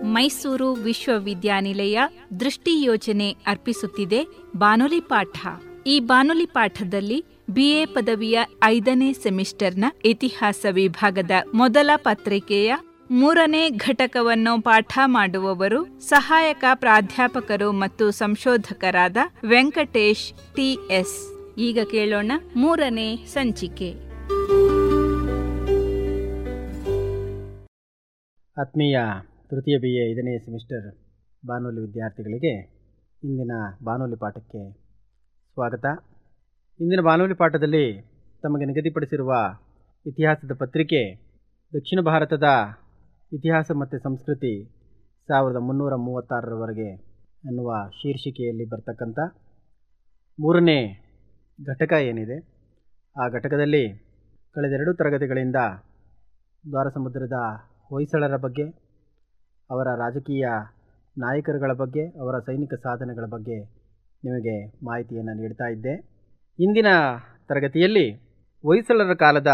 ಮೈಸೂರು ವಿಶ್ವವಿದ್ಯಾನಿಲಯ ದೃಷ್ಟಿ ಯೋಜನೆ ಅರ್ಪಿಸುತ್ತಿದೆ ಬಾನುಲಿ ಪಾಠ ಈ ಬಾನುಲಿ ಪಾಠದಲ್ಲಿ ಬಿಎ ಪದವಿಯ ಐದನೇ ಸೆಮಿಸ್ಟರ್ನ ಇತಿಹಾಸ ವಿಭಾಗದ ಮೊದಲ ಪತ್ರಿಕೆಯ ಮೂರನೇ ಘಟಕವನ್ನು ಪಾಠ ಮಾಡುವವರು ಸಹಾಯಕ ಪ್ರಾಧ್ಯಾಪಕರು ಮತ್ತು ಸಂಶೋಧಕರಾದ ವೆಂಕಟೇಶ್ ಟಿಎಸ್ ಈಗ ಕೇಳೋಣ ಮೂರನೇ ಸಂಚಿಕೆ ಆತ್ಮೀಯ ತೃತೀಯ ಬಿ ಎ ಐದನೇ ಸೆಮಿಸ್ಟರ್ ಬಾನುಲಿ ವಿದ್ಯಾರ್ಥಿಗಳಿಗೆ ಇಂದಿನ ಬಾನುಲಿ ಪಾಠಕ್ಕೆ ಸ್ವಾಗತ ಇಂದಿನ ಬಾನುಲಿ ಪಾಠದಲ್ಲಿ ತಮಗೆ ನಿಗದಿಪಡಿಸಿರುವ ಇತಿಹಾಸದ ಪತ್ರಿಕೆ ದಕ್ಷಿಣ ಭಾರತದ ಇತಿಹಾಸ ಮತ್ತು ಸಂಸ್ಕೃತಿ ಸಾವಿರದ ಮುನ್ನೂರ ಮೂವತ್ತಾರರವರೆಗೆ ಎನ್ನುವ ಶೀರ್ಷಿಕೆಯಲ್ಲಿ ಬರ್ತಕ್ಕಂಥ ಮೂರನೇ ಘಟಕ ಏನಿದೆ ಆ ಘಟಕದಲ್ಲಿ ಕಳೆದೆರಡು ತರಗತಿಗಳಿಂದ ದ್ವಾರಸಮುದ್ರದ ಹೊಯ್ಸಳರ ಬಗ್ಗೆ ಅವರ ರಾಜಕೀಯ ನಾಯಕರುಗಳ ಬಗ್ಗೆ ಅವರ ಸೈನಿಕ ಸಾಧನೆಗಳ ಬಗ್ಗೆ ನಿಮಗೆ ಮಾಹಿತಿಯನ್ನು ನೀಡ್ತಾ ಇದ್ದೆ ಇಂದಿನ ತರಗತಿಯಲ್ಲಿ ಹೊಯ್ಸಳರ ಕಾಲದ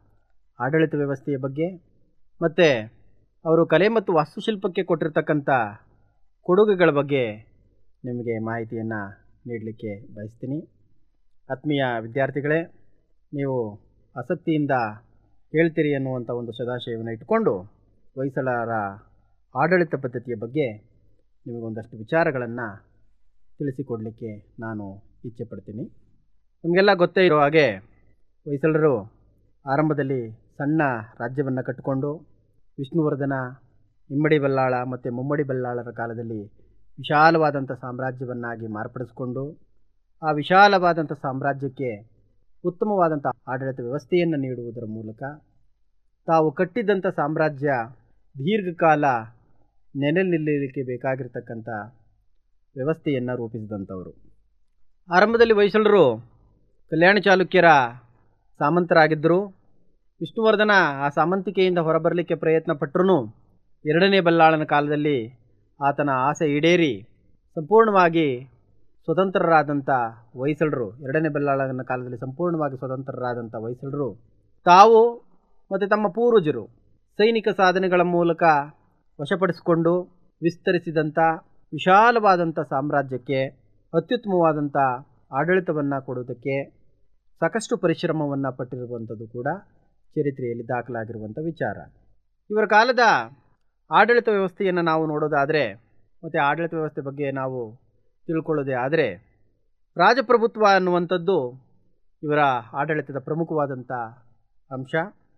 ಆಡಳಿತ ವ್ಯವಸ್ಥೆಯ ಬಗ್ಗೆ ಮತ್ತು ಅವರು ಕಲೆ ಮತ್ತು ವಾಸ್ತುಶಿಲ್ಪಕ್ಕೆ ಕೊಟ್ಟಿರ್ತಕ್ಕಂಥ ಕೊಡುಗೆಗಳ ಬಗ್ಗೆ ನಿಮಗೆ ಮಾಹಿತಿಯನ್ನು ನೀಡಲಿಕ್ಕೆ ಬಯಸ್ತೀನಿ ಆತ್ಮೀಯ ವಿದ್ಯಾರ್ಥಿಗಳೇ ನೀವು ಆಸಕ್ತಿಯಿಂದ ಕೇಳ್ತೀರಿ ಅನ್ನುವಂಥ ಒಂದು ಸದಾಶಯವನ್ನು ಇಟ್ಕೊಂಡು ಹೊಯ್ಸಳರ ಆಡಳಿತ ಪದ್ಧತಿಯ ಬಗ್ಗೆ ನಿಮಗೊಂದಷ್ಟು ವಿಚಾರಗಳನ್ನು ತಿಳಿಸಿಕೊಡಲಿಕ್ಕೆ ನಾನು ಇಚ್ಛೆ ಪಡ್ತೀನಿ ನಿಮಗೆಲ್ಲ ಗೊತ್ತೇ ಇರೋ ಹಾಗೆ ಹೊಯ್ಸಳರು ಆರಂಭದಲ್ಲಿ ಸಣ್ಣ ರಾಜ್ಯವನ್ನು ಕಟ್ಟಿಕೊಂಡು ವಿಷ್ಣುವರ್ಧನ ಇಮ್ಮಡಿ ಬಲ್ಲಾಳ ಮತ್ತು ಮುಮ್ಮಡಿ ಬಲ್ಲಾಳರ ಕಾಲದಲ್ಲಿ ವಿಶಾಲವಾದಂಥ ಸಾಮ್ರಾಜ್ಯವನ್ನಾಗಿ ಮಾರ್ಪಡಿಸಿಕೊಂಡು ಆ ವಿಶಾಲವಾದಂಥ ಸಾಮ್ರಾಜ್ಯಕ್ಕೆ ಉತ್ತಮವಾದಂಥ ಆಡಳಿತ ವ್ಯವಸ್ಥೆಯನ್ನು ನೀಡುವುದರ ಮೂಲಕ ತಾವು ಕಟ್ಟಿದ್ದಂಥ ಸಾಮ್ರಾಜ್ಯ ದೀರ್ಘಕಾಲ ನೆಲೆ ನಿಲ್ಲಲಿಕ್ಕೆ ಬೇಕಾಗಿರ್ತಕ್ಕಂಥ ವ್ಯವಸ್ಥೆಯನ್ನು ರೂಪಿಸಿದಂಥವರು ಆರಂಭದಲ್ಲಿ ಹೊಯ್ಸಳರು ಕಲ್ಯಾಣ ಚಾಲುಕ್ಯರ ಸಾಮಂತರಾಗಿದ್ದರು ವಿಷ್ಣುವರ್ಧನ ಆ ಸಾಮಂತಿಕೆಯಿಂದ ಹೊರಬರಲಿಕ್ಕೆ ಪ್ರಯತ್ನ ಪಟ್ಟರೂ ಎರಡನೇ ಬಲ್ಲಾಳನ ಕಾಲದಲ್ಲಿ ಆತನ ಆಸೆ ಈಡೇರಿ ಸಂಪೂರ್ಣವಾಗಿ ಸ್ವತಂತ್ರರಾದಂಥ ಹೊಯ್ಸಳರು ಎರಡನೇ ಬಲ್ಲಾಳನ ಕಾಲದಲ್ಲಿ ಸಂಪೂರ್ಣವಾಗಿ ಸ್ವತಂತ್ರರಾದಂಥ ಹೊಯ್ಸಳರು ತಾವು ಮತ್ತು ತಮ್ಮ ಪೂರ್ವಜರು ಸೈನಿಕ ಸಾಧನೆಗಳ ಮೂಲಕ ವಶಪಡಿಸಿಕೊಂಡು ವಿಸ್ತರಿಸಿದಂಥ ವಿಶಾಲವಾದಂಥ ಸಾಮ್ರಾಜ್ಯಕ್ಕೆ ಅತ್ಯುತ್ತಮವಾದಂಥ ಆಡಳಿತವನ್ನು ಕೊಡುವುದಕ್ಕೆ ಸಾಕಷ್ಟು ಪರಿಶ್ರಮವನ್ನು ಪಟ್ಟಿರುವಂಥದ್ದು ಕೂಡ ಚರಿತ್ರೆಯಲ್ಲಿ ದಾಖಲಾಗಿರುವಂಥ ವಿಚಾರ ಇವರ ಕಾಲದ ಆಡಳಿತ ವ್ಯವಸ್ಥೆಯನ್ನು ನಾವು ನೋಡೋದಾದರೆ ಮತ್ತು ಆಡಳಿತ ವ್ಯವಸ್ಥೆ ಬಗ್ಗೆ ನಾವು ತಿಳ್ಕೊಳ್ಳೋದೇ ಆದರೆ ರಾಜಪ್ರಭುತ್ವ ಅನ್ನುವಂಥದ್ದು ಇವರ ಆಡಳಿತದ ಪ್ರಮುಖವಾದಂಥ ಅಂಶ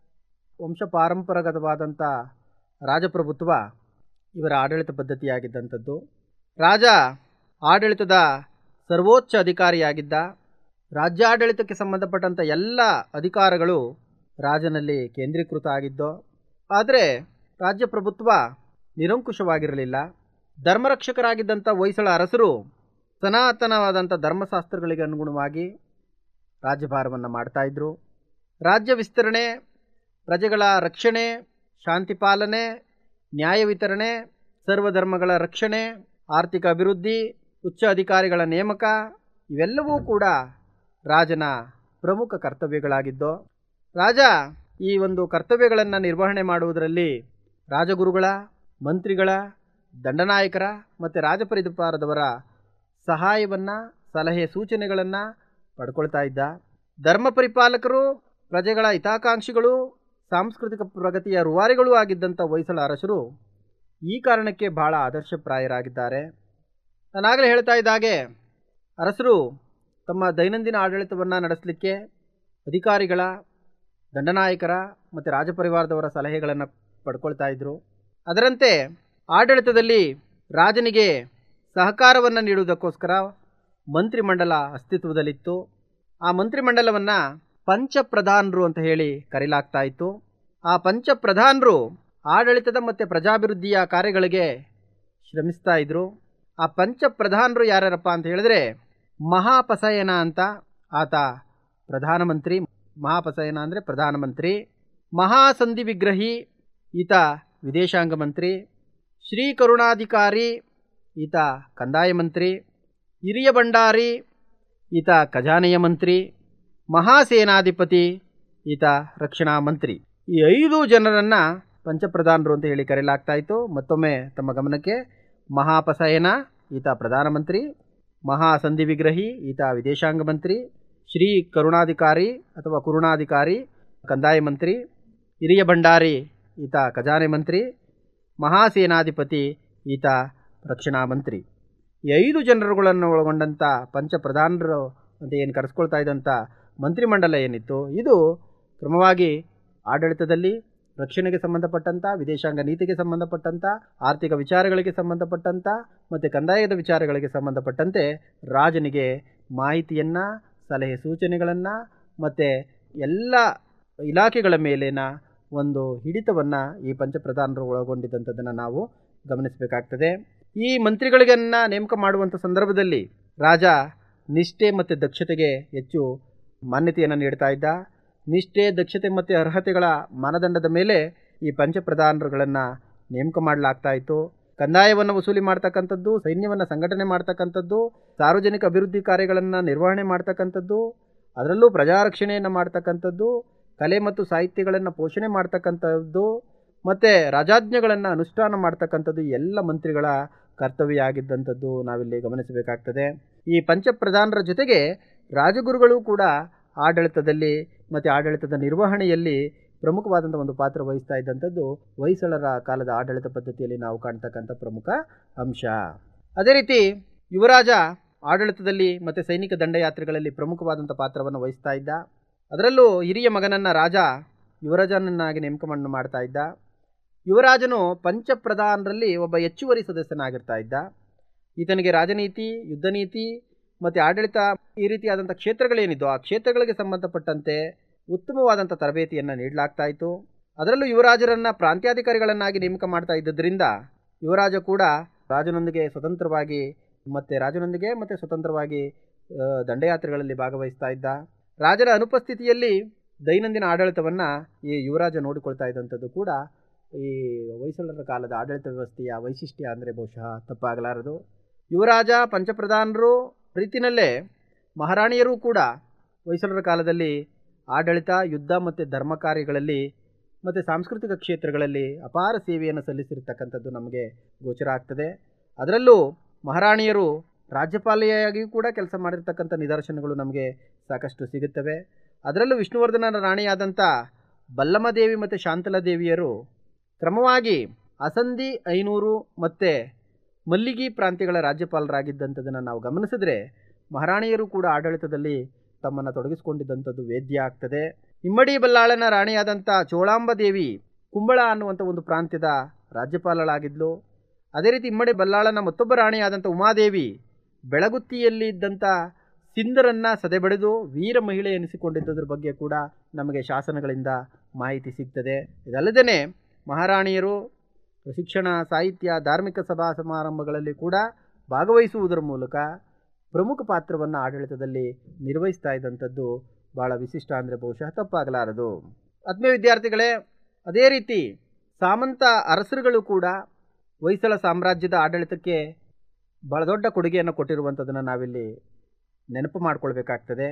ವಂಶ ಪಾರಂಪರಗತವಾದಂಥ ರಾಜಪ್ರಭುತ್ವ ಇವರ ಆಡಳಿತ ಪದ್ಧತಿಯಾಗಿದ್ದಂಥದ್ದು ರಾಜ ಆಡಳಿತದ ಸರ್ವೋಚ್ಚ ಅಧಿಕಾರಿಯಾಗಿದ್ದ ರಾಜ್ಯಾಡಳಿತಕ್ಕೆ ಸಂಬಂಧಪಟ್ಟಂಥ ಎಲ್ಲ ಅಧಿಕಾರಗಳು ರಾಜನಲ್ಲಿ ಕೇಂದ್ರೀಕೃತ ಆಗಿದ್ದು ಆದರೆ ರಾಜ್ಯ ಪ್ರಭುತ್ವ ನಿರಂಕುಶವಾಗಿರಲಿಲ್ಲ ಧರ್ಮರಕ್ಷಕರಾಗಿದ್ದಂಥ ಹೊಯ್ಸಳ ಅರಸರು ಸನಾತನವಾದಂಥ ಧರ್ಮಶಾಸ್ತ್ರಗಳಿಗೆ ಅನುಗುಣವಾಗಿ ರಾಜ್ಯಭಾರವನ್ನು ಮಾಡ್ತಾಯಿದ್ರು ರಾಜ್ಯ ವಿಸ್ತರಣೆ ಪ್ರಜೆಗಳ ರಕ್ಷಣೆ ಶಾಂತಿ ಪಾಲನೆ ನ್ಯಾಯ ವಿತರಣೆ ಸರ್ವಧರ್ಮಗಳ ರಕ್ಷಣೆ ಆರ್ಥಿಕ ಅಭಿವೃದ್ಧಿ ಉಚ್ಚ ಅಧಿಕಾರಿಗಳ ನೇಮಕ ಇವೆಲ್ಲವೂ ಕೂಡ ರಾಜನ ಪ್ರಮುಖ ಕರ್ತವ್ಯಗಳಾಗಿದ್ದು ರಾಜ ಈ ಒಂದು ಕರ್ತವ್ಯಗಳನ್ನು ನಿರ್ವಹಣೆ ಮಾಡುವುದರಲ್ಲಿ ರಾಜಗುರುಗಳ ಮಂತ್ರಿಗಳ ದಂಡನಾಯಕರ ಮತ್ತು ರಾಜಪರಿಪಾರದವರ ಸಹಾಯವನ್ನು ಸಲಹೆ ಸೂಚನೆಗಳನ್ನು ಪಡ್ಕೊಳ್ತಾ ಇದ್ದ ಧರ್ಮ ಪರಿಪಾಲಕರು ಪ್ರಜೆಗಳ ಹಿತಾಕಾಂಕ್ಷಿಗಳು ಸಾಂಸ್ಕೃತಿಕ ಪ್ರಗತಿಯ ರೂವಾರಿಗಳೂ ಆಗಿದ್ದಂಥ ಹೊಯ್ಸಳ ಅರಸರು ಈ ಕಾರಣಕ್ಕೆ ಬಹಳ ಆದರ್ಶಪ್ರಾಯರಾಗಿದ್ದಾರೆ ನಾನಾಗಲೇ ಹೇಳ್ತಾ ಇದ್ದಾಗೆ ಅರಸರು ತಮ್ಮ ದೈನಂದಿನ ಆಡಳಿತವನ್ನು ನಡೆಸಲಿಕ್ಕೆ ಅಧಿಕಾರಿಗಳ ದಂಡನಾಯಕರ ಮತ್ತು ರಾಜಪರಿವಾರದವರ ಸಲಹೆಗಳನ್ನು ಪಡ್ಕೊಳ್ತಾ ಇದ್ದರು ಅದರಂತೆ ಆಡಳಿತದಲ್ಲಿ ರಾಜನಿಗೆ ಸಹಕಾರವನ್ನು ನೀಡುವುದಕ್ಕೋಸ್ಕರ ಮಂತ್ರಿಮಂಡಲ ಅಸ್ತಿತ್ವದಲ್ಲಿತ್ತು ಆ ಮಂತ್ರಿಮಂಡಲವನ್ನು ಪಂಚಪ್ರಧಾನರು ಅಂತ ಹೇಳಿ ಕರೆಯಲಾಗ್ತಾ ಇತ್ತು ಆ ಪಂಚಪ್ರಧಾನರು ಆಡಳಿತದ ಮತ್ತು ಪ್ರಜಾಭಿವೃದ್ಧಿಯ ಕಾರ್ಯಗಳಿಗೆ ಶ್ರಮಿಸ್ತಾ ಇದ್ದರು ಆ ಪಂಚಪ್ರಧಾನರು ಯಾರ್ಯಾರಪ್ಪ ಅಂತ ಹೇಳಿದ್ರೆ ಮಹಾಪಸಯನ ಅಂತ ಆತ ಪ್ರಧಾನಮಂತ್ರಿ ಮಹಾಪಸಯನ ಅಂದರೆ ಪ್ರಧಾನಮಂತ್ರಿ ಮಹಾಸಂಧಿ ವಿಗ್ರಹಿ ಈತ ವಿದೇಶಾಂಗ ಮಂತ್ರಿ ಶ್ರೀ ಕರುಣಾಧಿಕಾರಿ ಈತ ಕಂದಾಯ ಮಂತ್ರಿ ಹಿರಿಯ ಭಂಡಾರಿ ಈತ ಖಜಾನೆಯ ಮಂತ್ರಿ ಮಹಾಸೇನಾಧಿಪತಿ ಈತ ರಕ್ಷಣಾ ಮಂತ್ರಿ ಈ ಐದು ಜನರನ್ನು ಪಂಚಪ್ರಧಾನರು ಅಂತ ಹೇಳಿ ಕರೆಯಲಾಗ್ತಾ ಇತ್ತು ಮತ್ತೊಮ್ಮೆ ತಮ್ಮ ಗಮನಕ್ಕೆ ಮಹಾಪಸಯನ ಈತ ಪ್ರಧಾನಮಂತ್ರಿ ಮಹಾಸಂಧಿ ವಿಗ್ರಹಿ ಈತ ವಿದೇಶಾಂಗ ಮಂತ್ರಿ ಶ್ರೀ ಕರುಣಾಧಿಕಾರಿ ಅಥವಾ ಕುರುಣಾಧಿಕಾರಿ ಕಂದಾಯ ಮಂತ್ರಿ ಹಿರಿಯ ಭಂಡಾರಿ ಈತ ಖಜಾನೆ ಮಂತ್ರಿ ಮಹಾಸೇನಾಧಿಪತಿ ಈತ ರಕ್ಷಣಾ ಮಂತ್ರಿ ಈ ಐದು ಜನರುಗಳನ್ನು ಒಳಗೊಂಡಂಥ ಪಂಚಪ್ರಧಾನರು ಅಂತ ಏನು ಕರೆಸ್ಕೊಳ್ತಾ ಇದ್ದಂಥ ಮಂತ್ರಿಮಂಡಲ ಏನಿತ್ತು ಇದು ಕ್ರಮವಾಗಿ ಆಡಳಿತದಲ್ಲಿ ರಕ್ಷಣೆಗೆ ಸಂಬಂಧಪಟ್ಟಂಥ ವಿದೇಶಾಂಗ ನೀತಿಗೆ ಸಂಬಂಧಪಟ್ಟಂಥ ಆರ್ಥಿಕ ವಿಚಾರಗಳಿಗೆ ಸಂಬಂಧಪಟ್ಟಂಥ ಮತ್ತು ಕಂದಾಯದ ವಿಚಾರಗಳಿಗೆ ಸಂಬಂಧಪಟ್ಟಂತೆ ರಾಜನಿಗೆ ಮಾಹಿತಿಯನ್ನು ಸಲಹೆ ಸೂಚನೆಗಳನ್ನು ಮತ್ತು ಎಲ್ಲ ಇಲಾಖೆಗಳ ಮೇಲಿನ ಒಂದು ಹಿಡಿತವನ್ನು ಈ ಪಂಚಪ್ರಧಾನರು ಒಳಗೊಂಡಿದ್ದಂಥದ್ದನ್ನು ನಾವು ಗಮನಿಸಬೇಕಾಗ್ತದೆ ಈ ಮಂತ್ರಿಗಳಿಗನ್ನ ನೇಮಕ ಮಾಡುವಂಥ ಸಂದರ್ಭದಲ್ಲಿ ರಾಜ ನಿಷ್ಠೆ ಮತ್ತು ದಕ್ಷತೆಗೆ ಹೆಚ್ಚು ಮಾನ್ಯತೆಯನ್ನು ನೀಡ್ತಾ ಇದ್ದ ನಿಷ್ಠೆ ದಕ್ಷತೆ ಮತ್ತು ಅರ್ಹತೆಗಳ ಮಾನದಂಡದ ಮೇಲೆ ಈ ಪಂಚಪ್ರಧಾನರುಗಳನ್ನು ನೇಮಕ ಮಾಡಲಾಗ್ತಾ ಇತ್ತು ಕಂದಾಯವನ್ನು ವಸೂಲಿ ಮಾಡ್ತಕ್ಕಂಥದ್ದು ಸೈನ್ಯವನ್ನು ಸಂಘಟನೆ ಮಾಡ್ತಕ್ಕಂಥದ್ದು ಸಾರ್ವಜನಿಕ ಅಭಿವೃದ್ಧಿ ಕಾರ್ಯಗಳನ್ನು ನಿರ್ವಹಣೆ ಮಾಡ್ತಕ್ಕಂಥದ್ದು ಅದರಲ್ಲೂ ಪ್ರಜಾರಕ್ಷಣೆಯನ್ನು ಮಾಡ್ತಕ್ಕಂಥದ್ದು ಕಲೆ ಮತ್ತು ಸಾಹಿತ್ಯಗಳನ್ನು ಪೋಷಣೆ ಮಾಡ್ತಕ್ಕಂಥದ್ದು ಮತ್ತು ರಾಜಾಜ್ಞೆಗಳನ್ನು ಅನುಷ್ಠಾನ ಮಾಡ್ತಕ್ಕಂಥದ್ದು ಎಲ್ಲ ಮಂತ್ರಿಗಳ ಕರ್ತವ್ಯ ಆಗಿದ್ದಂಥದ್ದು ನಾವಿಲ್ಲಿ ಗಮನಿಸಬೇಕಾಗ್ತದೆ ಈ ಪಂಚಪ್ರಧಾನರ ಜೊತೆಗೆ ರಾಜಗುರುಗಳು ಕೂಡ ಆಡಳಿತದಲ್ಲಿ ಮತ್ತು ಆಡಳಿತದ ನಿರ್ವಹಣೆಯಲ್ಲಿ ಪ್ರಮುಖವಾದಂಥ ಒಂದು ಪಾತ್ರ ವಹಿಸ್ತಾ ಇದ್ದಂಥದ್ದು ಹೊಯ್ಸಳರ ಕಾಲದ ಆಡಳಿತ ಪದ್ಧತಿಯಲ್ಲಿ ನಾವು ಕಾಣ್ತಕ್ಕಂಥ ಪ್ರಮುಖ ಅಂಶ ಅದೇ ರೀತಿ ಯುವರಾಜ ಆಡಳಿತದಲ್ಲಿ ಮತ್ತು ಸೈನಿಕ ದಂಡಯಾತ್ರೆಗಳಲ್ಲಿ ಪ್ರಮುಖವಾದಂಥ ಪಾತ್ರವನ್ನು ವಹಿಸ್ತಾ ಇದ್ದ ಅದರಲ್ಲೂ ಹಿರಿಯ ಮಗನನ್ನು ರಾಜ ಯುವರಾಜನನ್ನಾಗಿ ನೇಮಕವನ್ನು ಮಾಡ್ತಾ ಇದ್ದ ಯುವರಾಜನು ಪಂಚಪ್ರಧಾನರಲ್ಲಿ ಒಬ್ಬ ಹೆಚ್ಚುವರಿ ಸದಸ್ಯನಾಗಿರ್ತಾ ಇದ್ದ ಈತನಿಗೆ ರಾಜನೀತಿ ಯುದ್ಧ ನೀತಿ ಮತ್ತು ಆಡಳಿತ ಈ ರೀತಿಯಾದಂಥ ಕ್ಷೇತ್ರಗಳೇನಿದ್ದು ಆ ಕ್ಷೇತ್ರಗಳಿಗೆ ಸಂಬಂಧಪಟ್ಟಂತೆ ಉತ್ತಮವಾದಂಥ ತರಬೇತಿಯನ್ನು ನೀಡಲಾಗ್ತಾ ಇತ್ತು ಅದರಲ್ಲೂ ಯುವರಾಜರನ್ನು ಪ್ರಾಂತ್ಯಾಧಿಕಾರಿಗಳನ್ನಾಗಿ ನೇಮಕ ಮಾಡ್ತಾ ಇದ್ದದ್ರಿಂದ ಯುವರಾಜ ಕೂಡ ರಾಜನೊಂದಿಗೆ ಸ್ವತಂತ್ರವಾಗಿ ಮತ್ತು ರಾಜನೊಂದಿಗೆ ಮತ್ತು ಸ್ವತಂತ್ರವಾಗಿ ಆ, ದಂಡಯಾತ್ರೆಗಳಲ್ಲಿ ಭಾಗವಹಿಸ್ತಾ ಇದ್ದ ರಾಜರ ಅನುಪಸ್ಥಿತಿಯಲ್ಲಿ ದೈನಂದಿನ ಆಡಳಿತವನ್ನು ಈ ಯುವರಾಜ ನೋಡಿಕೊಳ್ತಾ ಇದ್ದಂಥದ್ದು ಕೂಡ ಈ ಹೊಯ್ಸಳರ ಕಾಲದ ಆಡಳಿತ ವ್ಯವಸ್ಥೆಯ ವೈಶಿಷ್ಟ್ಯ ಅಂದರೆ ಬಹುಶಃ ತಪ್ಪಾಗಲಾರದು ಯುವರಾಜ ಪಂಚಪ್ರಧಾನರು ರೀತಿಯಲ್ಲೇ ಮಹಾರಾಣಿಯರೂ ಕೂಡ ಹೊಯ್ಸಳರ ಕಾಲದಲ್ಲಿ ಆಡಳಿತ ಯುದ್ಧ ಮತ್ತು ಧರ್ಮ ಕಾರ್ಯಗಳಲ್ಲಿ ಮತ್ತು ಸಾಂಸ್ಕೃತಿಕ ಕ್ಷೇತ್ರಗಳಲ್ಲಿ ಅಪಾರ ಸೇವೆಯನ್ನು ಸಲ್ಲಿಸಿರ್ತಕ್ಕಂಥದ್ದು ನಮಗೆ ಗೋಚರ ಆಗ್ತದೆ ಅದರಲ್ಲೂ ಮಹಾರಾಣಿಯರು ರಾಜ್ಯಪಾಲೆಯಾಗಿಯೂ ಕೂಡ ಕೆಲಸ ಮಾಡಿರ್ತಕ್ಕಂಥ ನಿದರ್ಶನಗಳು ನಮಗೆ ಸಾಕಷ್ಟು ಸಿಗುತ್ತವೆ ಅದರಲ್ಲೂ ವಿಷ್ಣುವರ್ಧನನ ರಾಣಿಯಾದಂಥ ಬಲ್ಲಮದೇವಿ ಮತ್ತು ಶಾಂತಲಾದೇವಿಯರು ಕ್ರಮವಾಗಿ ಅಸಂಧಿ ಐನೂರು ಮತ್ತು ಮಲ್ಲಿಗಿ ಪ್ರಾಂತ್ಯಗಳ ರಾಜ್ಯಪಾಲರಾಗಿದ್ದಂಥದ್ದನ್ನು ನಾವು ಗಮನಿಸಿದ್ರೆ ಮಹಾರಾಣಿಯರು ಕೂಡ ಆಡಳಿತದಲ್ಲಿ ತಮ್ಮನ್ನು ತೊಡಗಿಸಿಕೊಂಡಿದ್ದಂಥದ್ದು ವೇದ್ಯ ಆಗ್ತದೆ ಇಮ್ಮಡಿ ಬಲ್ಲಾಳನ ರಾಣಿಯಾದಂಥ ಚೋಳಾಂಬದೇವಿ ಕುಂಬಳ ಅನ್ನುವಂಥ ಒಂದು ಪ್ರಾಂತ್ಯದ ರಾಜ್ಯಪಾಲಳಾಗಿದ್ಲು ಅದೇ ರೀತಿ ಇಮ್ಮಡಿ ಬಲ್ಲಾಳನ ಮತ್ತೊಬ್ಬ ರಾಣಿಯಾದಂಥ ಉಮಾದೇವಿ ಬೆಳಗುತ್ತಿಯಲ್ಲಿ ಇದ್ದಂಥ ಸಿಂಧರನ್ನು ಸದೆಬಡಿದು ವೀರ ಮಹಿಳೆ ಎನಿಸಿಕೊಂಡಿದ್ದದ್ರ ಬಗ್ಗೆ ಕೂಡ ನಮಗೆ ಶಾಸನಗಳಿಂದ ಮಾಹಿತಿ ಸಿಗ್ತದೆ ಇದಲ್ಲದೇ ಮಹಾರಾಣಿಯರು ಶಿಕ್ಷಣ ಸಾಹಿತ್ಯ ಧಾರ್ಮಿಕ ಸಭಾ ಸಮಾರಂಭಗಳಲ್ಲಿ ಕೂಡ ಭಾಗವಹಿಸುವುದರ ಮೂಲಕ ಪ್ರಮುಖ ಪಾತ್ರವನ್ನು ಆಡಳಿತದಲ್ಲಿ ನಿರ್ವಹಿಸ್ತಾ ಇದ್ದಂಥದ್ದು ಭಾಳ ವಿಶಿಷ್ಟ ಅಂದರೆ ಬಹುಶಃ ತಪ್ಪಾಗಲಾರದು ಆತ್ಮೀಯ ವಿದ್ಯಾರ್ಥಿಗಳೇ ಅದೇ ರೀತಿ ಸಾಮಂತ ಅರಸರುಗಳು ಕೂಡ ಹೊಯ್ಸಳ ಸಾಮ್ರಾಜ್ಯದ ಆಡಳಿತಕ್ಕೆ ಭಾಳ ದೊಡ್ಡ ಕೊಡುಗೆಯನ್ನು ಕೊಟ್ಟಿರುವಂಥದ್ದನ್ನು ನಾವಿಲ್ಲಿ ನೆನಪು ಮಾಡಿಕೊಳ್ಬೇಕಾಗ್ತದೆ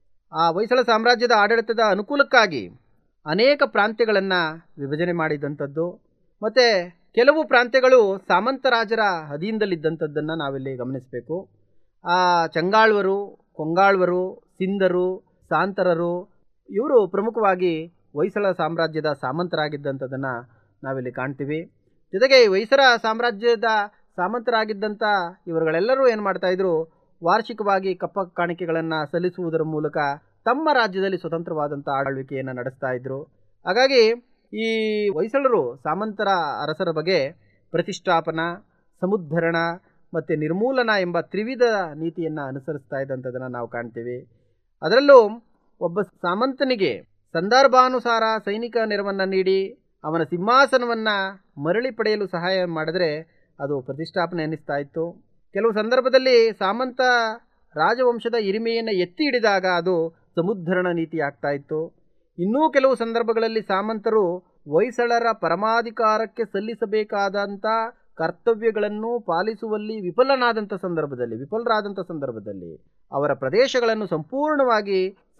ಆ ಹೊಯ್ಸಳ ಸಾಮ್ರಾಜ್ಯದ ಆಡಳಿತದ ಅನುಕೂಲಕ್ಕಾಗಿ ಅನೇಕ ಪ್ರಾಂತ್ಯಗಳನ್ನು ವಿಭಜನೆ ಮಾಡಿದಂಥದ್ದು ಮತ್ತು ಕೆಲವು ಪ್ರಾಂತ್ಯಗಳು ಸಾಮಂತ ರಾಜರ ಅಧೀನದಲ್ಲಿದ್ದಂಥದ್ದನ್ನು ನಾವಿಲ್ಲಿ ಗಮನಿಸಬೇಕು ಆ ಚಂಗಾಳ್ವರು ಕೊಂಗಾಳ್ವರು ಸಿಂಧರು ಸಾಂತರರು ಇವರು ಪ್ರಮುಖವಾಗಿ ಹೊಯ್ಸಳ ಸಾಮ್ರಾಜ್ಯದ ಸಾಮಂತರಾಗಿದ್ದಂಥದ್ದನ್ನು ನಾವಿಲ್ಲಿ ಕಾಣ್ತೀವಿ ಜೊತೆಗೆ ಈ ಹೊಯ್ಸಳ ಸಾಮ್ರಾಜ್ಯದ ಸಾಮಂತರಾಗಿದ್ದಂಥ ಇವರುಗಳೆಲ್ಲರೂ ಏನು ಮಾಡ್ತಾಯಿದ್ರು ವಾರ್ಷಿಕವಾಗಿ ಕಪ್ಪ ಕಾಣಿಕೆಗಳನ್ನು ಸಲ್ಲಿಸುವುದರ ಮೂಲಕ ತಮ್ಮ ರಾಜ್ಯದಲ್ಲಿ ಸ್ವತಂತ್ರವಾದಂಥ ಆಳ್ವಿಕೆಯನ್ನು ನಡೆಸ್ತಾ ಇದ್ದರು ಹಾಗಾಗಿ ಈ ಹೊಯ್ಸಳರು ಸಾಮಂತರ ಅರಸರ ಬಗ್ಗೆ ಪ್ರತಿಷ್ಠಾಪನ ಸಮುದ್ಧರಣ ಮತ್ತು ನಿರ್ಮೂಲನ ಎಂಬ ತ್ರಿವಿಧ ನೀತಿಯನ್ನು ಅನುಸರಿಸ್ತಾ ಇದ್ದಂಥದ್ದನ್ನು ನಾವು ಕಾಣ್ತೀವಿ ಅದರಲ್ಲೂ ಒಬ್ಬ ಸಾಮಂತನಿಗೆ ಸಂದರ್ಭಾನುಸಾರ ಸೈನಿಕ ನೆರವನ್ನು ನೀಡಿ ಅವನ ಸಿಂಹಾಸನವನ್ನು ಮರಳಿ ಪಡೆಯಲು ಸಹಾಯ ಮಾಡಿದ್ರೆ ಅದು ಪ್ರತಿಷ್ಠಾಪನೆ ಅನ್ನಿಸ್ತಾ ಇತ್ತು ಕೆಲವು ಸಂದರ್ಭದಲ್ಲಿ ಸಾಮಂತ ರಾಜವಂಶದ ಹಿರಿಮೆಯನ್ನು ಎತ್ತಿ ಹಿಡಿದಾಗ ಅದು ಸಮುದ್ಧರಣ ನೀತಿ ಆಗ್ತಾ ಇತ್ತು ಇನ್ನೂ ಕೆಲವು ಸಂದರ್ಭಗಳಲ್ಲಿ ಸಾಮಂತರು ಹೊಯ್ಸಳರ ಪರಮಾಧಿಕಾರಕ್ಕೆ ಸಲ್ಲಿಸಬೇಕಾದಂಥ ಕರ್ತವ್ಯಗಳನ್ನು ಪಾಲಿಸುವಲ್ಲಿ ವಿಫಲನಾದಂಥ ಸಂದರ್ಭದಲ್ಲಿ ವಿಫಲರಾದಂಥ ಸಂದರ್ಭದಲ್ಲಿ ಅವರ ಪ್ರದೇಶಗಳನ್ನು ಸಂಪೂರ್ಣವಾಗಿ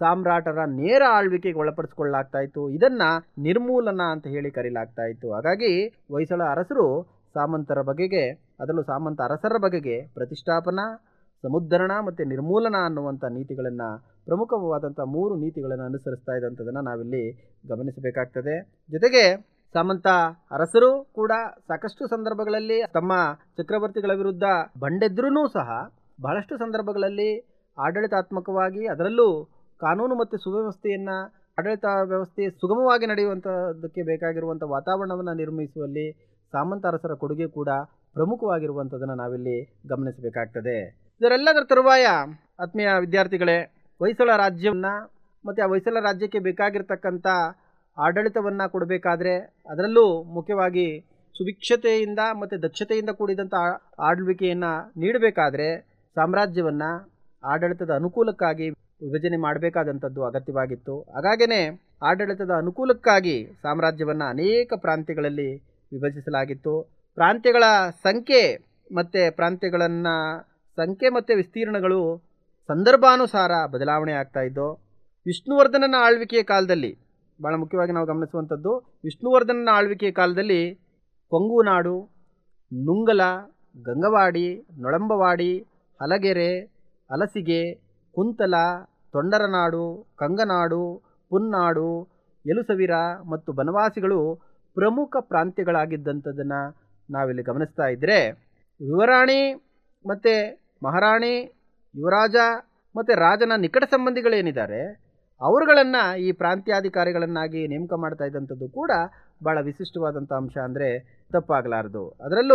ಸಾಮ್ರಾಟರ ನೇರ ಆಳ್ವಿಕೆಗೆ ಒಳಪಡಿಸಿಕೊಳ್ಳಲಾಗ್ತಾ ಇತ್ತು ಇದನ್ನ ನಿರ್ಮೂಲನ ಅಂತ ಹೇಳಿ ಕರೀಲಾಗ್ತಾ ಇತ್ತು ಹಾಗಾಗಿ ಹೊಯ್ಸಳ ಅರಸರು ಸಾಮಂತರ ಬಗೆಗೆ ಅದರಲ್ಲೂ ಸಾಮಂತ ಅರಸರ ಬಗೆಗೆ ಪ್ರತಿಷ್ಠಾಪನಾ ಸಮುದ್ರಣ ಮತ್ತು ನಿರ್ಮೂಲನ ಅನ್ನುವಂಥ ನೀತಿಗಳನ್ನು ಪ್ರಮುಖವಾದಂಥ ಮೂರು ನೀತಿಗಳನ್ನು ಅನುಸರಿಸ್ತಾ ಇದ್ದಂಥದ್ದನ್ನು ನಾವಿಲ್ಲಿ ಗಮನಿಸಬೇಕಾಗ್ತದೆ ಜೊತೆಗೆ ಸಾಮಂತ ಅರಸರು ಕೂಡ ಸಾಕಷ್ಟು ಸಂದರ್ಭಗಳಲ್ಲಿ ತಮ್ಮ ಚಕ್ರವರ್ತಿಗಳ ವಿರುದ್ಧ ಬಂಡೆದ್ರೂ ಸಹ ಬಹಳಷ್ಟು ಸಂದರ್ಭಗಳಲ್ಲಿ ಆಡಳಿತಾತ್ಮಕವಾಗಿ ಅದರಲ್ಲೂ ಕಾನೂನು ಮತ್ತು ಸುವ್ಯವಸ್ಥೆಯನ್ನು ಆಡಳಿತ ವ್ಯವಸ್ಥೆ ಸುಗಮವಾಗಿ ನಡೆಯುವಂಥದ್ದಕ್ಕೆ ಬೇಕಾಗಿರುವಂಥ ವಾತಾವರಣವನ್ನು ನಿರ್ಮಿಸುವಲ್ಲಿ ಸಾಮಂತ ಅರಸರ ಕೊಡುಗೆ ಕೂಡ ಪ್ರಮುಖವಾಗಿರುವಂಥದ್ದನ್ನು ನಾವಿಲ್ಲಿ ಗಮನಿಸಬೇಕಾಗ್ತದೆ ಇದರೆಲ್ಲದರ ತರುವಾಯ ಆತ್ಮೀಯ ವಿದ್ಯಾರ್ಥಿಗಳೇ ಹೊಯ್ಸಳ ರಾಜ್ಯವನ್ನು ಮತ್ತು ಆ ಹೊಯ್ಸಳ ರಾಜ್ಯಕ್ಕೆ ಬೇಕಾಗಿರ್ತಕ್ಕಂಥ ಆಡಳಿತವನ್ನು ಕೊಡಬೇಕಾದ್ರೆ ಅದರಲ್ಲೂ ಮುಖ್ಯವಾಗಿ ಸುಭಿಕ್ಷತೆಯಿಂದ ಮತ್ತು ದಕ್ಷತೆಯಿಂದ ಕೂಡಿದಂಥ ಆ- ಆಳ್ವಿಕೆಯನ್ನು ನೀಡಬೇಕಾದ್ರೆ ಸಾಮ್ರಾಜ್ಯವನ್ನು ಆಡಳಿತದ ಅನುಕೂಲಕ್ಕಾಗಿ ವಿಭಜನೆ ಮಾಡಬೇಕಾದಂಥದ್ದು ಅಗತ್ಯವಾಗಿತ್ತು ಹಾಗಾಗೇ ಆಡಳಿತದ ಅನುಕೂಲಕ್ಕಾಗಿ ಸಾಮ್ರಾಜ್ಯವನ್ನು ಅನೇಕ ಪ್ರಾಂತ್ಯಗಳಲ್ಲಿ ವಿಭಜಿಸಲಾಗಿತ್ತು ಪ್ರಾಂತ್ಯಗಳ ಸಂಖ್ಯೆ ಮತ್ತು ಪ್ರಾಂತ್ಯಗಳನ್ನು ಸಂಖ್ಯೆ ಮತ್ತು ವಿಸ್ತೀರ್ಣಗಳು ಸಂದರ್ಭಾನುಸಾರ ಬದಲಾವಣೆ ಆಗ್ತಾ ಇದ್ದು ವಿಷ್ಣುವರ್ಧನನ ಆಳ್ವಿಕೆಯ ಕಾಲದಲ್ಲಿ ಭಾಳ ಮುಖ್ಯವಾಗಿ ನಾವು ಗಮನಿಸುವಂಥದ್ದು ವಿಷ್ಣುವರ್ಧನನ ಆಳ್ವಿಕೆಯ ಕಾಲದಲ್ಲಿ ಕೊಂಗುನಾಡು ನುಂಗಲ ಗಂಗವಾಡಿ ನೊಳಂಬವಾಡಿ ಹಲಗೆರೆ ಹಲಸಿಗೆ ಕುಂತಲ ತೊಂಡರನಾಡು ಕಂಗನಾಡು ಪುನ್ನಾಡು ಎಲುಸವಿರ ಮತ್ತು ಬನವಾಸಿಗಳು ಪ್ರಮುಖ ಪ್ರಾಂತ್ಯಗಳಾಗಿದ್ದಂಥದ್ದನ್ನು ನಾವಿಲ್ಲಿ ಗಮನಿಸ್ತಾ ಇದ್ದರೆ ಯುವರಾಣಿ ಮತ್ತು ಮಹಾರಾಣಿ ಯುವರಾಜ ಮತ್ತು ರಾಜನ ನಿಕಟ ಸಂಬಂಧಿಗಳೇನಿದ್ದಾರೆ ಅವರುಗಳನ್ನು ಈ ಪ್ರಾಂತ್ಯಾಧಿಕಾರಿಗಳನ್ನಾಗಿ ನೇಮಕ ಮಾಡ್ತಾ ಇದ್ದಂಥದ್ದು ಕೂಡ ಭಾಳ ವಿಶಿಷ್ಟವಾದಂಥ ಅಂಶ ಅಂದರೆ ತಪ್ಪಾಗಲಾರದು ಅದರಲ್ಲೂ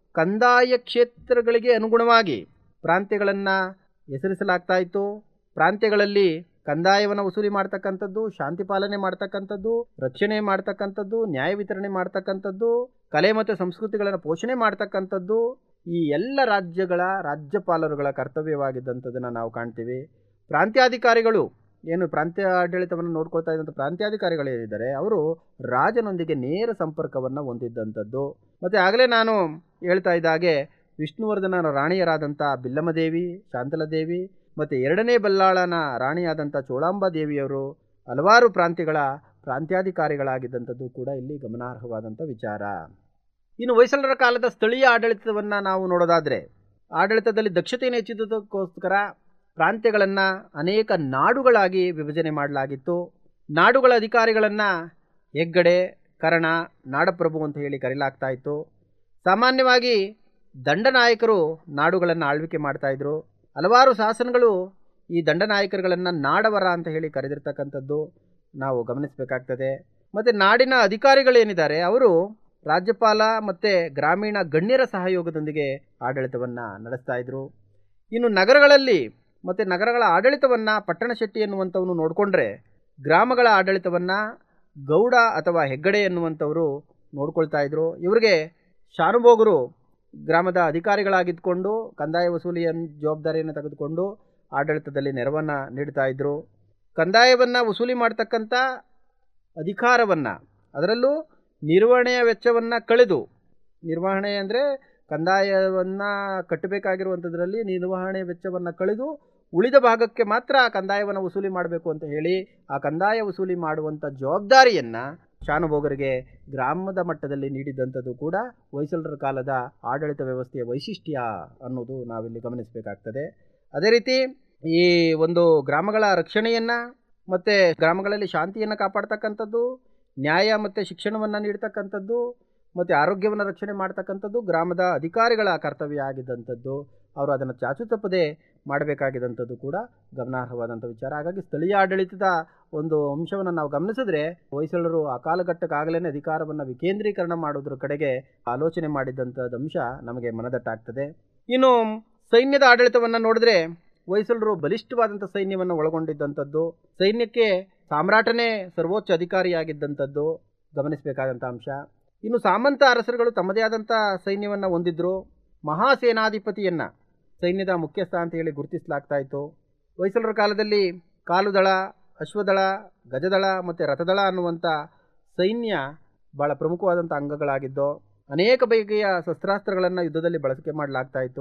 ಕಂದಾಯ ಕ್ಷೇತ್ರಗಳಿಗೆ ಅನುಗುಣವಾಗಿ ಪ್ರಾಂತ್ಯಗಳನ್ನು ಹೆಸರಿಸಲಾಗ್ತಾ ಇತ್ತು ಪ್ರಾಂತ್ಯಗಳಲ್ಲಿ ಕಂದಾಯವನ್ನು ವಸೂಲಿ ಮಾಡ್ತಕ್ಕಂಥದ್ದು ಶಾಂತಿ ಪಾಲನೆ ಮಾಡ್ತಕ್ಕಂಥದ್ದು ರಕ್ಷಣೆ ಮಾಡ್ತಕ್ಕಂಥದ್ದು ನ್ಯಾಯ ವಿತರಣೆ ಮಾಡ್ತಕ್ಕಂಥದ್ದು ಕಲೆ ಮತ್ತು ಸಂಸ್ಕೃತಿಗಳನ್ನು ಪೋಷಣೆ ಮಾಡ್ತಕ್ಕಂಥದ್ದು ಈ ಎಲ್ಲ ರಾಜ್ಯಗಳ ರಾಜ್ಯಪಾಲರುಗಳ ಕರ್ತವ್ಯವಾಗಿದ್ದಂಥದ್ದನ್ನು ನಾವು ಕಾಣ್ತೀವಿ ಪ್ರಾಂತ್ಯಾಧಿಕಾರಿಗಳು ಏನು ಪ್ರಾಂತ್ಯ ಆಡಳಿತವನ್ನು ನೋಡ್ಕೊಳ್ತಾ ಇದ್ದಂಥ ಪ್ರಾಂತ್ಯಾಧಿಕಾರಿಗಳೇನಿದ್ದಾರೆ ಅವರು ರಾಜನೊಂದಿಗೆ ನೇರ ಸಂಪರ್ಕವನ್ನು ಹೊಂದಿದ್ದಂಥದ್ದು ಮತ್ತು ಆಗಲೇ ನಾನು ಹೇಳ್ತಾ ಇದ್ದ ಹಾಗೆ ವಿಷ್ಣುವರ್ಧನನ ರಾಣಿಯರಾದಂಥ ಬಿಲ್ಲಮ್ಮದೇವಿ ಶಾಂತಲದೇವಿ ಮತ್ತು ಎರಡನೇ ಬಲ್ಲಾಳನ ರಾಣಿಯಾದಂಥ ಚೋಳಾಂಬ ದೇವಿಯವರು ಹಲವಾರು ಪ್ರಾಂತ್ಯಗಳ ಪ್ರಾಂತ್ಯಾಧಿಕಾರಿಗಳಾಗಿದ್ದಂಥದ್ದು ಕೂಡ ಇಲ್ಲಿ ಗಮನಾರ್ಹವಾದಂಥ ವಿಚಾರ ಇನ್ನು ಹೊಯ್ಸಳರ ಕಾಲದ ಸ್ಥಳೀಯ ಆಡಳಿತವನ್ನು ನಾವು ನೋಡೋದಾದರೆ ಆಡಳಿತದಲ್ಲಿ ದಕ್ಷತೆಯನ್ನು ಹೆಚ್ಚಿದ್ದಕ್ಕೋಸ್ಕರ ಪ್ರಾಂತ್ಯಗಳನ್ನು ಅನೇಕ ನಾಡುಗಳಾಗಿ ವಿಭಜನೆ ಮಾಡಲಾಗಿತ್ತು ನಾಡುಗಳ ಅಧಿಕಾರಿಗಳನ್ನು ಹೆಗ್ಗಡೆ ಕರ್ಣ ನಾಡಪ್ರಭು ಅಂತ ಹೇಳಿ ಕರೆಯಲಾಗ್ತಾ ಇತ್ತು ಸಾಮಾನ್ಯವಾಗಿ ದಂಡನಾಯಕರು ನಾಡುಗಳನ್ನು ಆಳ್ವಿಕೆ ಮಾಡ್ತಾಯಿದ್ರು ಹಲವಾರು ಶಾಸನಗಳು ಈ ದಂಡನಾಯಕರುಗಳನ್ನು ನಾಡವರ ಅಂತ ಹೇಳಿ ಕರೆದಿರ್ತಕ್ಕಂಥದ್ದು ನಾವು ಗಮನಿಸಬೇಕಾಗ್ತದೆ ಮತ್ತು ನಾಡಿನ ಅಧಿಕಾರಿಗಳೇನಿದ್ದಾರೆ ಅವರು ರಾಜ್ಯಪಾಲ ಮತ್ತು ಗ್ರಾಮೀಣ ಗಣ್ಯರ ಸಹಯೋಗದೊಂದಿಗೆ ಆಡಳಿತವನ್ನು ನಡೆಸ್ತಾ ಇದ್ರು ಇನ್ನು ನಗರಗಳಲ್ಲಿ ಮತ್ತು ನಗರಗಳ ಆಡಳಿತವನ್ನು ಪಟ್ಟಣ ಶೆಟ್ಟಿ ಎನ್ನುವಂಥವನು ನೋಡಿಕೊಂಡ್ರೆ ಗ್ರಾಮಗಳ ಆಡಳಿತವನ್ನು ಗೌಡ ಅಥವಾ ಹೆಗ್ಗಡೆ ಎನ್ನುವಂಥವರು ನೋಡ್ಕೊಳ್ತಾ ಇದ್ರು ಇವರಿಗೆ ಶಾನುಭೋಗರು ಗ್ರಾಮದ ಅಧಿಕಾರಿಗಳಾಗಿದ್ದುಕೊಂಡು ಕಂದಾಯ ವಸೂಲಿಯ ಜವಾಬ್ದಾರಿಯನ್ನು ತೆಗೆದುಕೊಂಡು ಆಡಳಿತದಲ್ಲಿ ನೆರವನ್ನು ನೀಡ್ತಾ ಇದ್ದರು ಕಂದಾಯವನ್ನು ವಸೂಲಿ ಮಾಡ್ತಕ್ಕಂಥ ಅಧಿಕಾರವನ್ನು ಅದರಲ್ಲೂ ನಿರ್ವಹಣೆಯ ವೆಚ್ಚವನ್ನು ಕಳೆದು ನಿರ್ವಹಣೆ ಅಂದರೆ ಕಂದಾಯವನ್ನು ಕಟ್ಟಬೇಕಾಗಿರುವಂಥದ್ರಲ್ಲಿ ನಿರ್ವಹಣೆ ವೆಚ್ಚವನ್ನು ಕಳೆದು ಉಳಿದ ಭಾಗಕ್ಕೆ ಮಾತ್ರ ಕಂದಾಯವನ್ನು ವಸೂಲಿ ಮಾಡಬೇಕು ಅಂತ ಹೇಳಿ ಆ ಕಂದಾಯ ವಸೂಲಿ ಮಾಡುವಂಥ ಜವಾಬ್ದಾರಿಯನ್ನು ಶಾನುಭೋಗರಿಗೆ ಗ್ರಾಮದ ಮಟ್ಟದಲ್ಲಿ ನೀಡಿದಂಥದ್ದು ಕೂಡ ಹೊಯ್ಸಳರ ಕಾಲದ ಆಡಳಿತ ವ್ಯವಸ್ಥೆಯ ವೈಶಿಷ್ಟ್ಯ ಅನ್ನೋದು ನಾವಿಲ್ಲಿ ಗಮನಿಸಬೇಕಾಗ್ತದೆ ಅದೇ ರೀತಿ ಈ ಒಂದು ಗ್ರಾಮಗಳ ರಕ್ಷಣೆಯನ್ನು ಮತ್ತು ಗ್ರಾಮಗಳಲ್ಲಿ ಶಾಂತಿಯನ್ನು ಕಾಪಾಡ್ತಕ್ಕಂಥದ್ದು ನ್ಯಾಯ ಮತ್ತು ಶಿಕ್ಷಣವನ್ನು ನೀಡ್ತಕ್ಕಂಥದ್ದು ಮತ್ತು ಆರೋಗ್ಯವನ್ನು ರಕ್ಷಣೆ ಮಾಡ್ತಕ್ಕಂಥದ್ದು ಗ್ರಾಮದ ಅಧಿಕಾರಿಗಳ ಕರ್ತವ್ಯ ಆಗಿದ್ದಂಥದ್ದು ಅವರು ಅದನ್ನು ಚಾಚು ತಪ್ಪದೆ ಮಾಡಬೇಕಾಗಿದ್ದಂಥದ್ದು ಕೂಡ ಗಮನಾರ್ಹವಾದಂಥ ವಿಚಾರ ಹಾಗಾಗಿ ಸ್ಥಳೀಯ ಆಡಳಿತದ ಒಂದು ಅಂಶವನ್ನು ನಾವು ಗಮನಿಸಿದ್ರೆ ಹೊಯ್ಸಳರು ಆ ಕಾಲಘಟ್ಟಕ್ಕಾಗಲೇ ಅಧಿಕಾರವನ್ನು ವಿಕೇಂದ್ರೀಕರಣ ಮಾಡೋದ್ರ ಕಡೆಗೆ ಆಲೋಚನೆ ಮಾಡಿದ್ದಂಥದ್ದು ಅಂಶ ನಮಗೆ ಮನದಟ್ಟಾಗ್ತದೆ ಇನ್ನು ಸೈನ್ಯದ ಆಡಳಿತವನ್ನು ನೋಡಿದ್ರೆ ಹೊಯ್ಸಳರು ಬಲಿಷ್ಠವಾದಂಥ ಸೈನ್ಯವನ್ನು ಒಳಗೊಂಡಿದ್ದಂಥದ್ದು ಸೈನ್ಯಕ್ಕೆ ಸಾಮ್ರಾಟನೇ ಸರ್ವೋಚ್ಚ ಅಧಿಕಾರಿಯಾಗಿದ್ದಂಥದ್ದು ಗಮನಿಸಬೇಕಾದಂಥ ಅಂಶ ಇನ್ನು ಸಾಮಂತ ಅರಸರುಗಳು ತಮ್ಮದೇ ಆದಂಥ ಸೈನ್ಯವನ್ನು ಹೊಂದಿದ್ರು ಮಹಾಸೇನಾಧಿಪತಿಯನ್ನು ಸೈನ್ಯದ ಮುಖ್ಯಸ್ಥ ಅಂತ ಹೇಳಿ ಗುರುತಿಸಲಾಗ್ತಾ ಇತ್ತು ಹೊಯ್ಸಳರ ಕಾಲದಲ್ಲಿ ಕಾಲುದಳ ಅಶ್ವದಳ ಗಜದಳ ಮತ್ತು ರಥದಳ ಅನ್ನುವಂಥ ಸೈನ್ಯ ಭಾಳ ಪ್ರಮುಖವಾದಂಥ ಅಂಗಗಳಾಗಿದ್ದು ಅನೇಕ ಬಗೆಯ ಶಸ್ತ್ರಾಸ್ತ್ರಗಳನ್ನು ಯುದ್ಧದಲ್ಲಿ ಬಳಕೆ ಮಾಡಲಾಗ್ತಾ ಇತ್ತು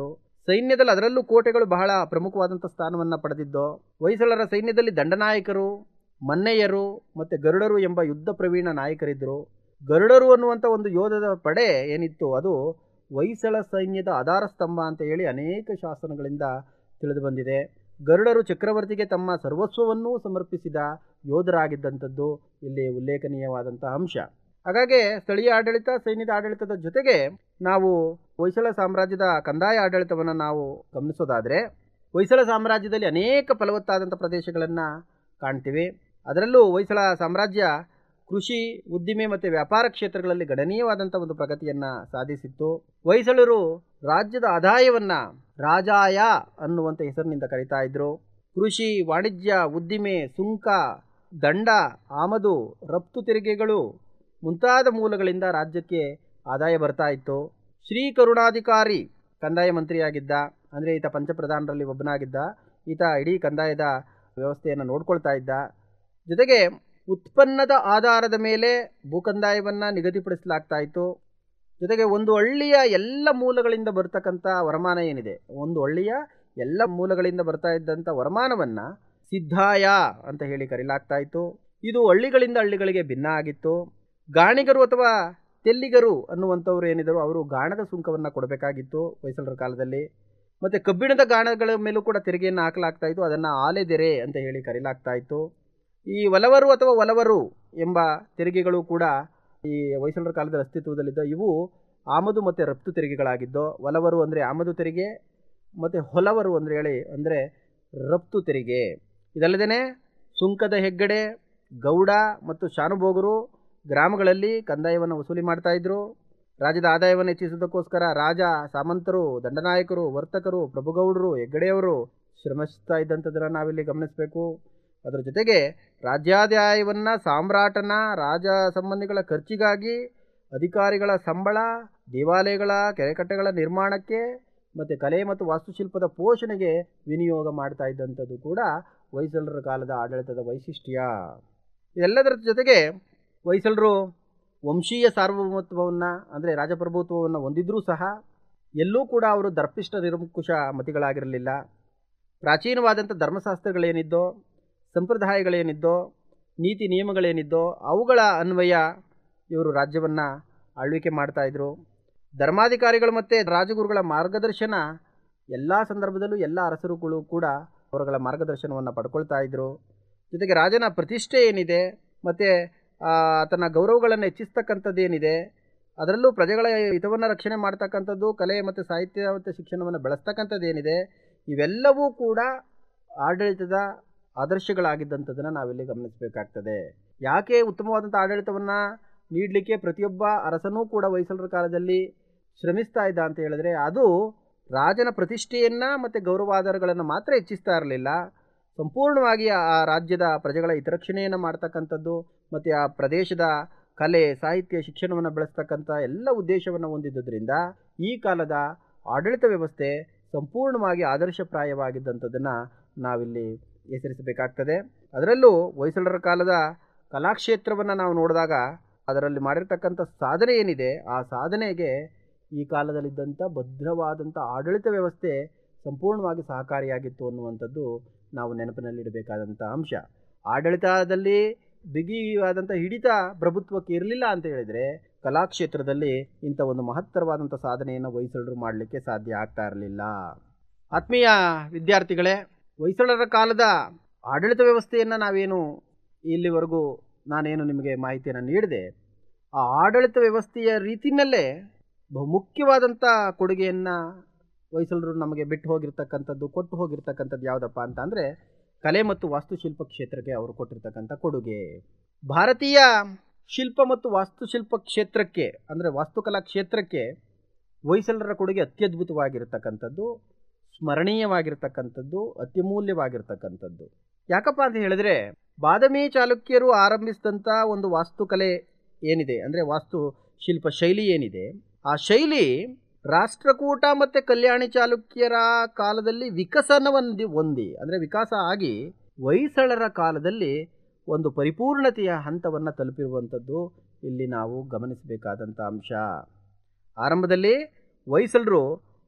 ಸೈನ್ಯದಲ್ಲಿ ಅದರಲ್ಲೂ ಕೋಟೆಗಳು ಬಹಳ ಪ್ರಮುಖವಾದಂಥ ಸ್ಥಾನವನ್ನು ಪಡೆದಿದ್ದು ಹೊಯ್ಸಳರ ಸೈನ್ಯದಲ್ಲಿ ದಂಡನಾಯಕರು ಮನ್ನೆಯರು ಮತ್ತು ಗರುಡರು ಎಂಬ ಯುದ್ಧ ಪ್ರವೀಣ ನಾಯಕರಿದ್ದರು ಗರುಡರು ಅನ್ನುವಂಥ ಒಂದು ಯೋಧದ ಪಡೆ ಏನಿತ್ತು ಅದು ಹೊಯ್ಸಳ ಸೈನ್ಯದ ಆಧಾರ ಸ್ತಂಭ ಅಂತ ಹೇಳಿ ಅನೇಕ ಶಾಸನಗಳಿಂದ ತಿಳಿದು ಬಂದಿದೆ ಗರುಡರು ಚಕ್ರವರ್ತಿಗೆ ತಮ್ಮ ಸರ್ವಸ್ವವನ್ನೂ ಸಮರ್ಪಿಸಿದ ಯೋಧರಾಗಿದ್ದಂಥದ್ದು ಇಲ್ಲಿ ಉಲ್ಲೇಖನೀಯವಾದಂಥ ಅಂಶ ಹಾಗಾಗಿ ಸ್ಥಳೀಯ ಆಡಳಿತ ಸೈನ್ಯದ ಆಡಳಿತದ ಜೊತೆಗೆ ನಾವು ಹೊಯ್ಸಳ ಸಾಮ್ರಾಜ್ಯದ ಕಂದಾಯ ಆಡಳಿತವನ್ನು ನಾವು ಗಮನಿಸೋದಾದರೆ ಹೊಯ್ಸಳ ಸಾಮ್ರಾಜ್ಯದಲ್ಲಿ ಅನೇಕ ಫಲವತ್ತಾದಂಥ ಪ್ರದೇಶಗಳನ್ನು ಕಾಣ್ತೀವಿ ಅದರಲ್ಲೂ ಹೊಯ್ಸಳ ಸಾಮ್ರಾಜ್ಯ ಕೃಷಿ ಉದ್ದಿಮೆ ಮತ್ತು ವ್ಯಾಪಾರ ಕ್ಷೇತ್ರಗಳಲ್ಲಿ ಗಣನೀಯವಾದಂಥ ಒಂದು ಪ್ರಗತಿಯನ್ನು ಸಾಧಿಸಿತ್ತು ಹೊಯ್ಸಳರು ರಾಜ್ಯದ ಆದಾಯವನ್ನು ರಾಜಾಯ ಅನ್ನುವಂಥ ಹೆಸರಿನಿಂದ ಕರೀತಾ ಇದ್ರು ಕೃಷಿ ವಾಣಿಜ್ಯ ಉದ್ದಿಮೆ ಸುಂಕ ದಂಡ ಆಮದು ರಫ್ತು ತೆರಿಗೆಗಳು ಮುಂತಾದ ಮೂಲಗಳಿಂದ ರಾಜ್ಯಕ್ಕೆ ಆದಾಯ ಬರ್ತಾ ಇತ್ತು ಶ್ರೀ ಕರುಣಾಧಿಕಾರಿ ಕಂದಾಯ ಮಂತ್ರಿಯಾಗಿದ್ದ ಅಂದರೆ ಈತ ಪಂಚಪ್ರಧಾನರಲ್ಲಿ ಒಬ್ಬನಾಗಿದ್ದ ಈತ ಇಡೀ ಕಂದಾಯದ ವ್ಯವಸ್ಥೆಯನ್ನು ನೋಡ್ಕೊಳ್ತಾ ಇದ್ದ ಜೊತೆಗೆ ಉತ್ಪನ್ನದ ಆಧಾರದ ಮೇಲೆ ಭೂಕಂದಾಯವನ್ನು ನಿಗದಿಪಡಿಸಲಾಗ್ತಾ ಇತ್ತು ಜೊತೆಗೆ ಒಂದು ಹಳ್ಳಿಯ ಎಲ್ಲ ಮೂಲಗಳಿಂದ ಬರ್ತಕ್ಕಂಥ ವರಮಾನ ಏನಿದೆ ಒಂದು ಹಳ್ಳಿಯ ಎಲ್ಲ ಮೂಲಗಳಿಂದ ಬರ್ತಾ ಇದ್ದಂಥ ವರಮಾನವನ್ನು ಸಿದ್ಧಾಯ ಅಂತ ಹೇಳಿ ಕರೀಲಾಗ್ತಾ ಇತ್ತು ಇದು ಹಳ್ಳಿಗಳಿಂದ ಹಳ್ಳಿಗಳಿಗೆ ಭಿನ್ನ ಆಗಿತ್ತು ಗಾಣಿಗರು ಅಥವಾ ತೆಲ್ಲಿಗರು ಅನ್ನುವಂಥವ್ರು ಏನಿದ್ರು ಅವರು ಗಾಣದ ಸುಂಕವನ್ನು ಕೊಡಬೇಕಾಗಿತ್ತು ಹೊಯ್ಸಳರ ಕಾಲದಲ್ಲಿ ಮತ್ತು ಕಬ್ಬಿಣದ ಗಾಣಗಳ ಮೇಲೂ ಕೂಡ ತೆರಿಗೆಯನ್ನು ಹಾಕಲಾಗ್ತಾ ಇತ್ತು ಅದನ್ನು ಆಲೆದೆರೆ ಅಂತ ಹೇಳಿ ಕರೀಲಾಗ್ತಾ ಇತ್ತು ಈ ಒಲವರು ಅಥವಾ ಒಲವರು ಎಂಬ ತೆರಿಗೆಗಳು ಕೂಡ ಈ ಹೊಯ್ಸಳರ ಕಾಲದಲ್ಲಿ ಅಸ್ತಿತ್ವದಲ್ಲಿದ್ದ ಇವು ಆಮದು ಮತ್ತು ರಫ್ತು ತೆರಿಗೆಗಳಾಗಿದ್ದು ಒಲವರು ಅಂದರೆ ಆಮದು ತೆರಿಗೆ ಮತ್ತು ಹೊಲವರು ಅಂದರೆ ಹೇಳಿ ಅಂದರೆ ರಫ್ತು ತೆರಿಗೆ ಇದಲ್ಲದೇ ಸುಂಕದ ಹೆಗ್ಗಡೆ ಗೌಡ ಮತ್ತು ಶಾನುಭೋಗರು ಗ್ರಾಮಗಳಲ್ಲಿ ಕಂದಾಯವನ್ನು ವಸೂಲಿ ಮಾಡ್ತಾ ಇದ್ರು ರಾಜ್ಯದ ಆದಾಯವನ್ನು ಹೆಚ್ಚಿಸುವುದಕ್ಕೋಸ್ಕರ ರಾಜ ಸಾಮಂತರು ದಂಡನಾಯಕರು ವರ್ತಕರು ಪ್ರಭುಗೌಡರು ಹೆಗ್ಗಡೆಯವರು ಶ್ರಮಿಸ್ತಾ ಇದ್ದಂಥದ್ದನ್ನು ನಾವಿಲ್ಲಿ ಗಮನಿಸಬೇಕು ಅದರ ಜೊತೆಗೆ ರಾಜ್ಯಾದಾಯವನ್ನು ಸಾಮ್ರಾಟನ ರಾಜ ಸಂಬಂಧಿಗಳ ಖರ್ಚಿಗಾಗಿ ಅಧಿಕಾರಿಗಳ ಸಂಬಳ ದೇವಾಲಯಗಳ ಕೆರೆಕಟ್ಟೆಗಳ ನಿರ್ಮಾಣಕ್ಕೆ ಮತ್ತು ಕಲೆ ಮತ್ತು ವಾಸ್ತುಶಿಲ್ಪದ ಪೋಷಣೆಗೆ ವಿನಿಯೋಗ ಮಾಡ್ತಾ ಇದ್ದಂಥದ್ದು ಕೂಡ ಹೊಯ್ಸಳರ ಕಾಲದ ಆಡಳಿತದ ವೈಶಿಷ್ಟ್ಯ ಇದೆಲ್ಲದರ ಜೊತೆಗೆ ಹೊಯ್ಸಳರು ವಂಶೀಯ ಸಾರ್ವಭೌಮತ್ವವನ್ನು ಅಂದರೆ ರಾಜಪ್ರಭುತ್ವವನ್ನು ಹೊಂದಿದ್ರೂ ಸಹ ಎಲ್ಲೂ ಕೂಡ ಅವರು ದರ್ಪಿಷ್ಟ ನಿರಂಕುಶ ಮತಿಗಳಾಗಿರಲಿಲ್ಲ ಪ್ರಾಚೀನವಾದಂಥ ಧರ್ಮಶಾಸ್ತ್ರಗಳೇನಿದ್ದೋ ಸಂಪ್ರದಾಯಗಳೇನಿದ್ದೋ ನೀತಿ ನಿಯಮಗಳೇನಿದ್ದೋ ಅವುಗಳ ಅನ್ವಯ ಇವರು ರಾಜ್ಯವನ್ನು ಆಳ್ವಿಕೆ ಮಾಡ್ತಾಯಿದ್ರು ಧರ್ಮಾಧಿಕಾರಿಗಳು ಮತ್ತು ರಾಜಗುರುಗಳ ಮಾರ್ಗದರ್ಶನ ಎಲ್ಲ ಸಂದರ್ಭದಲ್ಲೂ ಎಲ್ಲ ಅರಸರುಗಳು ಕೂಡ ಅವರುಗಳ ಮಾರ್ಗದರ್ಶನವನ್ನು ಪಡ್ಕೊಳ್ತಾ ಇದ್ದರು ಜೊತೆಗೆ ರಾಜನ ಪ್ರತಿಷ್ಠೆ ಏನಿದೆ ಮತ್ತು ಆತನ ಗೌರವಗಳನ್ನು ಹೆಚ್ಚಿಸ್ತಕ್ಕಂಥದ್ದು ಏನಿದೆ ಅದರಲ್ಲೂ ಪ್ರಜೆಗಳ ಹಿತವನ್ನು ರಕ್ಷಣೆ ಮಾಡ್ತಕ್ಕಂಥದ್ದು ಕಲೆ ಮತ್ತು ಸಾಹಿತ್ಯ ಮತ್ತು ಶಿಕ್ಷಣವನ್ನು ಬೆಳೆಸ್ತಕ್ಕಂಥದ್ದು ಏನಿದೆ ಇವೆಲ್ಲವೂ ಕೂಡ ಆಡಳಿತದ ಆದರ್ಶಗಳಾಗಿದ್ದಂಥದ್ದನ್ನು ನಾವಿಲ್ಲಿ ಗಮನಿಸಬೇಕಾಗ್ತದೆ ಯಾಕೆ ಉತ್ತಮವಾದಂಥ ಆಡಳಿತವನ್ನು ನೀಡಲಿಕ್ಕೆ ಪ್ರತಿಯೊಬ್ಬ ಅರಸನೂ ಕೂಡ ಹೊಯ್ಸಳರ ಕಾಲದಲ್ಲಿ ಶ್ರಮಿಸ್ತಾ ಇದ್ದ ಅಂತ ಹೇಳಿದ್ರೆ ಅದು ರಾಜನ ಪ್ರತಿಷ್ಠೆಯನ್ನು ಮತ್ತು ಗೌರವಾಧಾರಗಳನ್ನು ಮಾತ್ರ ಹೆಚ್ಚಿಸ್ತಾ ಇರಲಿಲ್ಲ ಸಂಪೂರ್ಣವಾಗಿ ಆ ರಾಜ್ಯದ ಪ್ರಜೆಗಳ ಹಿತರಕ್ಷಣೆಯನ್ನು ಮಾಡ್ತಕ್ಕಂಥದ್ದು ಮತ್ತು ಆ ಪ್ರದೇಶದ ಕಲೆ ಸಾಹಿತ್ಯ ಶಿಕ್ಷಣವನ್ನು ಬೆಳೆಸ್ತಕ್ಕಂಥ ಎಲ್ಲ ಉದ್ದೇಶವನ್ನು ಹೊಂದಿದ್ದರಿಂದ ಈ ಕಾಲದ ಆಡಳಿತ ವ್ಯವಸ್ಥೆ ಸಂಪೂರ್ಣವಾಗಿ ಆದರ್ಶಪ್ರಾಯವಾಗಿದ್ದಂಥದ್ದನ್ನು ನಾವಿಲ್ಲಿ ಹೆಸರಿಸಬೇಕಾಗ್ತದೆ ಅದರಲ್ಲೂ ಹೊಯ್ಸಳರ ಕಾಲದ ಕಲಾಕ್ಷೇತ್ರವನ್ನು ನಾವು ನೋಡಿದಾಗ ಅದರಲ್ಲಿ ಮಾಡಿರ್ತಕ್ಕಂಥ ಸಾಧನೆ ಏನಿದೆ ಆ ಸಾಧನೆಗೆ ಈ ಕಾಲದಲ್ಲಿದ್ದಂಥ ಭದ್ರವಾದಂಥ ಆಡಳಿತ ವ್ಯವಸ್ಥೆ ಸಂಪೂರ್ಣವಾಗಿ ಸಹಕಾರಿಯಾಗಿತ್ತು ಅನ್ನುವಂಥದ್ದು ನಾವು ನೆನಪಿನಲ್ಲಿಡಬೇಕಾದಂಥ ಅಂಶ ಆಡಳಿತದಲ್ಲಿ ಬಿಗಿಯಾದಂಥ ಹಿಡಿತ ಪ್ರಭುತ್ವಕ್ಕೆ ಇರಲಿಲ್ಲ ಅಂತ ಹೇಳಿದರೆ ಕಲಾಕ್ಷೇತ್ರದಲ್ಲಿ ಇಂಥ ಒಂದು ಮಹತ್ತರವಾದಂಥ ಸಾಧನೆಯನ್ನು ಹೊಯ್ಸಳರು ಮಾಡಲಿಕ್ಕೆ ಸಾಧ್ಯ ಆಗ್ತಾ ಇರಲಿಲ್ಲ ಆತ್ಮೀಯ ವಿದ್ಯಾರ್ಥಿಗಳೇ ಹೊಯ್ಸಳರ ಕಾಲದ ಆಡಳಿತ ವ್ಯವಸ್ಥೆಯನ್ನು ನಾವೇನು ಇಲ್ಲಿವರೆಗೂ ನಾನೇನು ನಿಮಗೆ ಮಾಹಿತಿಯನ್ನು ನೀಡಿದೆ ಆ ಆಡಳಿತ ವ್ಯವಸ್ಥೆಯ ರೀತಿಯಲ್ಲೇ ಬಹುಮುಖ್ಯವಾದಂಥ ಕೊಡುಗೆಯನ್ನು ಹೊಯ್ಸಳರು ನಮಗೆ ಬಿಟ್ಟು ಹೋಗಿರ್ತಕ್ಕಂಥದ್ದು ಕೊಟ್ಟು ಹೋಗಿರ್ತಕ್ಕಂಥದ್ದು ಯಾವುದಪ್ಪ ಅಂತ ಅಂದರೆ ಕಲೆ ಮತ್ತು ವಾಸ್ತುಶಿಲ್ಪ ಕ್ಷೇತ್ರಕ್ಕೆ ಅವರು ಕೊಟ್ಟಿರ್ತಕ್ಕಂಥ ಕೊಡುಗೆ ಭಾರತೀಯ ಶಿಲ್ಪ ಮತ್ತು ವಾಸ್ತುಶಿಲ್ಪ ಕ್ಷೇತ್ರಕ್ಕೆ ಅಂದರೆ ವಾಸ್ತುಕಲಾ ಕ್ಷೇತ್ರಕ್ಕೆ ಹೊಯ್ಸಳರ ಕೊಡುಗೆ ಅತ್ಯದ್ಭುತವಾಗಿರ್ತಕ್ಕಂಥದ್ದು ಸ್ಮರಣೀಯವಾಗಿರ್ತಕ್ಕಂಥದ್ದು ಅತ್ಯಮೂಲ್ಯವಾಗಿರ್ತಕ್ಕಂಥದ್ದು ಯಾಕಪ್ಪ ಅಂತ ಹೇಳಿದ್ರೆ ಬಾದಾಮಿ ಚಾಲುಕ್ಯರು ಆರಂಭಿಸಿದಂಥ ಒಂದು ವಾಸ್ತುಕಲೆ ಏನಿದೆ ಅಂದರೆ ವಾಸ್ತು ಶಿಲ್ಪ ಶೈಲಿ ಏನಿದೆ ಆ ಶೈಲಿ ರಾಷ್ಟ್ರಕೂಟ ಮತ್ತು ಕಲ್ಯಾಣಿ ಚಾಲುಕ್ಯರ ಕಾಲದಲ್ಲಿ ವಿಕಸನವೊಂದಿ ಹೊಂದಿ ಅಂದರೆ ವಿಕಾಸ ಆಗಿ ಹೊಯ್ಸಳರ ಕಾಲದಲ್ಲಿ ಒಂದು ಪರಿಪೂರ್ಣತೆಯ ಹಂತವನ್ನು ತಲುಪಿರುವಂಥದ್ದು ಇಲ್ಲಿ ನಾವು ಗಮನಿಸಬೇಕಾದಂಥ ಅಂಶ ಆರಂಭದಲ್ಲಿ ಹೊಯ್ಸಳರು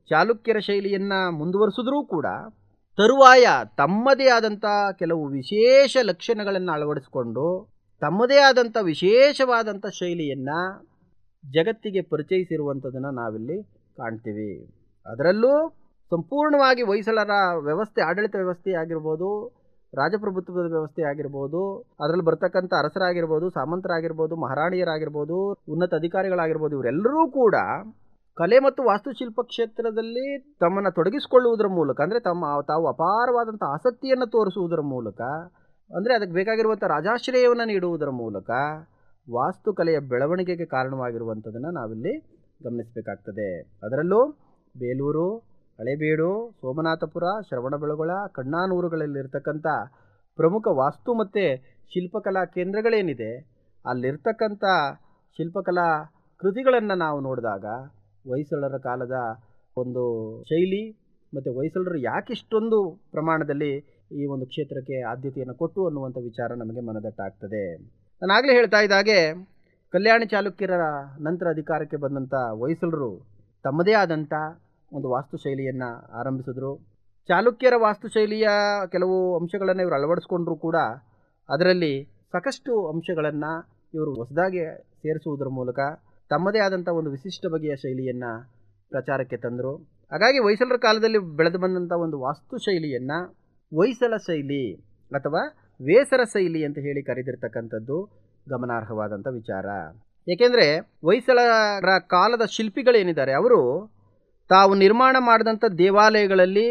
ಚಾಲುಕ್ಯರ ಶೈಲಿಯನ್ನು ಮುಂದುವರಿಸಿದ್ರೂ ಕೂಡ ತರುವಾಯ ತಮ್ಮದೇ ಆದಂಥ ಕೆಲವು ವಿಶೇಷ ಲಕ್ಷಣಗಳನ್ನು ಅಳವಡಿಸಿಕೊಂಡು ತಮ್ಮದೇ ಆದಂಥ ವಿಶೇಷವಾದಂಥ ಶೈಲಿಯನ್ನು ಜಗತ್ತಿಗೆ ಪರಿಚಯಿಸಿರುವಂಥದ್ದನ್ನು ನಾವಿಲ್ಲಿ ಕಾಣ್ತೀವಿ ಅದರಲ್ಲೂ ಸಂಪೂರ್ಣವಾಗಿ ಹೊಯ್ಸಳರ ವ್ಯವಸ್ಥೆ ಆಡಳಿತ ವ್ಯವಸ್ಥೆ ಆಗಿರ್ಬೋದು ರಾಜಪ್ರಭುತ್ವದ ವ್ಯವಸ್ಥೆ ಆಗಿರ್ಬೋದು ಅದರಲ್ಲಿ ಬರ್ತಕ್ಕಂಥ ಅರಸರಾಗಿರ್ಬೋದು ಸಾಮಂತರಾಗಿರ್ಬೋದು ಮಹಾರಾಣಿಯರಾಗಿರ್ಬೋದು ಉನ್ನತ ಅಧಿಕಾರಿಗಳಾಗಿರ್ಬೋದು ಇವರೆಲ್ಲರೂ ಕೂಡ ಕಲೆ ಮತ್ತು ವಾಸ್ತುಶಿಲ್ಪ ಕ್ಷೇತ್ರದಲ್ಲಿ ತಮ್ಮನ್ನು ತೊಡಗಿಸಿಕೊಳ್ಳುವುದರ ಮೂಲಕ ಅಂದರೆ ತಮ್ಮ ತಾವು ಅಪಾರವಾದಂಥ ಆಸಕ್ತಿಯನ್ನು ತೋರಿಸುವುದರ ಮೂಲಕ ಅಂದರೆ ಅದಕ್ಕೆ ಬೇಕಾಗಿರುವಂಥ ರಾಜಾಶ್ರಯವನ್ನು ನೀಡುವುದರ ಮೂಲಕ ವಾಸ್ತುಕಲೆಯ ಬೆಳವಣಿಗೆಗೆ ಕಾರಣವಾಗಿರುವಂಥದ್ದನ್ನು ನಾವಿಲ್ಲಿ ಗಮನಿಸಬೇಕಾಗ್ತದೆ ಅದರಲ್ಲೂ ಬೇಲೂರು ಹಳೇಬೀಡು ಸೋಮನಾಥಪುರ ಶ್ರವಣಬೆಳಗೊಳ ಕಣ್ಣಾನೂರುಗಳಲ್ಲಿರ್ತಕ್ಕಂಥ ಪ್ರಮುಖ ವಾಸ್ತು ಮತ್ತು ಶಿಲ್ಪಕಲಾ ಕೇಂದ್ರಗಳೇನಿದೆ ಅಲ್ಲಿರ್ತಕ್ಕಂಥ ಶಿಲ್ಪಕಲಾ ಕೃತಿಗಳನ್ನು ನಾವು ನೋಡಿದಾಗ ಹೊಯ್ಸಳರ ಕಾಲದ ಒಂದು ಶೈಲಿ ಮತ್ತು ಹೊಯ್ಸಳರು ಯಾಕಿಷ್ಟೊಂದು ಪ್ರಮಾಣದಲ್ಲಿ ಈ ಒಂದು ಕ್ಷೇತ್ರಕ್ಕೆ ಆದ್ಯತೆಯನ್ನು ಕೊಟ್ಟು ಅನ್ನುವಂಥ ವಿಚಾರ ನಮಗೆ ಮನದಟ್ಟಾಗ್ತದೆ ನಾನಾಗಲೇ ಹೇಳ್ತಾ ಇದ್ದಾಗೆ ಕಲ್ಯಾಣಿ ಚಾಲುಕ್ಯರ ನಂತರ ಅಧಿಕಾರಕ್ಕೆ ಬಂದಂಥ ಹೊಯ್ಸಳರು ತಮ್ಮದೇ ಆದಂಥ ಒಂದು ವಾಸ್ತುಶೈಲಿಯನ್ನು ಆರಂಭಿಸಿದ್ರು ಚಾಲುಕ್ಯರ ವಾಸ್ತುಶೈಲಿಯ ಕೆಲವು ಅಂಶಗಳನ್ನು ಇವರು ಅಳವಡಿಸ್ಕೊಂಡ್ರೂ ಕೂಡ ಅದರಲ್ಲಿ ಸಾಕಷ್ಟು ಅಂಶಗಳನ್ನು ಇವರು ಹೊಸದಾಗಿ ಸೇರಿಸುವುದರ ಮೂಲಕ ತಮ್ಮದೇ ಆದಂಥ ಒಂದು ವಿಶಿಷ್ಟ ಬಗೆಯ ಶೈಲಿಯನ್ನು ಪ್ರಚಾರಕ್ಕೆ ತಂದರು ಹಾಗಾಗಿ ಹೊಯ್ಸಳರ ಕಾಲದಲ್ಲಿ ಬೆಳೆದು ಬಂದಂಥ ಒಂದು ವಾಸ್ತುಶೈಲಿಯನ್ನು ಹೊಯ್ಸಳ ಶೈಲಿ ಅಥವಾ ವೇಸರ ಶೈಲಿ ಅಂತ ಹೇಳಿ ಕರೆದಿರ್ತಕ್ಕಂಥದ್ದು ಗಮನಾರ್ಹವಾದಂಥ ವಿಚಾರ ಏಕೆಂದರೆ ಹೊಯ್ಸಳರ ಕಾಲದ ಶಿಲ್ಪಿಗಳೇನಿದ್ದಾರೆ ಅವರು ತಾವು ನಿರ್ಮಾಣ ಮಾಡಿದಂಥ ದೇವಾಲಯಗಳಲ್ಲಿ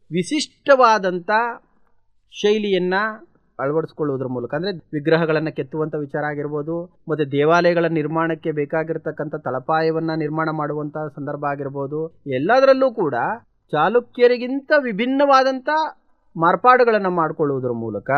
ವಿಶಿಷ್ಟವಾದಂಥ ಶೈಲಿಯನ್ನು ಅಳವಡಿಸ್ಕೊಳ್ಳುವುದರ ಮೂಲಕ ಅಂದರೆ ವಿಗ್ರಹಗಳನ್ನು ಕೆತ್ತುವಂಥ ವಿಚಾರ ಆಗಿರ್ಬೋದು ಮತ್ತು ದೇವಾಲಯಗಳ ನಿರ್ಮಾಣಕ್ಕೆ ಬೇಕಾಗಿರ್ತಕ್ಕಂಥ ತಳಪಾಯವನ್ನು ನಿರ್ಮಾಣ ಮಾಡುವಂಥ ಸಂದರ್ಭ ಆಗಿರ್ಬೋದು ಎಲ್ಲದರಲ್ಲೂ ಕೂಡ ಚಾಲುಕ್ಯರಿಗಿಂತ ವಿಭಿನ್ನವಾದಂಥ ಮಾರ್ಪಾಡುಗಳನ್ನು ಮಾಡಿಕೊಳ್ಳುವುದರ ಮೂಲಕ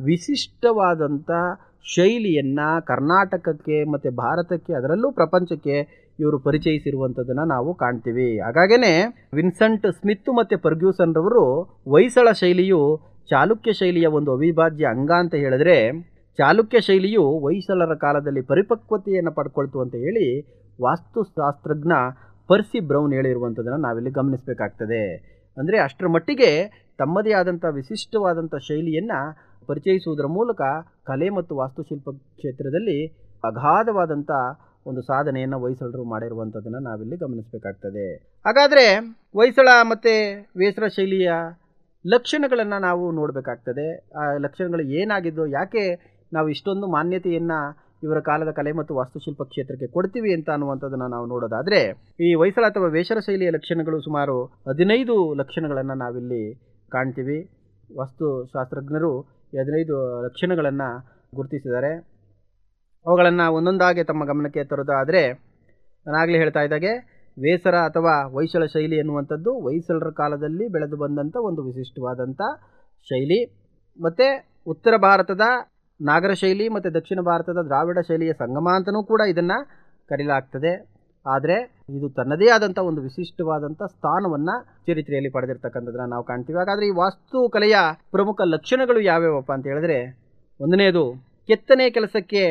ವಿಶಿಷ್ಟವಾದಂಥ ಶೈಲಿಯನ್ನು ಕರ್ನಾಟಕಕ್ಕೆ ಮತ್ತು ಭಾರತಕ್ಕೆ ಅದರಲ್ಲೂ ಪ್ರಪಂಚಕ್ಕೆ ಇವರು ಪರಿಚಯಿಸಿರುವಂಥದ್ದನ್ನು ನಾವು ಕಾಣ್ತೀವಿ ಹಾಗಾಗೇ ವಿನ್ಸೆಂಟ್ ಸ್ಮಿತ್ ಮತ್ತು ಫರ್ಗ್ಯೂಸನ್ ರವರು ಹೊಯ್ಸಳ ಶೈಲಿಯು ಚಾಲುಕ್ಯ ಶೈಲಿಯ ಒಂದು ಅವಿಭಾಜ್ಯ ಅಂಗ ಅಂತ ಹೇಳಿದ್ರೆ ಚಾಲುಕ್ಯ ಶೈಲಿಯು ಹೊಯ್ಸಳರ ಕಾಲದಲ್ಲಿ ಪರಿಪಕ್ವತೆಯನ್ನು ಪಡ್ಕೊಳ್ತು ಅಂತ ಹೇಳಿ ವಾಸ್ತುಶಾಸ್ತ್ರಜ್ಞ ಪರ್ಸಿ ಬ್ರೌನ್ ಹೇಳಿರುವಂಥದ್ದನ್ನು ನಾವಿಲ್ಲಿ ಗಮನಿಸಬೇಕಾಗ್ತದೆ ಅಂದರೆ ಅಷ್ಟರ ಮಟ್ಟಿಗೆ ತಮ್ಮದೇ ಆದಂಥ ವಿಶಿಷ್ಟವಾದಂಥ ಶೈಲಿಯನ್ನು ಪರಿಚಯಿಸುವುದರ ಮೂಲಕ ಕಲೆ ಮತ್ತು ವಾಸ್ತುಶಿಲ್ಪ ಕ್ಷೇತ್ರದಲ್ಲಿ ಅಗಾಧವಾದಂಥ ಒಂದು ಸಾಧನೆಯನ್ನು ಹೊಯ್ಸಳರು ಮಾಡಿರುವಂಥದ್ದನ್ನು ನಾವಿಲ್ಲಿ ಗಮನಿಸಬೇಕಾಗ್ತದೆ ಹಾಗಾದರೆ ಹೊಯ್ಸಳ ಮತ್ತು ವೇಸರ ಶೈಲಿಯ ಲಕ್ಷಣಗಳನ್ನು ನಾವು ನೋಡಬೇಕಾಗ್ತದೆ ಆ ಲಕ್ಷಣಗಳು ಏನಾಗಿದ್ದು ಯಾಕೆ ನಾವು ಇಷ್ಟೊಂದು ಮಾನ್ಯತೆಯನ್ನು ಇವರ ಕಾಲದ ಕಲೆ ಮತ್ತು ವಾಸ್ತುಶಿಲ್ಪ ಕ್ಷೇತ್ರಕ್ಕೆ ಕೊಡ್ತೀವಿ ಅಂತ ಅನ್ನುವಂಥದ್ದನ್ನು ನಾವು ನೋಡೋದಾದರೆ ಈ ಹೊಯ್ಸಳ ಅಥವಾ ವೇಷರ ಶೈಲಿಯ ಲಕ್ಷಣಗಳು ಸುಮಾರು ಹದಿನೈದು ಲಕ್ಷಣಗಳನ್ನು ನಾವಿಲ್ಲಿ ಕಾಣ್ತೀವಿ ವಾಸ್ತುಶಾಸ್ತ್ರಜ್ಞರು ಈ ಹದಿನೈದು ಲಕ್ಷಣಗಳನ್ನು ಗುರುತಿಸಿದ್ದಾರೆ ಅವುಗಳನ್ನು ಒಂದೊಂದಾಗಿ ತಮ್ಮ ಗಮನಕ್ಕೆ ತರೋದಾದರೆ ನಾನಾಗಲೇ ಹೇಳ್ತಾ ಇದ್ದಾಗೆ ವೇಸರ ಅಥವಾ ಹೊಯ್ಸಳ ಶೈಲಿ ಎನ್ನುವಂಥದ್ದು ಹೊಯ್ಸಳರ ಕಾಲದಲ್ಲಿ ಬೆಳೆದು ಬಂದಂಥ ಒಂದು ವಿಶಿಷ್ಟವಾದಂಥ ಶೈಲಿ ಮತ್ತು ಉತ್ತರ ಭಾರತದ ನಾಗರ ಶೈಲಿ ಮತ್ತು ದಕ್ಷಿಣ ಭಾರತದ ದ್ರಾವಿಡ ಶೈಲಿಯ ಸಂಗಮ ಅಂತಲೂ ಕೂಡ ಇದನ್ನು ಕರೆಯಲಾಗ್ತದೆ ಆದರೆ ಇದು ತನ್ನದೇ ಆದಂಥ ಒಂದು ವಿಶಿಷ್ಟವಾದಂಥ ಸ್ಥಾನವನ್ನು ಚರಿತ್ರೆಯಲ್ಲಿ ಪಡೆದಿರ್ತಕ್ಕಂಥದ್ದನ್ನು ನಾವು ಕಾಣ್ತೀವಿ ಹಾಗಾದರೆ ಈ ವಾಸ್ತುಕಲೆಯ ಪ್ರಮುಖ ಲಕ್ಷಣಗಳು ಯಾವ್ಯಾವಪ್ಪ ಅಂತ ಹೇಳಿದ್ರೆ ಒಂದನೇದು ಕೆತ್ತನೆ ಕೆಲಸಕ್ಕೆ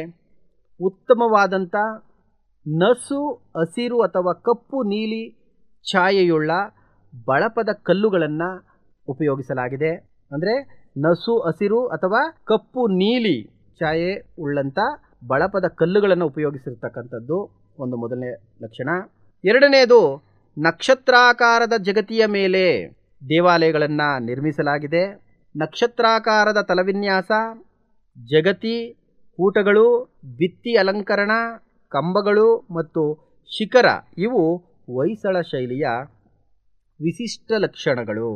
ಉತ್ತಮವಾದಂಥ ನಸು ಹಸಿರು ಅಥವಾ ಕಪ್ಪು ನೀಲಿ ಛಾಯೆಯುಳ್ಳ ಬಳಪದ ಕಲ್ಲುಗಳನ್ನು ಉಪಯೋಗಿಸಲಾಗಿದೆ ಅಂದರೆ ನಸು ಹಸಿರು ಅಥವಾ ಕಪ್ಪು ನೀಲಿ ಛಾಯೆ ಉಳ್ಳಂಥ ಬಳಪದ ಕಲ್ಲುಗಳನ್ನು ಉಪಯೋಗಿಸಿರ್ತಕ್ಕಂಥದ್ದು ಒಂದು ಮೊದಲನೇ ಲಕ್ಷಣ ಎರಡನೆಯದು ನಕ್ಷತ್ರಾಕಾರದ ಜಗತಿಯ ಮೇಲೆ ದೇವಾಲಯಗಳನ್ನು ನಿರ್ಮಿಸಲಾಗಿದೆ ನಕ್ಷತ್ರಾಕಾರದ ತಲವಿನ್ಯಾಸ ಜಗತಿ ಕೂಟಗಳು ಭಿತ್ತಿ ಅಲಂಕರಣ ಕಂಬಗಳು ಮತ್ತು ಶಿಖರ ಇವು ಹೊಯ್ಸಳ ಶೈಲಿಯ ವಿಶಿಷ್ಟ ಲಕ್ಷಣಗಳು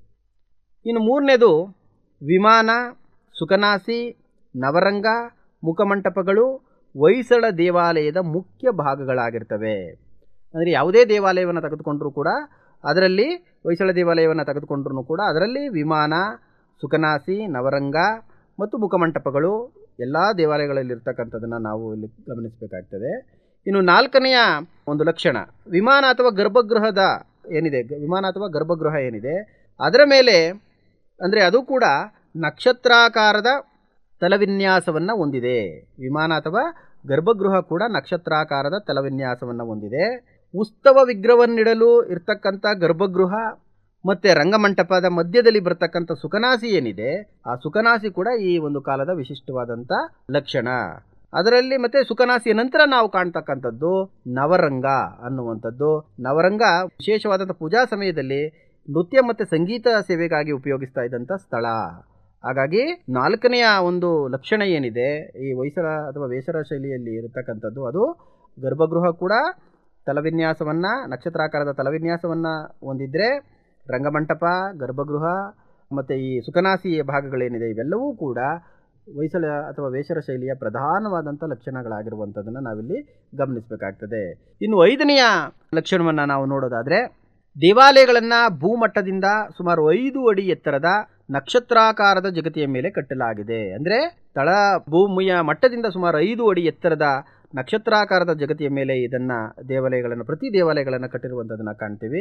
ಇನ್ನು ಮೂರನೇದು ವಿಮಾನ ಸುಕನಾಸಿ ನವರಂಗ ಮುಖಮಂಟಪಗಳು ಹೊಯ್ಸಳ ದೇವಾಲಯದ ಮುಖ್ಯ ಭಾಗಗಳಾಗಿರ್ತವೆ ಅಂದರೆ ಯಾವುದೇ ದೇವಾಲಯವನ್ನು ತೆಗೆದುಕೊಂಡರೂ ಕೂಡ ಅದರಲ್ಲಿ ಹೊಯ್ಸಳ ದೇವಾಲಯವನ್ನು ತೆಗೆದುಕೊಂಡ್ರೂ ಕೂಡ ಅದರಲ್ಲಿ ವಿಮಾನ ಸುಕನಾಸಿ ನವರಂಗ ಮತ್ತು ಮುಖಮಂಟಪಗಳು ಎಲ್ಲ ದೇವಾಲಯಗಳಲ್ಲಿರ್ತಕ್ಕಂಥದ್ದನ್ನು ನಾವು ಇಲ್ಲಿ ಗಮನಿಸಬೇಕಾಗ್ತದೆ ಇನ್ನು ನಾಲ್ಕನೆಯ ಒಂದು ಲಕ್ಷಣ ವಿಮಾನ ಅಥವಾ ಗರ್ಭಗೃಹದ ಏನಿದೆ ಗ- ವಿಮಾನ ಅಥವಾ ಗರ್ಭಗೃಹ ಏನಿದೆ ಅದರ ಮೇಲೆ ಅಂದರೆ ಅದು ಕೂಡ ನಕ್ಷತ್ರಾಕಾರದ ತಲವಿನ್ಯಾಸವನ್ನು ಹೊಂದಿದೆ ವಿಮಾನ ಅಥವಾ ಗರ್ಭಗೃಹ ಕೂಡ ನಕ್ಷತ್ರಾಕಾರದ ತಲವಿನ್ಯಾಸವನ್ನು ಹೊಂದಿದೆ ಉತ್ಸವ ವಿಗ್ರಹವನ್ನಿಡಲು ಇರ್ತಕ್ಕಂಥ ಗರ್ಭಗೃಹ ಮತ್ತು ರಂಗಮಂಟಪದ ಮಧ್ಯದಲ್ಲಿ ಬರ್ತಕ್ಕಂಥ ಸುಖನಾಸಿ ಏನಿದೆ ಆ ಸುಖನಾಸಿ ಕೂಡ ಈ ಒಂದು ಕಾಲದ ವಿಶಿಷ್ಟವಾದಂಥ ಲಕ್ಷಣ ಅದರಲ್ಲಿ ಮತ್ತೆ ಸುಖನಾಸಿಯ ನಂತರ ನಾವು ಕಾಣ್ತಕ್ಕಂಥದ್ದು ನವರಂಗ ಅನ್ನುವಂಥದ್ದು ನವರಂಗ ವಿಶೇಷವಾದಂಥ ಪೂಜಾ ಸಮಯದಲ್ಲಿ ನೃತ್ಯ ಮತ್ತು ಸಂಗೀತ ಸೇವೆಗಾಗಿ ಉಪಯೋಗಿಸ್ತಾ ಇದ್ದಂಥ ಸ್ಥಳ ಹಾಗಾಗಿ ನಾಲ್ಕನೆಯ ಒಂದು ಲಕ್ಷಣ ಏನಿದೆ ಈ ಹೊಯ್ಸಳ ಅಥವಾ ವೇಸರ ಶೈಲಿಯಲ್ಲಿ ಇರತಕ್ಕಂಥದ್ದು ಅದು ಗರ್ಭಗೃಹ ಕೂಡ ತಲವಿನ್ಯಾಸವನ್ನು ನಕ್ಷತ್ರಾಕಾರದ ತಲವಿನ್ಯಾಸವನ್ನು ಹೊಂದಿದ್ರೆ ರಂಗಮಂಟಪ ಗರ್ಭಗೃಹ ಮತ್ತು ಈ ಸುಖನಾಸಿ ಭಾಗಗಳೇನಿದೆ ಇವೆಲ್ಲವೂ ಕೂಡ ಹೊಯ್ಸಳ ಅಥವಾ ವೇಷರ ಶೈಲಿಯ ಪ್ರಧಾನವಾದಂಥ ಲಕ್ಷಣಗಳಾಗಿರುವಂಥದ್ದನ್ನು ನಾವಿಲ್ಲಿ ಗಮನಿಸಬೇಕಾಗ್ತದೆ ಇನ್ನು ಐದನೆಯ ಲಕ್ಷಣವನ್ನು ನಾವು ನೋಡೋದಾದರೆ ದೇವಾಲಯಗಳನ್ನು ಭೂಮಟ್ಟದಿಂದ ಸುಮಾರು ಐದು ಅಡಿ ಎತ್ತರದ ನಕ್ಷತ್ರಾಕಾರದ ಜಗತಿಯ ಮೇಲೆ ಕಟ್ಟಲಾಗಿದೆ ಅಂದರೆ ತಳ ಭೂಮಿಯ ಮಟ್ಟದಿಂದ ಸುಮಾರು ಐದು ಅಡಿ ಎತ್ತರದ ನಕ್ಷತ್ರಾಕಾರದ ಜಗತಿಯ ಮೇಲೆ ಇದನ್ನು ದೇವಾಲಯಗಳನ್ನು ಪ್ರತಿ ದೇವಾಲಯಗಳನ್ನು ಕಟ್ಟಿರುವಂಥದ್ದನ್ನು ಕಾಣ್ತೀವಿ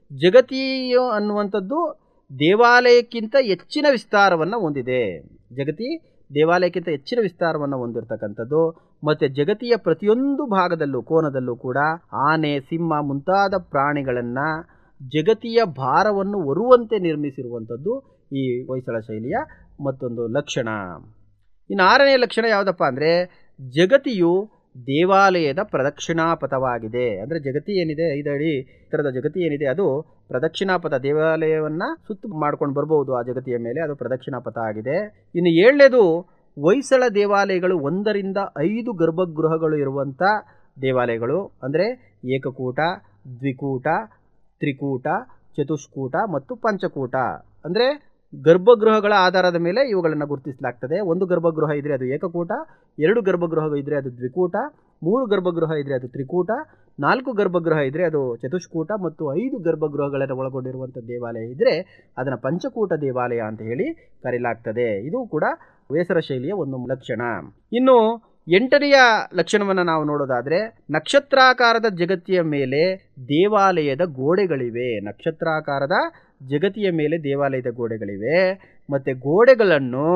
ಜಗತಿಯು ಅನ್ನುವಂಥದ್ದು ದೇವಾಲಯಕ್ಕಿಂತ ಹೆಚ್ಚಿನ ವಿಸ್ತಾರವನ್ನು ಹೊಂದಿದೆ ಜಗತಿ ದೇವಾಲಯಕ್ಕಿಂತ ಹೆಚ್ಚಿನ ವಿಸ್ತಾರವನ್ನು ಹೊಂದಿರತಕ್ಕಂಥದ್ದು ಮತ್ತು ಜಗತಿಯ ಪ್ರತಿಯೊಂದು ಭಾಗದಲ್ಲೂ ಕೋನದಲ್ಲೂ ಕೂಡ ಆನೆ ಸಿಂಹ ಮುಂತಾದ ಪ್ರಾಣಿಗಳನ್ನು ಜಗತಿಯ ಭಾರವನ್ನು ಹೊರುವಂತೆ ನಿರ್ಮಿಸಿರುವಂಥದ್ದು ಈ ಹೊಯ್ಸಳ ಶೈಲಿಯ ಮತ್ತೊಂದು ಲಕ್ಷಣ ಇನ್ನು ಆರನೇ ಲಕ್ಷಣ ಯಾವುದಪ್ಪ ಅಂದರೆ ಜಗತಿಯು ದೇವಾಲಯದ ಪ್ರದಕ್ಷಿಣಾಪಥವಾಗಿದೆ ಅಂದರೆ ಜಗತಿ ಏನಿದೆ ಐದು ಅಡಿ ಎತ್ತರದ ಜಗತಿ ಏನಿದೆ ಅದು ಪ್ರದಕ್ಷಿಣಾಪಥ ದೇವಾಲಯವನ್ನು ಸುತ್ತು ಮಾಡ್ಕೊಂಡು ಬರ್ಬೋದು ಆ ಜಗತಿಯ ಮೇಲೆ ಅದು ಪ್ರದಕ್ಷಿಣಾಪಥ ಆಗಿದೆ ಇನ್ನು ಏಳನೇದು ಹೊಯ್ಸಳ ದೇವಾಲಯಗಳು ಒಂದರಿಂದ ಐದು ಗರ್ಭಗೃಹಗಳು ಇರುವಂಥ ದೇವಾಲಯಗಳು ಅಂದರೆ ಏಕಕೂಟ ದ್ವಿಕೂಟ ತ್ರಿಕೂಟ ಚತುಷ್ಕೂಟ ಮತ್ತು ಪಂಚಕೂಟ ಅಂದರೆ ಗರ್ಭಗೃಹಗಳ ಆಧಾರದ ಮೇಲೆ ಇವುಗಳನ್ನು ಗುರುತಿಸಲಾಗ್ತದೆ ಒಂದು ಗರ್ಭಗೃಹ ಇದ್ದರೆ ಅದು ಏಕಕೂಟ ಎರಡು ಗರ್ಭಗೃಹ ಇದ್ದರೆ ಅದು ದ್ವಿಕೂಟ ಮೂರು ಗರ್ಭಗೃಹ ಇದ್ದರೆ ಅದು ತ್ರಿಕೂಟ ನಾಲ್ಕು ಗರ್ಭಗೃಹ ಇದ್ದರೆ ಅದು ಚತುಷ್ಕೂಟ ಮತ್ತು ಐದು ಗರ್ಭಗೃಹಗಳನ್ನು ಒಳಗೊಂಡಿರುವಂಥ ದೇವಾಲಯ ಇದ್ದರೆ ಅದನ್ನು ಪಂಚಕೂಟ ದೇವಾಲಯ ಅಂತ ಹೇಳಿ ಕರೆಯಲಾಗ್ತದೆ ಇದು ಕೂಡ ವೇಸರ ಶೈಲಿಯ ಒಂದು ಲಕ್ಷಣ ಇನ್ನು ಎಂಟನೆಯ ಲಕ್ಷಣವನ್ನು ನಾವು ನೋಡೋದಾದರೆ ನಕ್ಷತ್ರಾಕಾರದ ಜಗತ್ತಿಯ ಮೇಲೆ ದೇವಾಲಯದ ಗೋಡೆಗಳಿವೆ ನಕ್ಷತ್ರಾಕಾರದ ಜಗತಿಯ ಮೇಲೆ ದೇವಾಲಯದ ಗೋಡೆಗಳಿವೆ ಮತ್ತು ಗೋಡೆಗಳನ್ನು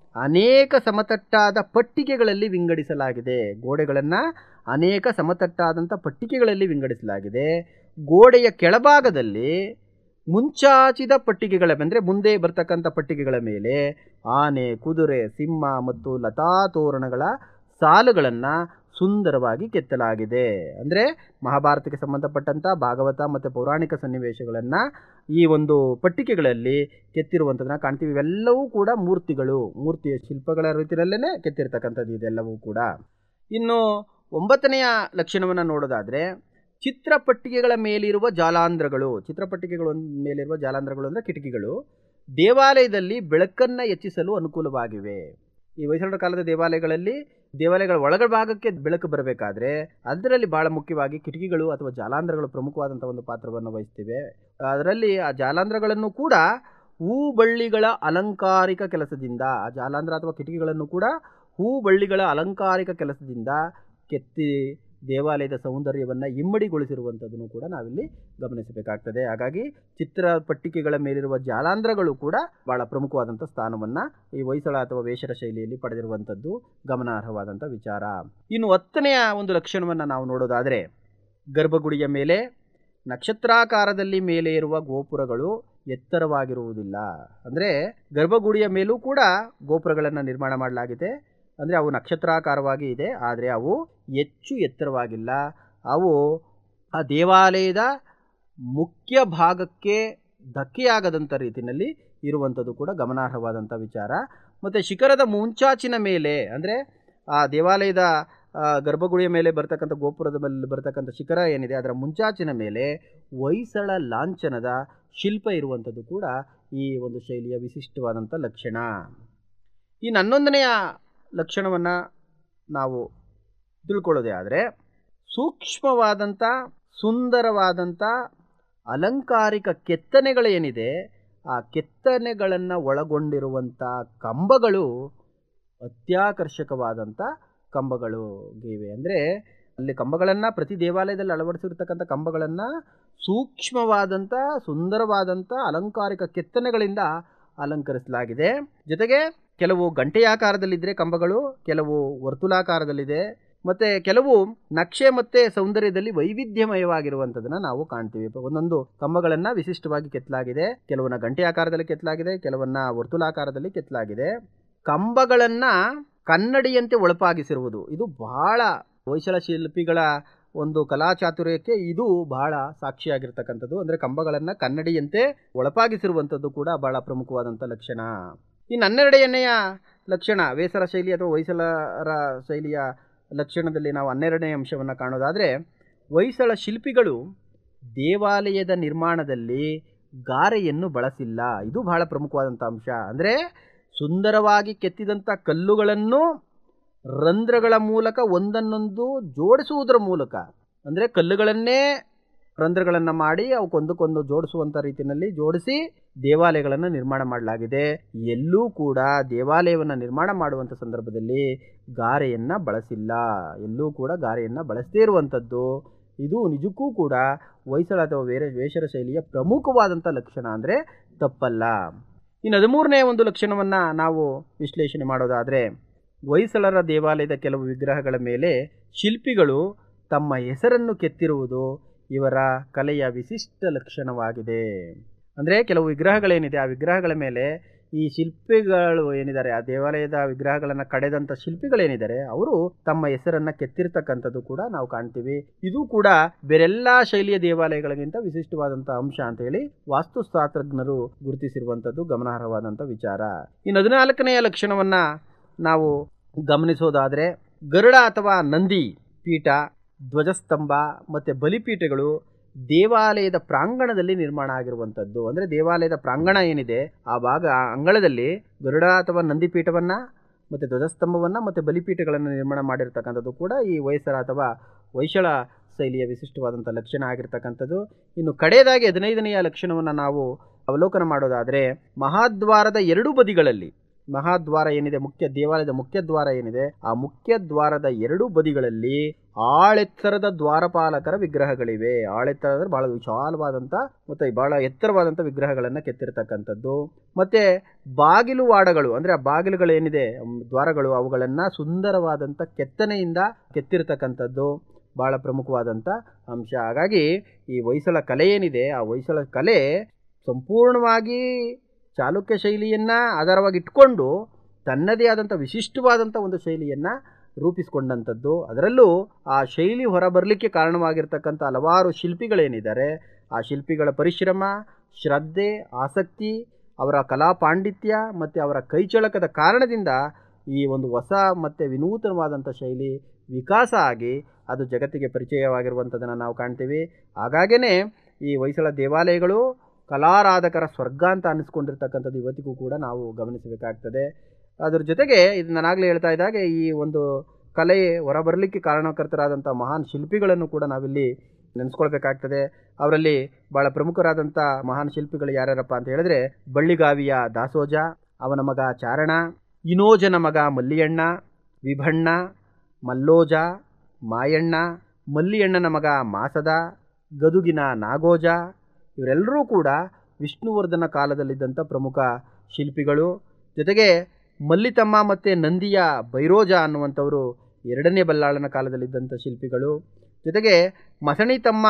ಅನೇಕ ಸಮತಟ್ಟಾದ ಪಟ್ಟಿಗೆಗಳಲ್ಲಿ ವಿಂಗಡಿಸಲಾಗಿದೆ ಗೋಡೆಗಳನ್ನು ಅನೇಕ ಸಮತಟ್ಟಾದಂಥ ಪಟ್ಟಿಗೆಗಳಲ್ಲಿ ವಿಂಗಡಿಸಲಾಗಿದೆ ಗೋಡೆಯ ಕೆಳಭಾಗದಲ್ಲಿ ಮುಂಚಾಚಿದ ಪಟ್ಟಿಗೆಗಳ ಅಂದರೆ ಮುಂದೆ ಬರ್ತಕ್ಕಂಥ ಪಟ್ಟಿಗೆಗಳ ಮೇಲೆ ಆನೆ ಕುದುರೆ ಸಿಂಹ ಮತ್ತು ಲತಾ ತೋರಣಗಳ ಸಾಲುಗಳನ್ನು ಸುಂದರವಾಗಿ ಕೆತ್ತಲಾಗಿದೆ ಅಂದರೆ ಮಹಾಭಾರತಕ್ಕೆ ಸಂಬಂಧಪಟ್ಟಂಥ ಭಾಗವತ ಮತ್ತು ಪೌರಾಣಿಕ ಸನ್ನಿವೇಶಗಳನ್ನು ಈ ಒಂದು ಪಟ್ಟಿಕೆಗಳಲ್ಲಿ ಕೆತ್ತಿರುವಂಥದ್ದನ್ನ ಕಾಣ್ತೀವಿ ಇವೆಲ್ಲವೂ ಕೂಡ ಮೂರ್ತಿಗಳು ಮೂರ್ತಿಯ ಶಿಲ್ಪಗಳ ರೀತಿಯಲ್ಲೇ ಕೆತ್ತಿರ್ತಕ್ಕಂಥದ್ದು ಇದೆಲ್ಲವೂ ಕೂಡ ಇನ್ನು ಒಂಬತ್ತನೆಯ ಲಕ್ಷಣವನ್ನು ನೋಡೋದಾದರೆ ಚಿತ್ರಪಟ್ಟಿಗೆಗಳ ಮೇಲಿರುವ ಜಾಲಾಂಧ್ರಗಳು ಚಿತ್ರಪಟ್ಟಿಗೆಗಳ ಮೇಲಿರುವ ಜಾಲಾಂಧ್ರಗಳು ಅಂದರೆ ಕಿಟಕಿಗಳು ದೇವಾಲಯದಲ್ಲಿ ಬೆಳಕನ್ನು ಹೆಚ್ಚಿಸಲು ಅನುಕೂಲವಾಗಿವೆ ಈ ಹೊಯ್ಸಳರ ಕಾಲದ ದೇವಾಲಯಗಳಲ್ಲಿ ದೇವಾಲಯಗಳ ಒಳಗ ಭಾಗಕ್ಕೆ ಬೆಳಕು ಬರಬೇಕಾದ್ರೆ ಅದರಲ್ಲಿ ಬಹಳ ಮುಖ್ಯವಾಗಿ ಕಿಟಕಿಗಳು ಅಥವಾ ಜಾಲಾಂಧ್ರಗಳು ಪ್ರಮುಖವಾದಂಥ ಒಂದು ಪಾತ್ರವನ್ನು ವಹಿಸ್ತಿವೆ ಅದರಲ್ಲಿ ಆ ಜಾಲಾಂಧ್ರಗಳನ್ನು ಕೂಡ ಹೂ ಬಳ್ಳಿಗಳ ಅಲಂಕಾರಿಕ ಕೆಲಸದಿಂದ ಆ ಜಾಲಾಂಧ್ರ ಅಥವಾ ಕಿಟಕಿಗಳನ್ನು ಕೂಡ ಹೂ ಬಳ್ಳಿಗಳ ಅಲಂಕಾರಿಕ ಕೆಲಸದಿಂದ ಕೆತ್ತಿ ದೇವಾಲಯದ ಸೌಂದರ್ಯವನ್ನು ಇಮ್ಮಡಿಗೊಳಿಸಿರುವಂಥದ್ದನ್ನು ಕೂಡ ನಾವಿಲ್ಲಿ ಗಮನಿಸಬೇಕಾಗ್ತದೆ ಹಾಗಾಗಿ ಚಿತ್ರ ಪಟ್ಟಿಕೆಗಳ ಮೇಲಿರುವ ಜಾಲಾಂಧ್ರಗಳು ಕೂಡ ಬಹಳ ಪ್ರಮುಖವಾದಂಥ ಸ್ಥಾನವನ್ನು ಈ ಹೊಯ್ಸಳ ಅಥವಾ ವೇಷರ ಶೈಲಿಯಲ್ಲಿ ಪಡೆದಿರುವಂಥದ್ದು ಗಮನಾರ್ಹವಾದಂಥ ವಿಚಾರ ಇನ್ನು ಹತ್ತನೆಯ ಒಂದು ಲಕ್ಷಣವನ್ನು ನಾವು ನೋಡೋದಾದರೆ ಗರ್ಭಗುಡಿಯ ಮೇಲೆ ನಕ್ಷತ್ರಾಕಾರದಲ್ಲಿ ಮೇಲೆ ಇರುವ ಗೋಪುರಗಳು ಎತ್ತರವಾಗಿರುವುದಿಲ್ಲ ಅಂದರೆ ಗರ್ಭಗುಡಿಯ ಮೇಲೂ ಕೂಡ ಗೋಪುರಗಳನ್ನು ನಿರ್ಮಾಣ ಮಾಡಲಾಗಿದೆ ಅಂದರೆ ಅವು ನಕ್ಷತ್ರಾಕಾರವಾಗಿ ಇದೆ ಆದರೆ ಅವು ಹೆಚ್ಚು ಎತ್ತರವಾಗಿಲ್ಲ ಅವು ಆ ದೇವಾಲಯದ ಮುಖ್ಯ ಭಾಗಕ್ಕೆ ಧಕ್ಕೆಯಾಗದಂಥ ರೀತಿಯಲ್ಲಿ ಇರುವಂಥದ್ದು ಕೂಡ ಗಮನಾರ್ಹವಾದಂಥ ವಿಚಾರ ಮತ್ತು ಶಿಖರದ ಮುಂಚಾಚಿನ ಮೇಲೆ ಅಂದರೆ ಆ ದೇವಾಲಯದ ಗರ್ಭಗುಡಿಯ ಮೇಲೆ ಬರ್ತಕ್ಕಂಥ ಗೋಪುರದ ಮೇಲೆ ಬರ್ತಕ್ಕಂಥ ಶಿಖರ ಏನಿದೆ ಅದರ ಮುಂಚಾಚಿನ ಮೇಲೆ ಹೊಯ್ಸಳ ಲಾಂಛನದ ಶಿಲ್ಪ ಇರುವಂಥದ್ದು ಕೂಡ ಈ ಒಂದು ಶೈಲಿಯ ವಿಶಿಷ್ಟವಾದಂಥ ಲಕ್ಷಣ ಈ ಹನ್ನೊಂದನೆಯ ಲಕ್ಷಣವನ್ನು ನಾವು ತಿಳ್ಕೊಳ್ಳೋದೇ ಆದರೆ ಸೂಕ್ಷ್ಮವಾದಂಥ ಸುಂದರವಾದಂಥ ಅಲಂಕಾರಿಕ ಕೆತ್ತನೆಗಳೇನಿದೆ ಆ ಕೆತ್ತನೆಗಳನ್ನು ಒಳಗೊಂಡಿರುವಂಥ ಕಂಬಗಳು ಅತ್ಯಾಕರ್ಷಕವಾದಂಥ ಕಂಬಗಳು ಇವೆ ಅಂದರೆ ಅಲ್ಲಿ ಕಂಬಗಳನ್ನು ಪ್ರತಿ ದೇವಾಲಯದಲ್ಲಿ ಅಳವಡಿಸಿರ್ತಕ್ಕಂಥ ಕಂಬಗಳನ್ನು ಸೂಕ್ಷ್ಮವಾದಂಥ ಸುಂದರವಾದಂಥ ಅಲಂಕಾರಿಕ ಕೆತ್ತನೆಗಳಿಂದ ಅಲಂಕರಿಸಲಾಗಿದೆ ಜೊತೆಗೆ ಕೆಲವು ಗಂಟೆಯಾಕಾರದಲ್ಲಿದ್ದರೆ ಕಂಬಗಳು ಕೆಲವು ವರ್ತುಲಾಕಾರದಲ್ಲಿದೆ ಮತ್ತು ಕೆಲವು ನಕ್ಷೆ ಮತ್ತು ಸೌಂದರ್ಯದಲ್ಲಿ ವೈವಿಧ್ಯಮಯವಾಗಿರುವಂಥದ್ದನ್ನು ನಾವು ಕಾಣ್ತೀವಿ ಒಂದೊಂದು ಕಂಬಗಳನ್ನು ವಿಶಿಷ್ಟವಾಗಿ ಕೆತ್ತಲಾಗಿದೆ ಕೆಲವನ್ನ ಗಂಟೆ ಆಕಾರದಲ್ಲಿ ಕೆತ್ತಲಾಗಿದೆ ಕೆಲವನ್ನ ವರ್ತುಲಾಕಾರದಲ್ಲಿ ಕೆತ್ತಲಾಗಿದೆ ಕಂಬಗಳನ್ನು ಕನ್ನಡಿಯಂತೆ ಒಳಪಾಗಿಸಿರುವುದು ಇದು ಬಹಳ ಹೊಯ್ಸಳ ಶಿಲ್ಪಿಗಳ ಒಂದು ಕಲಾ ಚಾತುರ್ಯಕ್ಕೆ ಇದು ಬಹಳ ಸಾಕ್ಷಿಯಾಗಿರ್ತಕ್ಕಂಥದ್ದು ಅಂದರೆ ಕಂಬಗಳನ್ನು ಕನ್ನಡಿಯಂತೆ ಒಳಪಾಗಿಸಿರುವಂಥದ್ದು ಕೂಡ ಬಹಳ ಪ್ರಮುಖವಾದಂಥ ಲಕ್ಷಣ ಇನ್ನು ಹನ್ನೆರಡನೆಯ ಲಕ್ಷಣ ವೇಸರ ಶೈಲಿ ಅಥವಾ ಹೊಯ್ಸಳರ ಶೈಲಿಯ ಲಕ್ಷಣದಲ್ಲಿ ನಾವು ಹನ್ನೆರಡನೇ ಅಂಶವನ್ನು ಕಾಣೋದಾದರೆ ಹೊಯ್ಸಳ ಶಿಲ್ಪಿಗಳು ದೇವಾಲಯದ ನಿರ್ಮಾಣದಲ್ಲಿ ಗಾರೆಯನ್ನು ಬಳಸಿಲ್ಲ ಇದು ಬಹಳ ಪ್ರಮುಖವಾದಂಥ ಅಂಶ ಅಂದರೆ ಸುಂದರವಾಗಿ ಕೆತ್ತಿದಂಥ ಕಲ್ಲುಗಳನ್ನು ರಂಧ್ರಗಳ ಮೂಲಕ ಒಂದನ್ನೊಂದು ಜೋಡಿಸುವುದರ ಮೂಲಕ ಅಂದರೆ ಕಲ್ಲುಗಳನ್ನೇ ರಂಧ್ರಗಳನ್ನು ಮಾಡಿ ಅವಕ್ಕೊಂದಕ್ಕೊಂದು ಜೋಡಿಸುವಂಥ ರೀತಿಯಲ್ಲಿ ಜೋಡಿಸಿ ದೇವಾಲಯಗಳನ್ನು ನಿರ್ಮಾಣ ಮಾಡಲಾಗಿದೆ ಎಲ್ಲೂ ಕೂಡ ದೇವಾಲಯವನ್ನು ನಿರ್ಮಾಣ ಮಾಡುವಂಥ ಸಂದರ್ಭದಲ್ಲಿ ಗಾರೆಯನ್ನು ಬಳಸಿಲ್ಲ ಎಲ್ಲೂ ಕೂಡ ಗಾರೆಯನ್ನು ಬಳಸದೇ ಇರುವಂಥದ್ದು ಇದು ನಿಜಕ್ಕೂ ಕೂಡ ಹೊಯ್ಸಳ ಅಥವಾ ಬೇರೆ ವೇಷರ ಶೈಲಿಯ ಪ್ರಮುಖವಾದಂಥ ಲಕ್ಷಣ ಅಂದರೆ ತಪ್ಪಲ್ಲ ಇನ್ನು ಹದಿಮೂರನೇ ಒಂದು ಲಕ್ಷಣವನ್ನು ನಾವು ವಿಶ್ಲೇಷಣೆ ಮಾಡೋದಾದರೆ ಹೊಯ್ಸಳರ ದೇವಾಲಯದ ಕೆಲವು ವಿಗ್ರಹಗಳ ಮೇಲೆ ಶಿಲ್ಪಿಗಳು ತಮ್ಮ ಹೆಸರನ್ನು ಕೆತ್ತಿರುವುದು ಇವರ ಕಲೆಯ ವಿಶಿಷ್ಟ ಲಕ್ಷಣವಾಗಿದೆ ಅಂದರೆ ಕೆಲವು ವಿಗ್ರಹಗಳೇನಿದೆ ಆ ವಿಗ್ರಹಗಳ ಮೇಲೆ ಈ ಶಿಲ್ಪಿಗಳು ಏನಿದ್ದಾರೆ ಆ ದೇವಾಲಯದ ವಿಗ್ರಹಗಳನ್ನು ಕಡೆದಂಥ ಶಿಲ್ಪಿಗಳೇನಿದ್ದಾರೆ ಅವರು ತಮ್ಮ ಹೆಸರನ್ನು ಕೆತ್ತಿರ್ತಕ್ಕಂಥದ್ದು ಕೂಡ ನಾವು ಕಾಣ್ತೀವಿ ಇದು ಕೂಡ ಬೇರೆಲ್ಲ ಶೈಲಿಯ ದೇವಾಲಯಗಳಿಗಿಂತ ವಿಶಿಷ್ಟವಾದಂಥ ಅಂಶ ಅಂತ ಹೇಳಿ ವಾಸ್ತುಶಾಸ್ತ್ರಜ್ಞರು ಗುರುತಿಸಿರುವಂಥದ್ದು ಗಮನಾರ್ಹವಾದಂಥ ವಿಚಾರ ಇನ್ನು ಹದಿನಾಲ್ಕನೆಯ ಲಕ್ಷಣವನ್ನು ನಾವು ಗಮನಿಸೋದಾದರೆ ಗರುಡ ಅಥವಾ ನಂದಿ ಪೀಠ ಧ್ವಜಸ್ತಂಭ ಮತ್ತು ಬಲಿಪೀಠಗಳು ದೇವಾಲಯದ ಪ್ರಾಂಗಣದಲ್ಲಿ ನಿರ್ಮಾಣ ಆಗಿರುವಂಥದ್ದು ಅಂದರೆ ದೇವಾಲಯದ ಪ್ರಾಂಗಣ ಏನಿದೆ ಆ ಭಾಗ ಆ ಅಂಗಳದಲ್ಲಿ ಗರುಡ ಅಥವಾ ನಂದಿಪೀಠವನ್ನು ಮತ್ತು ಧ್ವಜಸ್ತಂಭವನ್ನು ಮತ್ತು ಬಲಿಪೀಠಗಳನ್ನು ನಿರ್ಮಾಣ ಮಾಡಿರ್ತಕ್ಕಂಥದ್ದು ಕೂಡ ಈ ವಯಸ್ಸರ ಅಥವಾ ವೈಶಳ ಶೈಲಿಯ ವಿಶಿಷ್ಟವಾದಂಥ ಲಕ್ಷಣ ಆಗಿರ್ತಕ್ಕಂಥದ್ದು ಇನ್ನು ಕಡೆಯದಾಗಿ ಹದಿನೈದನೆಯ ಲಕ್ಷಣವನ್ನು ನಾವು ಅವಲೋಕನ ಮಾಡೋದಾದರೆ ಮಹಾದ್ವಾರದ ಎರಡೂ ಬದಿಗಳಲ್ಲಿ ಮಹಾದ್ವಾರ ಏನಿದೆ ಮುಖ್ಯ ದೇವಾಲಯದ ಮುಖ್ಯ ದ್ವಾರ ಏನಿದೆ ಆ ಮುಖ್ಯ ದ್ವಾರದ ಎರಡೂ ಬದಿಗಳಲ್ಲಿ ಆಳೆತ್ತರದ ದ್ವಾರಪಾಲಕರ ವಿಗ್ರಹಗಳಿವೆ ಆಳೆತ್ತರ ಅಂದರೆ ಬಹಳ ವಿಶಾಲವಾದಂಥ ಮತ್ತು ಬಹಳ ಎತ್ತರವಾದಂಥ ವಿಗ್ರಹಗಳನ್ನು ಕೆತ್ತಿರ್ತಕ್ಕಂಥದ್ದು ಮತ್ತು ಬಾಗಿಲು ವಾಡಗಳು ಅಂದರೆ ಆ ಬಾಗಿಲುಗಳೇನಿದೆ ದ್ವಾರಗಳು ಅವುಗಳನ್ನು ಸುಂದರವಾದಂಥ ಕೆತ್ತನೆಯಿಂದ ಕೆತ್ತಿರ್ತಕ್ಕಂಥದ್ದು ಭಾಳ ಪ್ರಮುಖವಾದಂಥ ಅಂಶ ಹಾಗಾಗಿ ಈ ಹೊಯ್ಸಳ ಕಲೆ ಏನಿದೆ ಆ ಹೊಯ್ಸಳ ಕಲೆ ಸಂಪೂರ್ಣವಾಗಿ ಚಾಲುಕ್ಯ ಶೈಲಿಯನ್ನು ಆಧಾರವಾಗಿ ಇಟ್ಕೊಂಡು ತನ್ನದೇ ಆದಂಥ ವಿಶಿಷ್ಟವಾದಂಥ ಒಂದು ಶೈಲಿಯನ್ನು ರೂಪಿಸಿಕೊಂಡಂಥದ್ದು ಅದರಲ್ಲೂ ಆ ಶೈಲಿ ಹೊರಬರಲಿಕ್ಕೆ ಕಾರಣವಾಗಿರ್ತಕ್ಕಂಥ ಹಲವಾರು ಶಿಲ್ಪಿಗಳೇನಿದ್ದಾರೆ ಆ ಶಿಲ್ಪಿಗಳ ಪರಿಶ್ರಮ ಶ್ರದ್ಧೆ ಆಸಕ್ತಿ ಅವರ ಕಲಾ ಪಾಂಡಿತ್ಯ ಮತ್ತು ಅವರ ಕೈಚಳಕದ ಕಾರಣದಿಂದ ಈ ಒಂದು ಹೊಸ ಮತ್ತು ವಿನೂತನವಾದಂಥ ಶೈಲಿ ವಿಕಾಸ ಆಗಿ ಅದು ಜಗತ್ತಿಗೆ ಪರಿಚಯವಾಗಿರುವಂಥದ್ದನ್ನು ನಾವು ಕಾಣ್ತೀವಿ ಹಾಗಾಗೇ ಈ ಹೊಯ್ಸಳ ದೇವಾಲಯಗಳು ಕಲಾರಾಧಕರ ಸ್ವರ್ಗ ಅಂತ ಅನ್ನಿಸ್ಕೊಂಡಿರ್ತಕ್ಕಂಥದ್ದು ಇವತ್ತಿಗೂ ಕೂಡ ನಾವು ಗಮನಿಸಬೇಕಾಗ್ತದೆ ಅದ್ರ ಜೊತೆಗೆ ಇದು ನಾನಾಗಲೇ ಹೇಳ್ತಾ ಇದ್ದಾಗೆ ಈ ಒಂದು ಕಲೆ ಹೊರಬರಲಿಕ್ಕೆ ಕಾರಣಕರ್ತರಾದಂಥ ಮಹಾನ್ ಶಿಲ್ಪಿಗಳನ್ನು ಕೂಡ ನಾವಿಲ್ಲಿ ನೆನೆಸ್ಕೊಳ್ಬೇಕಾಗ್ತದೆ ಅವರಲ್ಲಿ ಭಾಳ ಪ್ರಮುಖರಾದಂಥ ಮಹಾನ್ ಶಿಲ್ಪಿಗಳು ಯಾರ್ಯಾರಪ್ಪ ಅಂತ ಹೇಳಿದ್ರೆ ಬಳ್ಳಿಗಾವಿಯ ದಾಸೋಜ ಅವನ ಮಗ ಚಾರಣ ಇನೋಜನ ಮಗ ಮಲ್ಲಿಯಣ್ಣ ವಿಭಣ್ಣ ಮಲ್ಲೋಜ ಮಾಯಣ್ಣ ಮಲ್ಲಿಯಣ್ಣನ ಮಗ ಮಾಸದ ಗದುಗಿನ ನಾಗೋಜ ಇವರೆಲ್ಲರೂ ಕೂಡ ವಿಷ್ಣುವರ್ಧನ ಕಾಲದಲ್ಲಿದ್ದಂಥ ಪ್ರಮುಖ ಶಿಲ್ಪಿಗಳು ಜೊತೆಗೆ ಮಲ್ಲಿತಮ್ಮ ಮತ್ತು ನಂದಿಯ ಬೈರೋಜ ಅನ್ನುವಂಥವರು ಎರಡನೇ ಬಲ್ಲಾಳನ ಕಾಲದಲ್ಲಿದ್ದಂಥ ಶಿಲ್ಪಿಗಳು ಜೊತೆಗೆ ಮಸಣಿತಮ್ಮ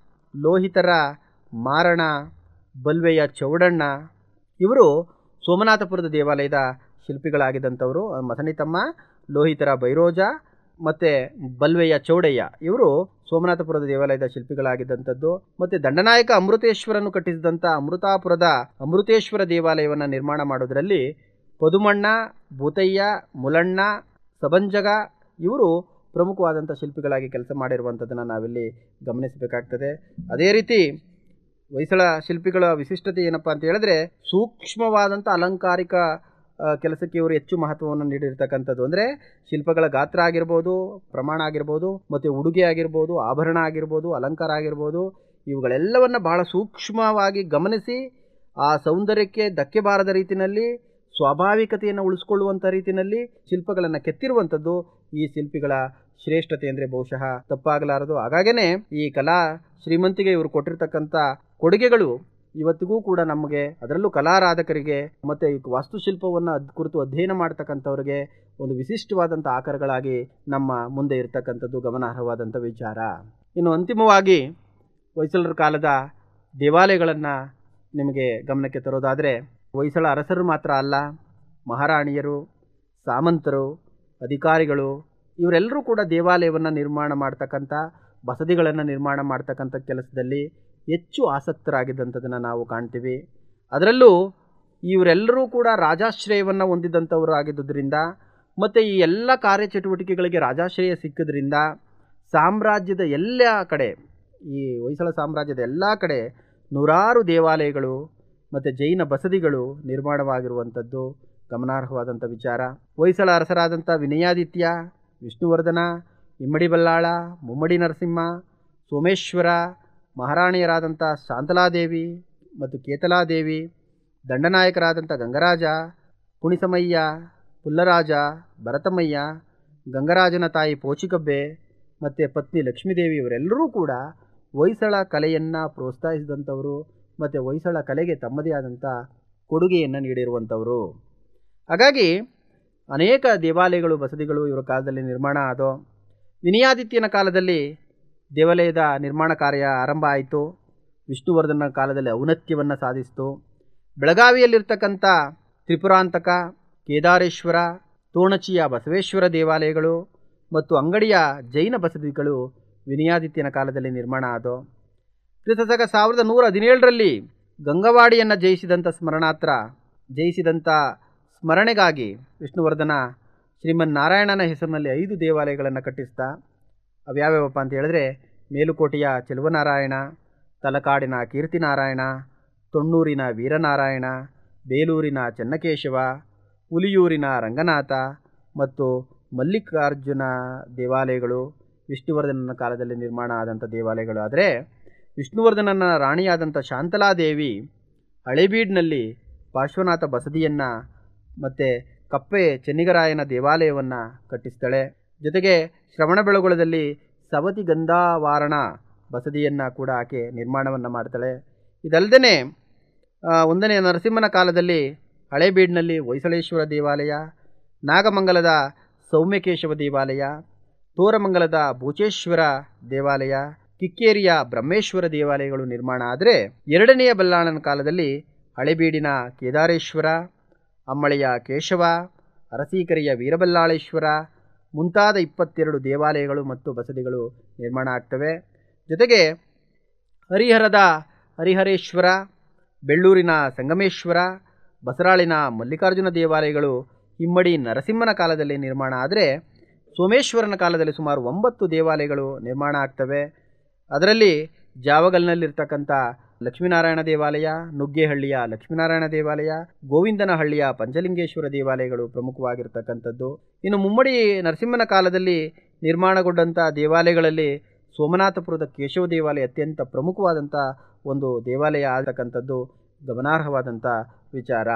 ಲೋಹಿತರ ಮಾರಣ ಬಲ್ವೆಯ ಚೌಡಣ್ಣ ಇವರು ಸೋಮನಾಥಪುರದ ದೇವಾಲಯದ ಶಿಲ್ಪಿಗಳಾಗಿದ್ದಂಥವರು ಮಸಣಿತಮ್ಮ ಲೋಹಿತರ ಬೈರೋಜ ಮತ್ತು ಬಲ್ವೆಯ ಚೌಡಯ್ಯ ಇವರು ಸೋಮನಾಥಪುರದ ದೇವಾಲಯದ ಶಿಲ್ಪಿಗಳಾಗಿದ್ದಂಥದ್ದು ಮತ್ತು ದಂಡನಾಯಕ ಅಮೃತೇಶ್ವರನು ಕಟ್ಟಿಸಿದಂಥ ಅಮೃತಾಪುರದ ಅಮೃತೇಶ್ವರ ದೇವಾಲಯವನ್ನು ನಿರ್ಮಾಣ ಮಾಡೋದರಲ್ಲಿ ಪದುಮಣ್ಣ ಭೂತಯ್ಯ ಮುಲಣ್ಣ ಸಬಂಜಗ ಇವರು ಪ್ರಮುಖವಾದಂಥ ಶಿಲ್ಪಿಗಳಾಗಿ ಕೆಲಸ ಮಾಡಿರುವಂಥದ್ದನ್ನು ನಾವಿಲ್ಲಿ ಗಮನಿಸಬೇಕಾಗ್ತದೆ ಅದೇ ರೀತಿ ಹೊಯ್ಸಳ ಶಿಲ್ಪಿಗಳ ವಿಶಿಷ್ಟತೆ ಏನಪ್ಪ ಅಂತ ಹೇಳಿದ್ರೆ ಸೂಕ್ಷ್ಮವಾದಂಥ ಅಲಂಕಾರಿಕ ಕೆಲಸಕ್ಕೆ ಇವರು ಹೆಚ್ಚು ಮಹತ್ವವನ್ನು ನೀಡಿರ್ತಕ್ಕಂಥದ್ದು ಅಂದರೆ ಶಿಲ್ಪಗಳ ಗಾತ್ರ ಆಗಿರ್ಬೋದು ಪ್ರಮಾಣ ಆಗಿರ್ಬೋದು ಮತ್ತು ಉಡುಗೆ ಆಗಿರ್ಬೋದು ಆಭರಣ ಆಗಿರ್ಬೋದು ಅಲಂಕಾರ ಆಗಿರ್ಬೋದು ಇವುಗಳೆಲ್ಲವನ್ನು ಬಹಳ ಸೂಕ್ಷ್ಮವಾಗಿ ಗಮನಿಸಿ ಆ ಸೌಂದರ್ಯಕ್ಕೆ ಧಕ್ಕೆ ಬಾರದ ರೀತಿಯಲ್ಲಿ ಸ್ವಾಭಾವಿಕತೆಯನ್ನು ಉಳಿಸ್ಕೊಳ್ಳುವಂಥ ರೀತಿಯಲ್ಲಿ ಶಿಲ್ಪಗಳನ್ನು ಕೆತ್ತಿರುವಂಥದ್ದು ಈ ಶಿಲ್ಪಿಗಳ ಶ್ರೇಷ್ಠತೆ ಅಂದರೆ ಬಹುಶಃ ತಪ್ಪಾಗಲಾರದು ಹಾಗಾಗೇ ಈ ಕಲಾ ಶ್ರೀಮಂತಿಗೆ ಇವರು ಕೊಟ್ಟಿರ್ತಕ್ಕಂಥ ಕೊಡುಗೆಗಳು ಇವತ್ತಿಗೂ ಕೂಡ ನಮಗೆ ಅದರಲ್ಲೂ ಕಲಾರಾಧಕರಿಗೆ ಮತ್ತು ವಾಸ್ತುಶಿಲ್ಪವನ್ನು ಅದ್ ಕುರಿತು ಅಧ್ಯಯನ ಮಾಡ್ತಕ್ಕಂಥವ್ರಿಗೆ ಒಂದು ವಿಶಿಷ್ಟವಾದಂಥ ಆಕಾರಗಳಾಗಿ ನಮ್ಮ ಮುಂದೆ ಇರತಕ್ಕಂಥದ್ದು ಗಮನಾರ್ಹವಾದಂಥ ವಿಚಾರ ಇನ್ನು ಅಂತಿಮವಾಗಿ ಹೊಯ್ಸಳರ ಕಾಲದ ದೇವಾಲಯಗಳನ್ನು ನಿಮಗೆ ಗಮನಕ್ಕೆ ತರೋದಾದರೆ ಹೊಯ್ಸಳ ಅರಸರು ಮಾತ್ರ ಅಲ್ಲ ಮಹಾರಾಣಿಯರು ಸಾಮಂತರು ಅಧಿಕಾರಿಗಳು ಇವರೆಲ್ಲರೂ ಕೂಡ ದೇವಾಲಯವನ್ನು ನಿರ್ಮಾಣ ಮಾಡ್ತಕ್ಕಂಥ ಬಸದಿಗಳನ್ನು ನಿರ್ಮಾಣ ಮಾಡ್ತಕ್ಕಂಥ ಕೆಲಸದಲ್ಲಿ ಹೆಚ್ಚು ಆಸಕ್ತರಾಗಿದ್ದಂಥದ್ದನ್ನು ನಾವು ಕಾಣ್ತೀವಿ ಅದರಲ್ಲೂ ಇವರೆಲ್ಲರೂ ಕೂಡ ರಾಜಾಶ್ರಯವನ್ನು ಹೊಂದಿದಂಥವರು ಆಗಿದ್ದರಿಂದ ಮತ್ತು ಈ ಎಲ್ಲ ಕಾರ್ಯಚಟುವಟಿಕೆಗಳಿಗೆ ರಾಜಾಶ್ರಯ ಸಿಕ್ಕಿದ್ರಿಂದ ಸಾಮ್ರಾಜ್ಯದ ಎಲ್ಲ ಕಡೆ ಈ ಹೊಯ್ಸಳ ಸಾಮ್ರಾಜ್ಯದ ಎಲ್ಲ ಕಡೆ ನೂರಾರು ದೇವಾಲಯಗಳು ಮತ್ತು ಜೈನ ಬಸದಿಗಳು ನಿರ್ಮಾಣವಾಗಿರುವಂಥದ್ದು ಗಮನಾರ್ಹವಾದಂಥ ವಿಚಾರ ಹೊಯ್ಸಳ ಅರಸರಾದಂಥ ವಿನಯಾದಿತ್ಯ ವಿಷ್ಣುವರ್ಧನ ಇಮ್ಮಡಿ ಬಲ್ಲಾಳ ಮುಮ್ಮಡಿ ನರಸಿಂಹ ಸೋಮೇಶ್ವರ ಮಹಾರಾಣಿಯರಾದಂಥ ಶಾಂತಲಾದೇವಿ ಮತ್ತು ಕೇತಲಾದೇವಿ ದಂಡನಾಯಕರಾದಂಥ ಗಂಗರಾಜ ಕುಣಿಸಮಯ್ಯ ಪುಲ್ಲರಾಜ ಭರತಮಯ್ಯ ಗಂಗರಾಜನ ತಾಯಿ ಪೋಚಿಕಬ್ಬೆ ಮತ್ತು ಪತ್ನಿ ಲಕ್ಷ್ಮೀದೇವಿ ಇವರೆಲ್ಲರೂ ಕೂಡ ಹೊಯ್ಸಳ ಕಲೆಯನ್ನು ಪ್ರೋತ್ಸಾಹಿಸಿದಂಥವರು ಮತ್ತು ಹೊಯ್ಸಳ ಕಲೆಗೆ ತಮ್ಮದೇ ಆದಂಥ ಕೊಡುಗೆಯನ್ನು ನೀಡಿರುವಂಥವರು ಹಾಗಾಗಿ ಅನೇಕ ದೇವಾಲಯಗಳು ಬಸದಿಗಳು ಇವರ ಕಾಲದಲ್ಲಿ ನಿರ್ಮಾಣ ಆದವು ವಿನಯಾದಿತ್ಯನ ಕಾಲದಲ್ಲಿ ದೇವಾಲಯದ ನಿರ್ಮಾಣ ಕಾರ್ಯ ಆರಂಭ ಆಯಿತು ವಿಷ್ಣುವರ್ಧನ ಕಾಲದಲ್ಲಿ ಔನ್ನತ್ಯವನ್ನು ಸಾಧಿಸಿತು ಬೆಳಗಾವಿಯಲ್ಲಿರ್ತಕ್ಕಂಥ ತ್ರಿಪುರಾಂತಕ ಕೇದಾರೇಶ್ವರ ತೋಣಚಿಯ ಬಸವೇಶ್ವರ ದೇವಾಲಯಗಳು ಮತ್ತು ಅಂಗಡಿಯ ಜೈನ ಬಸದಿಗಳು ವಿನಯಾದಿತ್ಯನ ಕಾಲದಲ್ಲಿ ನಿರ್ಮಾಣ ಆದವು ಕ್ರಿಸ್ತಶಕ ಸಾವಿರದ ನೂರ ಹದಿನೇಳರಲ್ಲಿ ಗಂಗವಾಡಿಯನ್ನು ಜಯಿಸಿದಂಥ ಸ್ಮರಣಾತ್ರ ಜಯಿಸಿದಂಥ ಸ್ಮರಣೆಗಾಗಿ ವಿಷ್ಣುವರ್ಧನ ಶ್ರೀಮನ್ನಾರಾಯಣನ ಹೆಸರಿನಲ್ಲಿ ಐದು ದೇವಾಲಯಗಳನ್ನು ಕಟ್ಟಿಸ್ತಾ ಅವ್ಯಾವ್ಯಾವಪ್ಪ ಅಂತ ಹೇಳಿದ್ರೆ ಮೇಲುಕೋಟೆಯ ಚೆಲುವನಾರಾಯಣ ತಲಕಾಡಿನ ಕೀರ್ತಿನಾರಾಯಣ ತೊಣ್ಣೂರಿನ ವೀರನಾರಾಯಣ ಬೇಲೂರಿನ ಚೆನ್ನಕೇಶವ ಹುಲಿಯೂರಿನ ರಂಗನಾಥ ಮತ್ತು ಮಲ್ಲಿಕಾರ್ಜುನ ದೇವಾಲಯಗಳು ವಿಷ್ಣುವರ್ಧನನ ಕಾಲದಲ್ಲಿ ನಿರ್ಮಾಣ ಆದಂಥ ದೇವಾಲಯಗಳು ಆದರೆ ವಿಷ್ಣುವರ್ಧನನ ರಾಣಿಯಾದಂಥ ಶಾಂತಲಾದೇವಿ ಹಳೇಬೀಡ್ನಲ್ಲಿ ಪಾರ್ಶ್ವನಾಥ ಬಸದಿಯನ್ನು ಮತ್ತು ಕಪ್ಪೆ ಚೆನ್ನಿಗರಾಯನ ದೇವಾಲಯವನ್ನು ಕಟ್ಟಿಸ್ತಾಳೆ ಜೊತೆಗೆ ಶ್ರವಣಬೆಳಗೊಳದಲ್ಲಿ ಸವತಿ ಗಂಧಾವಾರಣ ಬಸದಿಯನ್ನು ಕೂಡ ಆಕೆ ನಿರ್ಮಾಣವನ್ನು ಮಾಡ್ತಾಳೆ ಇದಲ್ಲದೆ ಒಂದನೇ ನರಸಿಂಹನ ಕಾಲದಲ್ಲಿ ಹಳೇಬೀಡಿನಲ್ಲಿ ಹೊಯ್ಸಳೇಶ್ವರ ದೇವಾಲಯ ನಾಗಮಂಗಲದ ಸೌಮ್ಯಕೇಶವ ದೇವಾಲಯ ತೋರಮಂಗಲದ ಭೂಚೇಶ್ವರ ದೇವಾಲಯ ಕಿಕ್ಕೇರಿಯ ಬ್ರಹ್ಮೇಶ್ವರ ದೇವಾಲಯಗಳು ನಿರ್ಮಾಣ ಆದರೆ ಎರಡನೆಯ ಬಲ್ಲಾಳನ ಕಾಲದಲ್ಲಿ ಹಳೆಬೀಡಿನ ಕೇದಾರೇಶ್ವರ ಅಮ್ಮಳೆಯ ಕೇಶವ ಅರಸೀಕರಿಯ ವೀರಬಲ್ಲಾಳೇಶ್ವರ ಮುಂತಾದ ಇಪ್ಪತ್ತೆರಡು ದೇವಾಲಯಗಳು ಮತ್ತು ಬಸದಿಗಳು ನಿರ್ಮಾಣ ಆಗ್ತವೆ ಜೊತೆಗೆ ಹರಿಹರದ ಹರಿಹರೇಶ್ವರ ಬೆಳ್ಳೂರಿನ ಸಂಗಮೇಶ್ವರ ಬಸರಾಳಿನ ಮಲ್ಲಿಕಾರ್ಜುನ ದೇವಾಲಯಗಳು ಇಮ್ಮಡಿ ನರಸಿಂಹನ ಕಾಲದಲ್ಲಿ ನಿರ್ಮಾಣ ಆದರೆ ಸೋಮೇಶ್ವರನ ಕಾಲದಲ್ಲಿ ಸುಮಾರು ಒಂಬತ್ತು ದೇವಾಲಯಗಳು ನಿರ್ಮಾಣ ಆಗ್ತವೆ ಅದರಲ್ಲಿ ಜಾವಗಲ್ನಲ್ಲಿರ್ತಕ್ಕಂಥ ಲಕ್ಷ್ಮೀನಾರಾಯಣ ದೇವಾಲಯ ನುಗ್ಗೇಹಳ್ಳಿಯ ಲಕ್ಷ್ಮೀನಾರಾಯಣ ದೇವಾಲಯ ಗೋವಿಂದನಹಳ್ಳಿಯ ಪಂಚಲಿಂಗೇಶ್ವರ ದೇವಾಲಯಗಳು ಪ್ರಮುಖವಾಗಿರ್ತಕ್ಕಂಥದ್ದು ಇನ್ನು ಮುಮ್ಮಡಿ ನರಸಿಂಹನ ಕಾಲದಲ್ಲಿ ನಿರ್ಮಾಣಗೊಂಡಂಥ ದೇವಾಲಯಗಳಲ್ಲಿ ಸೋಮನಾಥಪುರದ ಕೇಶವ ದೇವಾಲಯ ಅತ್ಯಂತ ಪ್ರಮುಖವಾದಂಥ ಒಂದು ದೇವಾಲಯ ಆಗತಕ್ಕಂಥದ್ದು ಗಮನಾರ್ಹವಾದಂಥ ವಿಚಾರ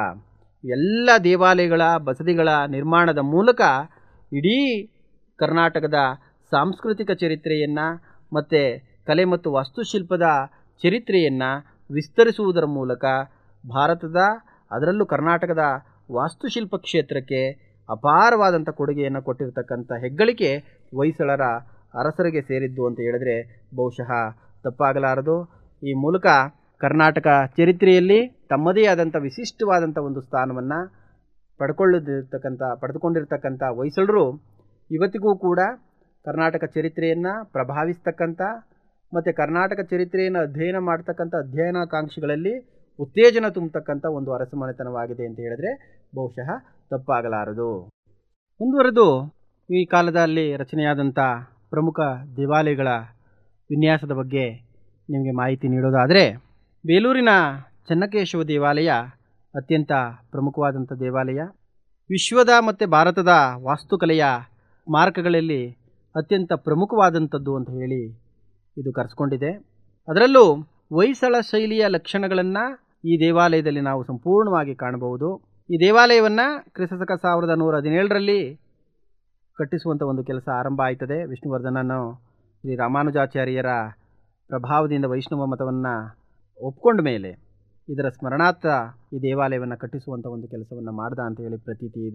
ಎಲ್ಲ ದೇವಾಲಯಗಳ ಬಸದಿಗಳ ನಿರ್ಮಾಣದ ಮೂಲಕ ಇಡೀ ಕರ್ನಾಟಕದ ಸಾಂಸ್ಕೃತಿಕ ಚರಿತ್ರೆಯನ್ನು ಮತ್ತು ಕಲೆ ಮತ್ತು ವಾಸ್ತುಶಿಲ್ಪದ ಚರಿತ್ರೆಯನ್ನು ವಿಸ್ತರಿಸುವುದರ ಮೂಲಕ ಭಾರತದ ಅದರಲ್ಲೂ ಕರ್ನಾಟಕದ ವಾಸ್ತುಶಿಲ್ಪ ಕ್ಷೇತ್ರಕ್ಕೆ ಅಪಾರವಾದಂಥ ಕೊಡುಗೆಯನ್ನು ಕೊಟ್ಟಿರ್ತಕ್ಕಂಥ ಹೆಗ್ಗಳಿಕೆ ಹೊಯ್ಸಳರ ಅರಸರಿಗೆ ಸೇರಿದ್ದು ಅಂತ ಹೇಳಿದ್ರೆ ಬಹುಶಃ ತಪ್ಪಾಗಲಾರದು ಈ ಮೂಲಕ ಕರ್ನಾಟಕ ಚರಿತ್ರೆಯಲ್ಲಿ ತಮ್ಮದೇ ಆದಂಥ ವಿಶಿಷ್ಟವಾದಂಥ ಒಂದು ಸ್ಥಾನವನ್ನು ಪಡ್ಕೊಳ್ಳದಿರ್ತಕ್ಕಂಥ ಪಡೆದುಕೊಂಡಿರ್ತಕ್ಕಂಥ ಹೊಯ್ಸಳರು ಇವತ್ತಿಗೂ ಕೂಡ ಕರ್ನಾಟಕ ಚರಿತ್ರೆಯನ್ನು ಪ್ರಭಾವಿಸ್ತಕ್ಕಂಥ ಮತ್ತು ಕರ್ನಾಟಕ ಚರಿತ್ರೆಯನ್ನು ಅಧ್ಯಯನ ಮಾಡ್ತಕ್ಕಂಥ ಅಧ್ಯಯನಾಕಾಂಕ್ಷಿಗಳಲ್ಲಿ ಉತ್ತೇಜನ ತುಂಬತಕ್ಕಂಥ ಒಂದು ಅರಸಮನೆತನವಾಗಿದೆ ಅಂತ ಹೇಳಿದ್ರೆ ಬಹುಶಃ ತಪ್ಪಾಗಲಾರದು ಮುಂದುವರೆದು ಈ ಕಾಲದಲ್ಲಿ ರಚನೆಯಾದಂಥ ಪ್ರಮುಖ ದೇವಾಲಯಗಳ ವಿನ್ಯಾಸದ ಬಗ್ಗೆ ನಿಮಗೆ ಮಾಹಿತಿ ನೀಡೋದಾದರೆ ಬೇಲೂರಿನ ಚೆನ್ನಕೇಶವ ದೇವಾಲಯ ಅತ್ಯಂತ ಪ್ರಮುಖವಾದಂಥ ದೇವಾಲಯ ವಿಶ್ವದ ಮತ್ತು ಭಾರತದ ವಾಸ್ತುಕಲೆಯ ಸ್ಮಾರಕಗಳಲ್ಲಿ ಅತ್ಯಂತ ಪ್ರಮುಖವಾದಂಥದ್ದು ಅಂತ ಹೇಳಿ ಇದು ಕರೆಸ್ಕೊಂಡಿದೆ ಅದರಲ್ಲೂ ಹೊಯ್ಸಳ ಶೈಲಿಯ ಲಕ್ಷಣಗಳನ್ನು ಈ ದೇವಾಲಯದಲ್ಲಿ ನಾವು ಸಂಪೂರ್ಣವಾಗಿ ಕಾಣಬಹುದು ಈ ದೇವಾಲಯವನ್ನು ಕ್ರಿಸ್ತಶಕ ಸಾವಿರದ ನೂರ ಹದಿನೇಳರಲ್ಲಿ ಕಟ್ಟಿಸುವಂಥ ಒಂದು ಕೆಲಸ ಆರಂಭ ಆಯ್ತದೆ ವಿಷ್ಣುವರ್ಧನನು ಶ್ರೀ ರಾಮಾನುಜಾಚಾರ್ಯರ ಪ್ರಭಾವದಿಂದ ವೈಷ್ಣವ ಮತವನ್ನು ಒಪ್ಕೊಂಡ ಮೇಲೆ ಇದರ ಸ್ಮರಣಾರ್ಥ ಈ ದೇವಾಲಯವನ್ನು ಕಟ್ಟಿಸುವಂಥ ಒಂದು ಕೆಲಸವನ್ನು ಮಾಡ್ದ ಅಂತ ಹೇಳಿ ಪ್ರತೀತಿ ಇದೆ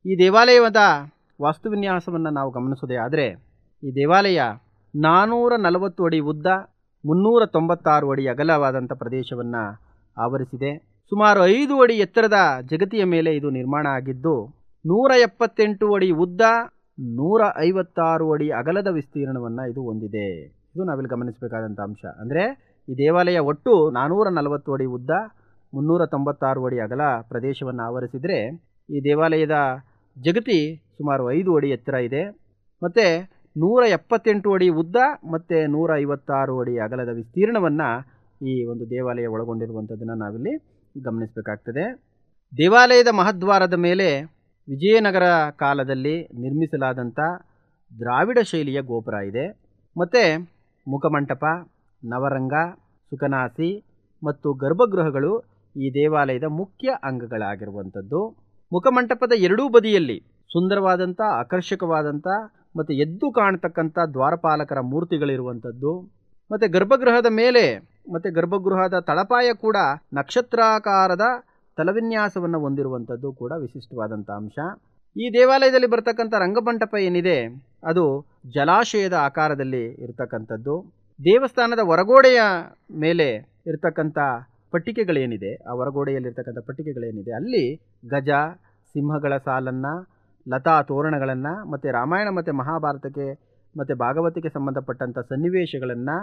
ಈ ದೇವಾಲಯದ ವಾಸ್ತುವಿನ್ಯಾಸವನ್ನು ನಾವು ಗಮನಿಸೋದೇ ಆದರೆ ಈ ದೇವಾಲಯ ನಾನ್ನೂರ ನಲವತ್ತು ಅಡಿ ಉದ್ದ ಮುನ್ನೂರ ತೊಂಬತ್ತಾರು ಅಡಿ ಅಗಲವಾದಂಥ ಪ್ರದೇಶವನ್ನು ಆವರಿಸಿದೆ ಸುಮಾರು ಐದು ಅಡಿ ಎತ್ತರದ ಜಗತಿಯ ಮೇಲೆ ಇದು ನಿರ್ಮಾಣ ಆಗಿದ್ದು ನೂರ ಎಪ್ಪತ್ತೆಂಟು ಅಡಿ ಉದ್ದ ನೂರ ಐವತ್ತಾರು ಅಡಿ ಅಗಲದ ವಿಸ್ತೀರ್ಣವನ್ನು ಇದು ಹೊಂದಿದೆ ಇದು ನಾವಿಲ್ಲಿ ಗಮನಿಸಬೇಕಾದಂಥ ಅಂಶ ಅಂದರೆ ಈ ದೇವಾಲಯ ಒಟ್ಟು ನಾನ್ನೂರ ನಲವತ್ತು ಅಡಿ ಉದ್ದ ಮುನ್ನೂರ ತೊಂಬತ್ತಾರು ಅಡಿ ಅಗಲ ಪ್ರದೇಶವನ್ನು ಆವರಿಸಿದರೆ ಈ ದೇವಾಲಯದ ಜಗತಿ ಸುಮಾರು ಐದು ಅಡಿ ಎತ್ತರ ಇದೆ ಮತ್ತು ನೂರ ಎಪ್ಪತ್ತೆಂಟು ಅಡಿ ಉದ್ದ ಮತ್ತು ನೂರ ಐವತ್ತಾರು ಅಡಿ ಅಗಲದ ವಿಸ್ತೀರ್ಣವನ್ನು ಈ ಒಂದು ದೇವಾಲಯ ಒಳಗೊಂಡಿರುವಂಥದ್ದನ್ನು ನಾವಿಲ್ಲಿ ಗಮನಿಸಬೇಕಾಗ್ತದೆ ದೇವಾಲಯದ ಮಹದ್ವಾರದ ಮೇಲೆ ವಿಜಯನಗರ ಕಾಲದಲ್ಲಿ ನಿರ್ಮಿಸಲಾದಂಥ ದ್ರಾವಿಡ ಶೈಲಿಯ ಗೋಪುರ ಇದೆ ಮತ್ತು ಮುಖಮಂಟಪ ನವರಂಗ ಸುಕನಾಸಿ ಮತ್ತು ಗರ್ಭಗೃಹಗಳು ಈ ದೇವಾಲಯದ ಮುಖ್ಯ ಅಂಗಗಳಾಗಿರುವಂಥದ್ದು ಮುಖಮಂಟಪದ ಎರಡೂ ಬದಿಯಲ್ಲಿ ಸುಂದರವಾದಂಥ ಆಕರ್ಷಕವಾದಂಥ ಮತ್ತು ಎದ್ದು ಕಾಣತಕ್ಕಂಥ ದ್ವಾರಪಾಲಕರ ಮೂರ್ತಿಗಳಿರುವಂಥದ್ದು ಮತ್ತು ಗರ್ಭಗೃಹದ ಮೇಲೆ ಮತ್ತು ಗರ್ಭಗೃಹದ ತಳಪಾಯ ಕೂಡ ನಕ್ಷತ್ರಾಕಾರದ ತಲವಿನ್ಯಾಸವನ್ನು ಹೊಂದಿರುವಂಥದ್ದು ಕೂಡ ವಿಶಿಷ್ಟವಾದಂಥ ಅಂಶ ಈ ದೇವಾಲಯದಲ್ಲಿ ಬರ್ತಕ್ಕಂಥ ರಂಗಮಂಟಪ ಏನಿದೆ ಅದು ಜಲಾಶಯದ ಆಕಾರದಲ್ಲಿ ಇರತಕ್ಕಂಥದ್ದು ದೇವಸ್ಥಾನದ ಹೊರಗೋಡೆಯ ಮೇಲೆ ಇರತಕ್ಕಂಥ ಪಟ್ಟಿಕೆಗಳೇನಿದೆ ಆ ಹೊರಗೋಡೆಯಲ್ಲಿರ್ತಕ್ಕಂಥ ಪಟ್ಟಿಕೆಗಳೇನಿದೆ ಅಲ್ಲಿ ಗಜ ಸಿಂಹಗಳ ಸಾಲನ್ನು ಲತಾ ತೋರಣಗಳನ್ನು ಮತ್ತು ರಾಮಾಯಣ ಮತ್ತು ಮಹಾಭಾರತಕ್ಕೆ ಮತ್ತು ಭಾಗವತಿಗೆ ಸಂಬಂಧಪಟ್ಟಂಥ ಸನ್ನಿವೇಶಗಳನ್ನು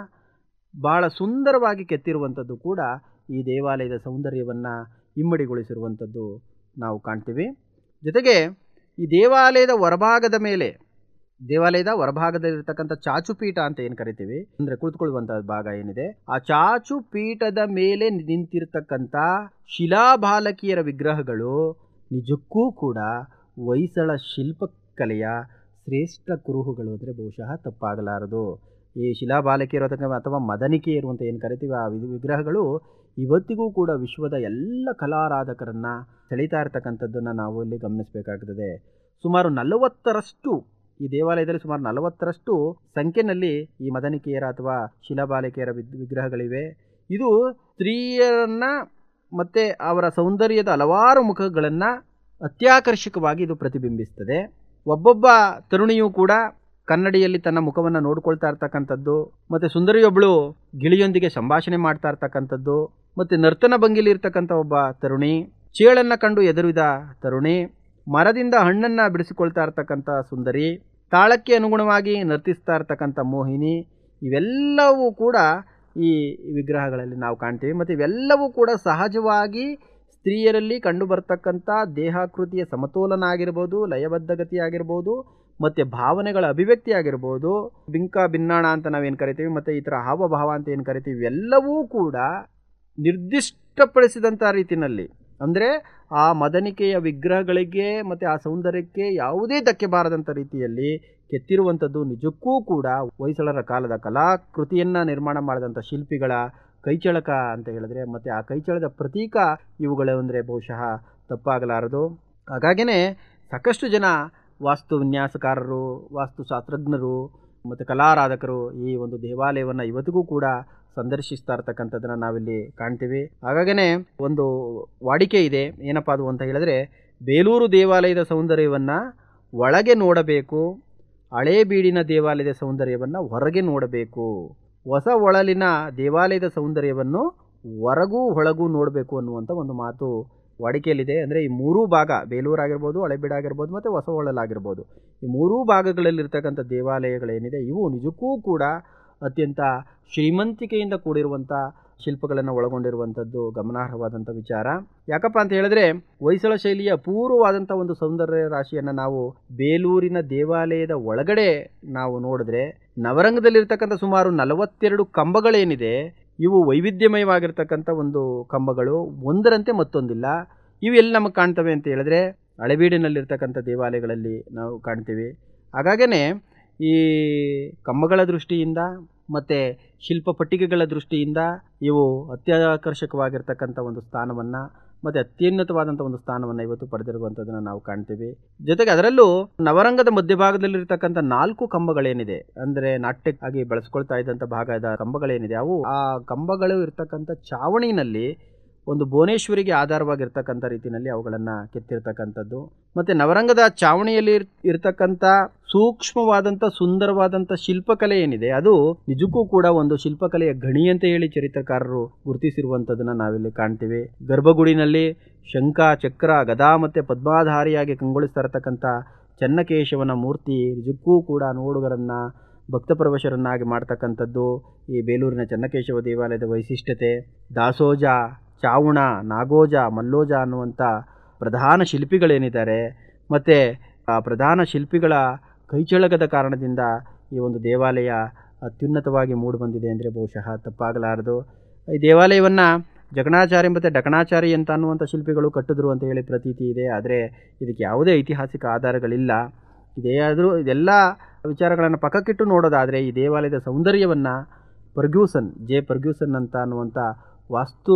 ಭಾಳ ಸುಂದರವಾಗಿ ಕೆತ್ತಿರುವಂಥದ್ದು ಕೂಡ ಈ ದೇವಾಲಯದ ಸೌಂದರ್ಯವನ್ನು ಇಮ್ಮಡಿಗೊಳಿಸಿರುವಂಥದ್ದು ನಾವು ಕಾಣ್ತೀವಿ ಜೊತೆಗೆ ಈ ದೇವಾಲಯದ ಹೊರಭಾಗದ ಮೇಲೆ ದೇವಾಲಯದ ಹೊರಭಾಗದಲ್ಲಿರ್ತಕ್ಕಂಥ ಚಾಚುಪೀಠ ಅಂತ ಏನು ಕರಿತೀವಿ ಅಂದರೆ ಕುಳಿತುಕೊಳ್ಳುವಂಥ ಭಾಗ ಏನಿದೆ ಆ ಚಾಚು ಪೀಠದ ಮೇಲೆ ನಿಂತಿರ್ತಕ್ಕಂಥ ಶಿಲಾಬಾಲಕಿಯರ ವಿಗ್ರಹಗಳು ನಿಜಕ್ಕೂ ಕೂಡ ಹೊಯ್ಸಳ ಶಿಲ್ಪಕಲೆಯ ಶ್ರೇಷ್ಠ ಕುರುಹುಗಳು ಅಂದರೆ ಬಹುಶಃ ತಪ್ಪಾಗಲಾರದು ಈ ಶಿಲಾಬಾಲಕಿಯರು ಅಥವಾ ಅಥವಾ ಮದನಿಕೆ ಇರುವಂಥ ಏನು ಕರಿತೀವಿ ಆ ವಿ- ವಿಗ್ರಹಗಳು ಇವತ್ತಿಗೂ ಕೂಡ ವಿಶ್ವದ ಎಲ್ಲ ಕಲಾರಾಧಕರನ್ನು ಸೆಳೀತಾ ಇರತಕ್ಕಂಥದ್ದನ್ನು ನಾವು ಇಲ್ಲಿ ಗಮನಿಸಬೇಕಾಗ್ತದೆ ಸುಮಾರು ನಲವತ್ತರಷ್ಟು ಈ ದೇವಾಲಯದಲ್ಲಿ ಸುಮಾರು ನಲವತ್ತರಷ್ಟು ಸಂಖ್ಯೆಯಲ್ಲಿ ಈ ಮದನಿಕೆಯರ ಅಥವಾ ಶಿಲಾಬಾಲಿಕೆಯರ ವಿದ್ ವಿಗ್ರಹಗಳಿವೆ ಇದು ಸ್ತ್ರೀಯರನ್ನ ಮತ್ತು ಅವರ ಸೌಂದರ್ಯದ ಹಲವಾರು ಮುಖಗಳನ್ನು ಅತ್ಯಾಕರ್ಷಕವಾಗಿ ಇದು ಪ್ರತಿಬಿಂಬಿಸ್ತದೆ ಒಬ್ಬೊಬ್ಬ ತರುಣಿಯೂ ಕೂಡ ಕನ್ನಡಿಯಲ್ಲಿ ತನ್ನ ಮುಖವನ್ನು ನೋಡ್ಕೊಳ್ತಾ ಇರ್ತಕ್ಕಂಥದ್ದು ಮತ್ತು ಸುಂದರಿಯೊಬ್ಬಳು ಗಿಳಿಯೊಂದಿಗೆ ಸಂಭಾಷಣೆ ಮಾಡ್ತಾ ಇರ್ತಕ್ಕಂಥದ್ದು ಮತ್ತು ನರ್ತನ ಭಂಗಿಲಿ ಇರ್ತಕ್ಕಂಥ ಒಬ್ಬ ತರುಣಿ ಚೇಳನ್ನು ಕಂಡು ಎದುರಿದ ತರುಣಿ ಮರದಿಂದ ಹಣ್ಣನ್ನು ಬಿಡಿಸಿಕೊಳ್ತಾ ಇರ್ತಕ್ಕಂಥ ಸುಂದರಿ ತಾಳಕ್ಕೆ ಅನುಗುಣವಾಗಿ ನರ್ತಿಸ್ತಾ ಇರ್ತಕ್ಕಂಥ ಮೋಹಿನಿ ಇವೆಲ್ಲವೂ ಕೂಡ ಈ ವಿಗ್ರಹಗಳಲ್ಲಿ ನಾವು ಕಾಣ್ತೀವಿ ಮತ್ತು ಇವೆಲ್ಲವೂ ಕೂಡ ಸಹಜವಾಗಿ ಸ್ತ್ರೀಯರಲ್ಲಿ ಕಂಡುಬರ್ತಕ್ಕಂಥ ದೇಹಾಕೃತಿಯ ಸಮತೋಲನ ಆಗಿರ್ಬೋದು ಲಯಬದ್ಧಗತಿ ಆಗಿರ್ಬೋದು ಮತ್ತು ಭಾವನೆಗಳ ಅಭಿವ್ಯಕ್ತಿ ಆಗಿರ್ಬೋದು ಬಿಂಕ ಭಿನ್ನಾಣ ಅಂತ ನಾವೇನು ಕರಿತೀವಿ ಮತ್ತು ಈ ಥರ ಹಾವಭಾವ ಅಂತ ಏನು ಕರಿತೀವಿ ಇವೆಲ್ಲವೂ ಕೂಡ ನಿರ್ದಿಷ್ಟಪಡಿಸಿದಂಥ ರೀತಿಯಲ್ಲಿ ಅಂದರೆ ಆ ಮದನಿಕೆಯ ವಿಗ್ರಹಗಳಿಗೆ ಮತ್ತು ಆ ಸೌಂದರ್ಯಕ್ಕೆ ಯಾವುದೇ ಧಕ್ಕೆ ಬಾರದಂಥ ರೀತಿಯಲ್ಲಿ ಕೆತ್ತಿರುವಂಥದ್ದು ನಿಜಕ್ಕೂ ಕೂಡ ಹೊಯ್ಸಳರ ಕಾಲದ ಕಲಾಕೃತಿಯನ್ನು ನಿರ್ಮಾಣ ಮಾಡಿದಂಥ ಶಿಲ್ಪಿಗಳ ಕೈಚಳಕ ಅಂತ ಹೇಳಿದ್ರೆ ಮತ್ತು ಆ ಕೈಚಳದ ಪ್ರತೀಕ ಇವುಗಳು ಅಂದರೆ ಬಹುಶಃ ತಪ್ಪಾಗಲಾರದು ಹಾಗಾಗಿಯೇ ಸಾಕಷ್ಟು ಜನ ವಾಸ್ತು ವಿನ್ಯಾಸಕಾರರು ವಾಸ್ತುಶಾಸ್ತ್ರಜ್ಞರು ಮತ್ತು ಕಲಾರಾಧಕರು ಈ ಒಂದು ದೇವಾಲಯವನ್ನು ಇವತ್ತಿಗೂ ಕೂಡ ಸಂದರ್ಶಿಸ್ತಾ ಇರ್ತಕ್ಕಂಥದ್ದನ್ನು ನಾವಿಲ್ಲಿ ಕಾಣ್ತೀವಿ ಹಾಗಾಗೇ ಒಂದು ವಾಡಿಕೆ ಇದೆ ಏನಪ್ಪ ಅದು ಅಂತ ಹೇಳಿದ್ರೆ ಬೇಲೂರು ದೇವಾಲಯದ ಸೌಂದರ್ಯವನ್ನು ಒಳಗೆ ನೋಡಬೇಕು ಹಳೇ ಬೀಡಿನ ದೇವಾಲಯದ ಸೌಂದರ್ಯವನ್ನು ಹೊರಗೆ ನೋಡಬೇಕು ಹೊಸ ಒಳಲಿನ ದೇವಾಲಯದ ಸೌಂದರ್ಯವನ್ನು ಹೊರಗೂ ಒಳಗೂ ನೋಡಬೇಕು ಅನ್ನುವಂಥ ಒಂದು ಮಾತು ವಾಡಿಕೆಯಲ್ಲಿದೆ ಅಂದರೆ ಈ ಮೂರೂ ಭಾಗ ಬೇಲೂರು ಆಗಿರ್ಬೋದು ಹಳೆಬೀಡು ಆಗಿರ್ಬೋದು ಮತ್ತು ಹೊಸ ಒಳಲಾಗಿರ್ಬೋದು ಈ ಮೂರೂ ಭಾಗಗಳಲ್ಲಿರ್ತಕ್ಕಂಥ ದೇವಾಲಯಗಳೇನಿದೆ ಇವು ನಿಜಕ್ಕೂ ಕೂಡ ಅತ್ಯಂತ ಶ್ರೀಮಂತಿಕೆಯಿಂದ ಕೂಡಿರುವಂಥ ಶಿಲ್ಪಗಳನ್ನು ಒಳಗೊಂಡಿರುವಂಥದ್ದು ಗಮನಾರ್ಹವಾದಂಥ ವಿಚಾರ ಯಾಕಪ್ಪ ಅಂತ ಹೇಳಿದ್ರೆ ಹೊಯ್ಸಳ ಶೈಲಿಯ ಅಪೂರ್ವವಾದಂಥ ಒಂದು ಸೌಂದರ್ಯ ರಾಶಿಯನ್ನು ನಾವು ಬೇಲೂರಿನ ದೇವಾಲಯದ ಒಳಗಡೆ ನಾವು ನೋಡಿದ್ರೆ ನವರಂಗದಲ್ಲಿರ್ತಕ್ಕಂಥ ಸುಮಾರು ನಲವತ್ತೆರಡು ಕಂಬಗಳೇನಿದೆ ಇವು ವೈವಿಧ್ಯಮಯವಾಗಿರ್ತಕ್ಕಂಥ ಒಂದು ಕಂಬಗಳು ಒಂದರಂತೆ ಮತ್ತೊಂದಿಲ್ಲ ಇವು ಎಲ್ಲಿ ನಮಗೆ ಕಾಣ್ತವೆ ಅಂತ ಹೇಳಿದ್ರೆ ಹಳೆಬೀಡಿನಲ್ಲಿರ್ತಕ್ಕಂಥ ದೇವಾಲಯಗಳಲ್ಲಿ ನಾವು ಕಾಣ್ತೀವಿ ಹಾಗಾಗೇ ಈ ಕಂಬಗಳ ದೃಷ್ಟಿಯಿಂದ ಮತ್ತು ಶಿಲ್ಪ ಪಟ್ಟಿಗೆಗಳ ದೃಷ್ಟಿಯಿಂದ ಇವು ಅತ್ಯಾಕರ್ಷಕವಾಗಿರ್ತಕ್ಕಂಥ ಒಂದು ಸ್ಥಾನವನ್ನು ಮತ್ತು ಅತ್ಯುನ್ನತವಾದಂಥ ಒಂದು ಸ್ಥಾನವನ್ನು ಇವತ್ತು ಪಡೆದಿರುವಂಥದ್ದನ್ನು ನಾವು ಕಾಣ್ತೀವಿ ಜೊತೆಗೆ ಅದರಲ್ಲೂ ನವರಂಗದ ಮಧ್ಯಭಾಗದಲ್ಲಿರ್ತಕ್ಕಂಥ ನಾಲ್ಕು ಕಂಬಗಳೇನಿದೆ ಅಂದರೆ ನಾಟ್ಯಕ್ಕಾಗಿ ಬಳಸ್ಕೊಳ್ತಾ ಇದ್ದಂಥ ಭಾಗದ ಕಂಬಗಳೇನಿದೆ ಅವು ಆ ಕಂಬಗಳು ಇರ್ತಕ್ಕಂಥ ಚಾವಣಿನಲ್ಲಿ ಒಂದು ಭುವನೇಶ್ವರಿಗೆ ಆಧಾರವಾಗಿರ್ತಕ್ಕಂಥ ರೀತಿಯಲ್ಲಿ ಅವುಗಳನ್ನು ಕೆತ್ತಿರ್ತಕ್ಕಂಥದ್ದು ಮತ್ತು ನವರಂಗದ ಚಾವಣಿಯಲ್ಲಿ ಇರ್- ಇರ್ತಕ್ಕಂಥ ಸೂಕ್ಷ್ಮವಾದಂಥ ಸುಂದರವಾದಂಥ ಶಿಲ್ಪಕಲೆ ಏನಿದೆ ಅದು ನಿಜಕ್ಕೂ ಕೂಡ ಒಂದು ಶಿಲ್ಪಕಲೆಯ ಗಣಿ ಅಂತ ಹೇಳಿ ಚರಿತ್ರಕಾರರು ಗುರುತಿಸಿರುವಂಥದ್ದನ್ನು ನಾವಿಲ್ಲಿ ಕಾಣ್ತೀವಿ ಗರ್ಭಗುಡಿನಲ್ಲಿ ಶಂಖ ಚಕ್ರ ಗದಾ ಮತ್ತು ಪದ್ಮಾಧಾರಿಯಾಗಿ ಕಂಗೊಳಿಸ್ತಾ ಇರತಕ್ಕಂಥ ಚನ್ನಕೇಶವನ ಮೂರ್ತಿ ನಿಜಕ್ಕೂ ಕೂಡ ನೋಡುಗರನ್ನು ಭಕ್ತಪರವಶರನ್ನಾಗಿ ಮಾಡ್ತಕ್ಕಂಥದ್ದು ಈ ಬೇಲೂರಿನ ಚನ್ನಕೇಶವ ದೇವಾಲಯದ ವೈಶಿಷ್ಟ್ಯತೆ ದಾಸೋಜ ಚಾವುಣ ನಾಗೋಜ ಮಲ್ಲೋಜ ಅನ್ನುವಂಥ ಪ್ರಧಾನ ಶಿಲ್ಪಿಗಳೇನಿದ್ದಾರೆ ಮತ್ತು ಆ ಪ್ರಧಾನ ಶಿಲ್ಪಿಗಳ ಕೈಚಳಕದ ಕಾರಣದಿಂದ ಈ ಒಂದು ದೇವಾಲಯ ಅತ್ಯುನ್ನತವಾಗಿ ಮೂಡಿಬಂದಿದೆ ಅಂದರೆ ಬಹುಶಃ ತಪ್ಪಾಗಲಾರದು ಈ ದೇವಾಲಯವನ್ನು ಜಗಣಾಚಾರಿ ಮತ್ತು ಡಕಣಾಚಾರಿ ಅಂತ ಅನ್ನುವಂಥ ಶಿಲ್ಪಿಗಳು ಕಟ್ಟಿದ್ರು ಅಂತ ಹೇಳಿ ಪ್ರತೀತಿ ಇದೆ ಆದರೆ ಇದಕ್ಕೆ ಯಾವುದೇ ಐತಿಹಾಸಿಕ ಆಧಾರಗಳಿಲ್ಲ ಇದೇ ಆದರೂ ಇದೆಲ್ಲ ವಿಚಾರಗಳನ್ನು ಪಕ್ಕಕ್ಕಿಟ್ಟು ನೋಡೋದಾದರೆ ಈ ದೇವಾಲಯದ ಸೌಂದರ್ಯವನ್ನು ಪರ್ಗ್ಯೂಸನ್ ಜೆ ಪರ್ಗ್ಯೂಸನ್ ಅಂತ ಅನ್ನುವಂಥ ವಾಸ್ತು